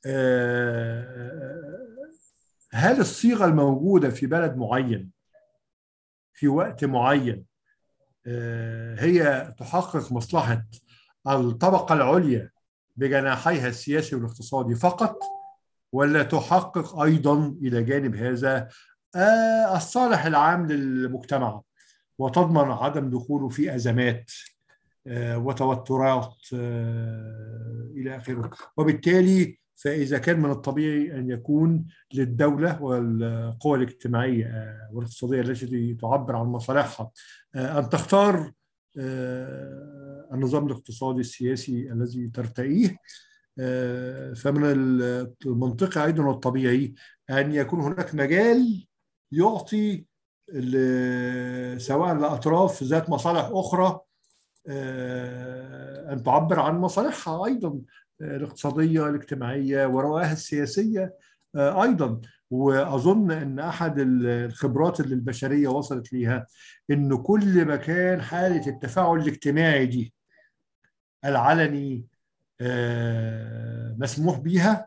آه، هل الصيغة الموجودة في بلد معين في وقت معين آه، هي تحقق مصلحة الطبقة العليا بجناحيها السياسي والاقتصادي فقط ولا تحقق أيضا إلى جانب هذا آه، الصالح العام للمجتمع وتضمن عدم دخوله في أزمات آه، وتوترات آه، إلى آخره وبالتالي فإذا كان من الطبيعي أن يكون للدولة والقوى الاجتماعية آه، والاقتصادية التي تعبر عن مصالحها آه، أن تختار آه، النظام الاقتصادي السياسي الذي ترتئيه آه، فمن المنطقي أيضا والطبيعي أن يكون هناك مجال يعطي ل- سواء لأطراف ذات مصالح أخرى آه، أن تعبر عن مصالحها أيضا آه، الاقتصادية الاجتماعية ورواها السياسية آه، أيضا وأظن أن أحد الخبرات اللي البشرية وصلت ليها أن كل ما كان حالة التفاعل الاجتماعي دي العلني آه، مسموح بيها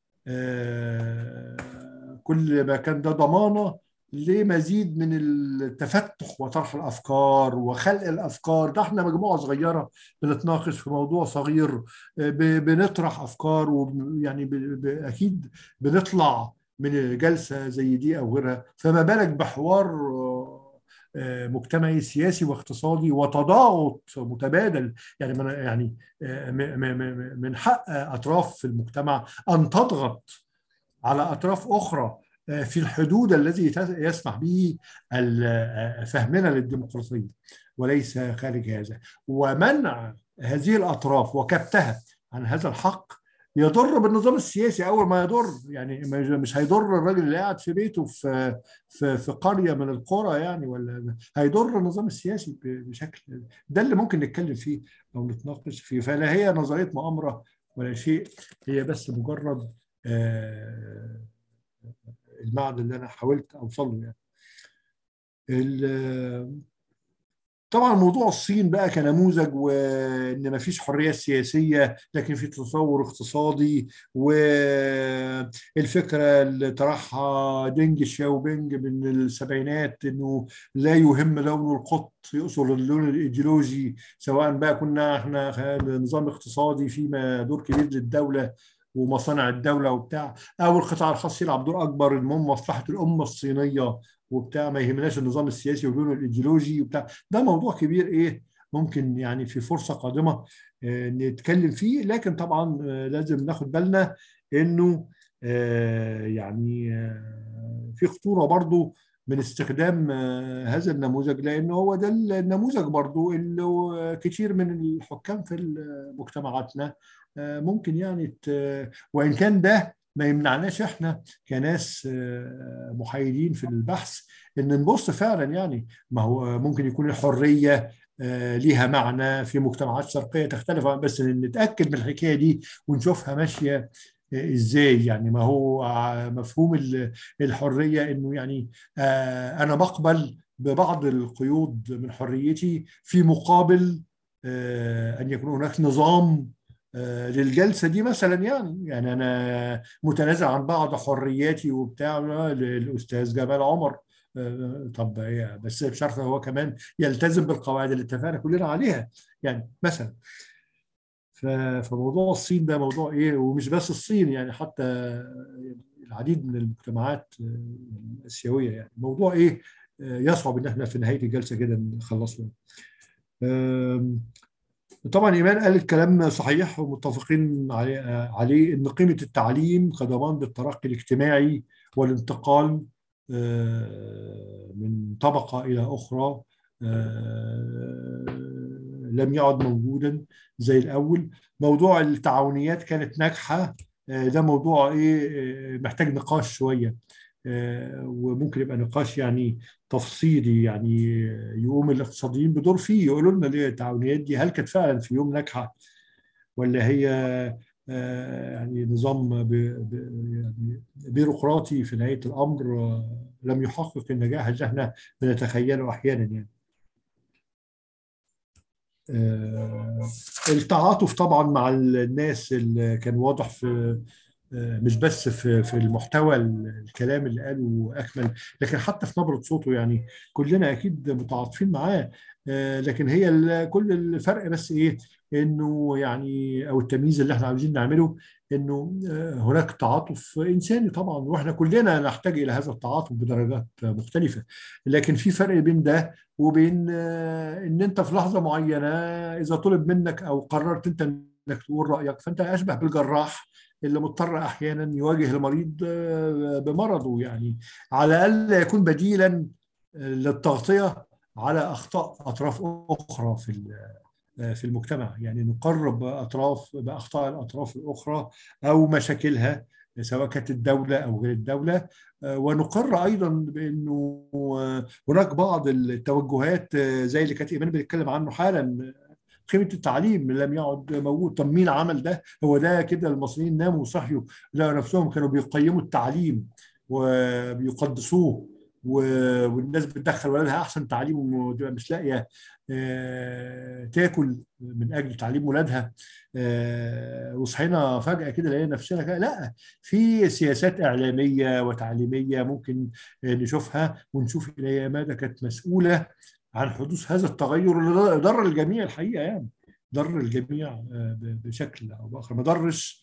آه، كل ما كان ده ضمانة لمزيد من التفتح وطرح الأفكار وخلق الأفكار ده احنا مجموعة صغيرة بنتناقش في موضوع صغير آه، ب- بنطرح أفكار ويعني أكيد بنطلع من جلسة زي دي أو غيرها فما بالك بحوار آه، آه، مجتمعي سياسي واقتصادي وتضاغط متبادل يعني من يعني آه، م- م- م- من حق اطراف في المجتمع ان تضغط على اطراف اخرى في الحدود الذي يسمح به فهمنا للديمقراطيه وليس خارج هذا ومنع هذه الاطراف وكبتها عن هذا الحق يضر بالنظام السياسي اول ما يضر يعني مش هيضر الراجل اللي قاعد في بيته في في في قريه من القرى يعني ولا هيضر النظام السياسي بشكل ده اللي ممكن نتكلم فيه او نتناقش فيه فلا هي نظريه مؤامره ولا شيء هي بس مجرد المعنى اللي انا حاولت اوصل له يعني طبعا موضوع الصين بقى كنموذج وان ما فيش حريه سياسيه لكن في تطور اقتصادي والفكره اللي طرحها دينج شاوبينج من السبعينات انه لا يهم لون القط يقصد اللون الايديولوجي سواء بقى كنا احنا نظام اقتصادي فيما دور كبير للدوله ومصانع الدوله وبتاع او القطاع الخاص يلعب دور اكبر المهم مصلحه الامه الصينيه وبتاع ما يهمناش النظام السياسي ولونه الايديولوجي وبتاع ده موضوع كبير ايه ممكن يعني في فرصه قادمه نتكلم فيه لكن طبعا لازم ناخد بالنا انه يعني في خطوره برضو من استخدام هذا النموذج لانه هو ده النموذج برضو اللي كتير من الحكام في مجتمعاتنا ممكن يعني وان كان ده ما يمنعناش احنا كناس محايدين في البحث ان نبص فعلا يعني ما هو ممكن يكون الحريه ليها معنى في مجتمعات شرقيه تختلف بس نتاكد من الحكايه دي ونشوفها ماشيه ازاي يعني ما هو مفهوم الحريه انه يعني انا بقبل ببعض القيود من حريتي في مقابل ان يكون هناك نظام للجلسه دي مثلا يعني يعني انا متنازع عن بعض حرياتي وبتاع للاستاذ جمال عمر طب هي بس بشرط هو كمان يلتزم بالقواعد اللي اتفقنا كلنا عليها يعني مثلا فموضوع الصين ده موضوع ايه ومش بس الصين يعني حتى العديد من المجتمعات الاسيويه يعني موضوع ايه يصعب ان احنا في نهايه الجلسه كده نخلصه طبعا ايمان قال الكلام صحيح ومتفقين عليه ان قيمه التعليم كضمان للترقي الاجتماعي والانتقال من طبقه الى اخرى لم يعد موجودا زي الاول موضوع التعاونيات كانت ناجحه ده موضوع ايه محتاج نقاش شويه وممكن يبقى نقاش يعني تفصيلي يعني يقوم الاقتصاديين بدور فيه يقولوا لنا ليه التعاونيات دي هل كانت فعلا في يوم ناجحه ولا هي يعني نظام يعني بيروقراطي في نهايه الامر لم يحقق النجاح اللي احنا بنتخيله احيانا يعني. التعاطف طبعا مع الناس اللي كان واضح في مش بس في في المحتوى الكلام اللي قاله اكمل لكن حتى في نبره صوته يعني كلنا اكيد متعاطفين معاه لكن هي كل الفرق بس ايه انه يعني او التمييز اللي احنا عاوزين نعمله انه هناك تعاطف انساني طبعا واحنا كلنا نحتاج الى هذا التعاطف بدرجات مختلفه لكن في فرق بين ده وبين ان انت في لحظه معينه اذا طلب منك او قررت انت انك تقول رايك فانت اشبه بالجراح اللي مضطر احيانا يواجه المريض بمرضه يعني على الاقل يكون بديلا للتغطيه على اخطاء اطراف اخرى في في المجتمع يعني نقرب اطراف باخطاء الاطراف الاخرى او مشاكلها سواء كانت الدوله او غير الدوله ونقر ايضا بانه هناك بعض التوجهات زي اللي كانت ايمان بنتكلم عنه حالا قيمه التعليم لم يعد موجود طب مين عمل ده هو ده كده المصريين ناموا وصحيوا لقوا نفسهم كانوا بيقيموا التعليم وبيقدسوه والناس بتدخل ولادها احسن تعليم وتبقى مش لاقيه تاكل من اجل تعليم ولادها وصحينا فجاه كده لقينا نفسنا كده لا في سياسات اعلاميه وتعليميه ممكن نشوفها ونشوف الى اي مدى كانت مسؤوله عن حدوث هذا التغير اللي ضر الجميع الحقيقه يعني ضر الجميع بشكل او باخر ما ضرش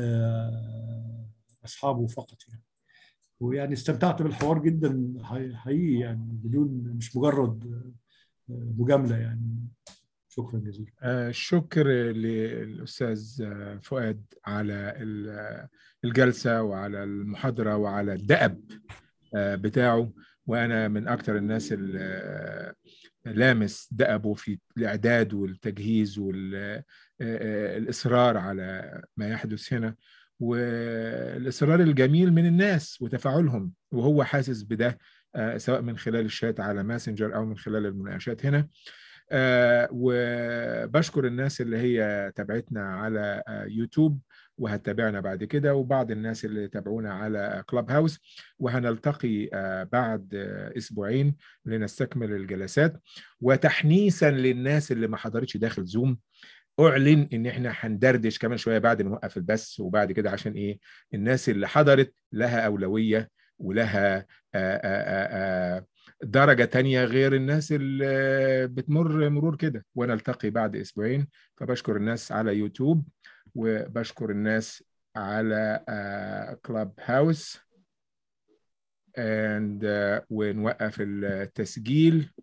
اصحابه فقط يعني ويعني استمتعت بالحوار جدا حقيقي يعني بدون مش مجرد مجامله يعني شكرا جزيلا آه، شكر للأستاذ آه، فؤاد على ال- الجلسة وعلى المحاضرة وعلى الدأب آه، بتاعه وأنا من أكثر الناس اللي آه، لامس دأبه في الإعداد والتجهيز والإصرار على ما يحدث هنا والإصرار الجميل من الناس وتفاعلهم وهو حاسس بده آه، سواء من خلال الشات على ماسنجر أو من خلال المناقشات هنا آه، وبشكر الناس اللي هي تابعتنا على آه، يوتيوب وهتتابعنا بعد كده وبعض الناس اللي تابعونا على كلاب هاوس وهنلتقي آه، بعد آه، اسبوعين لنستكمل الجلسات وتحنيسا للناس اللي ما حضرتش داخل زوم اعلن ان احنا هندردش كمان شويه بعد ما نوقف البث وبعد كده عشان ايه الناس اللي حضرت لها اولويه ولها آآ آآ آآ درجة تانية غير الناس اللي بتمر مرور كده ونلتقي بعد أسبوعين فبشكر الناس على يوتيوب وبشكر الناس على كلاب هاوس and uh, ونوقف التسجيل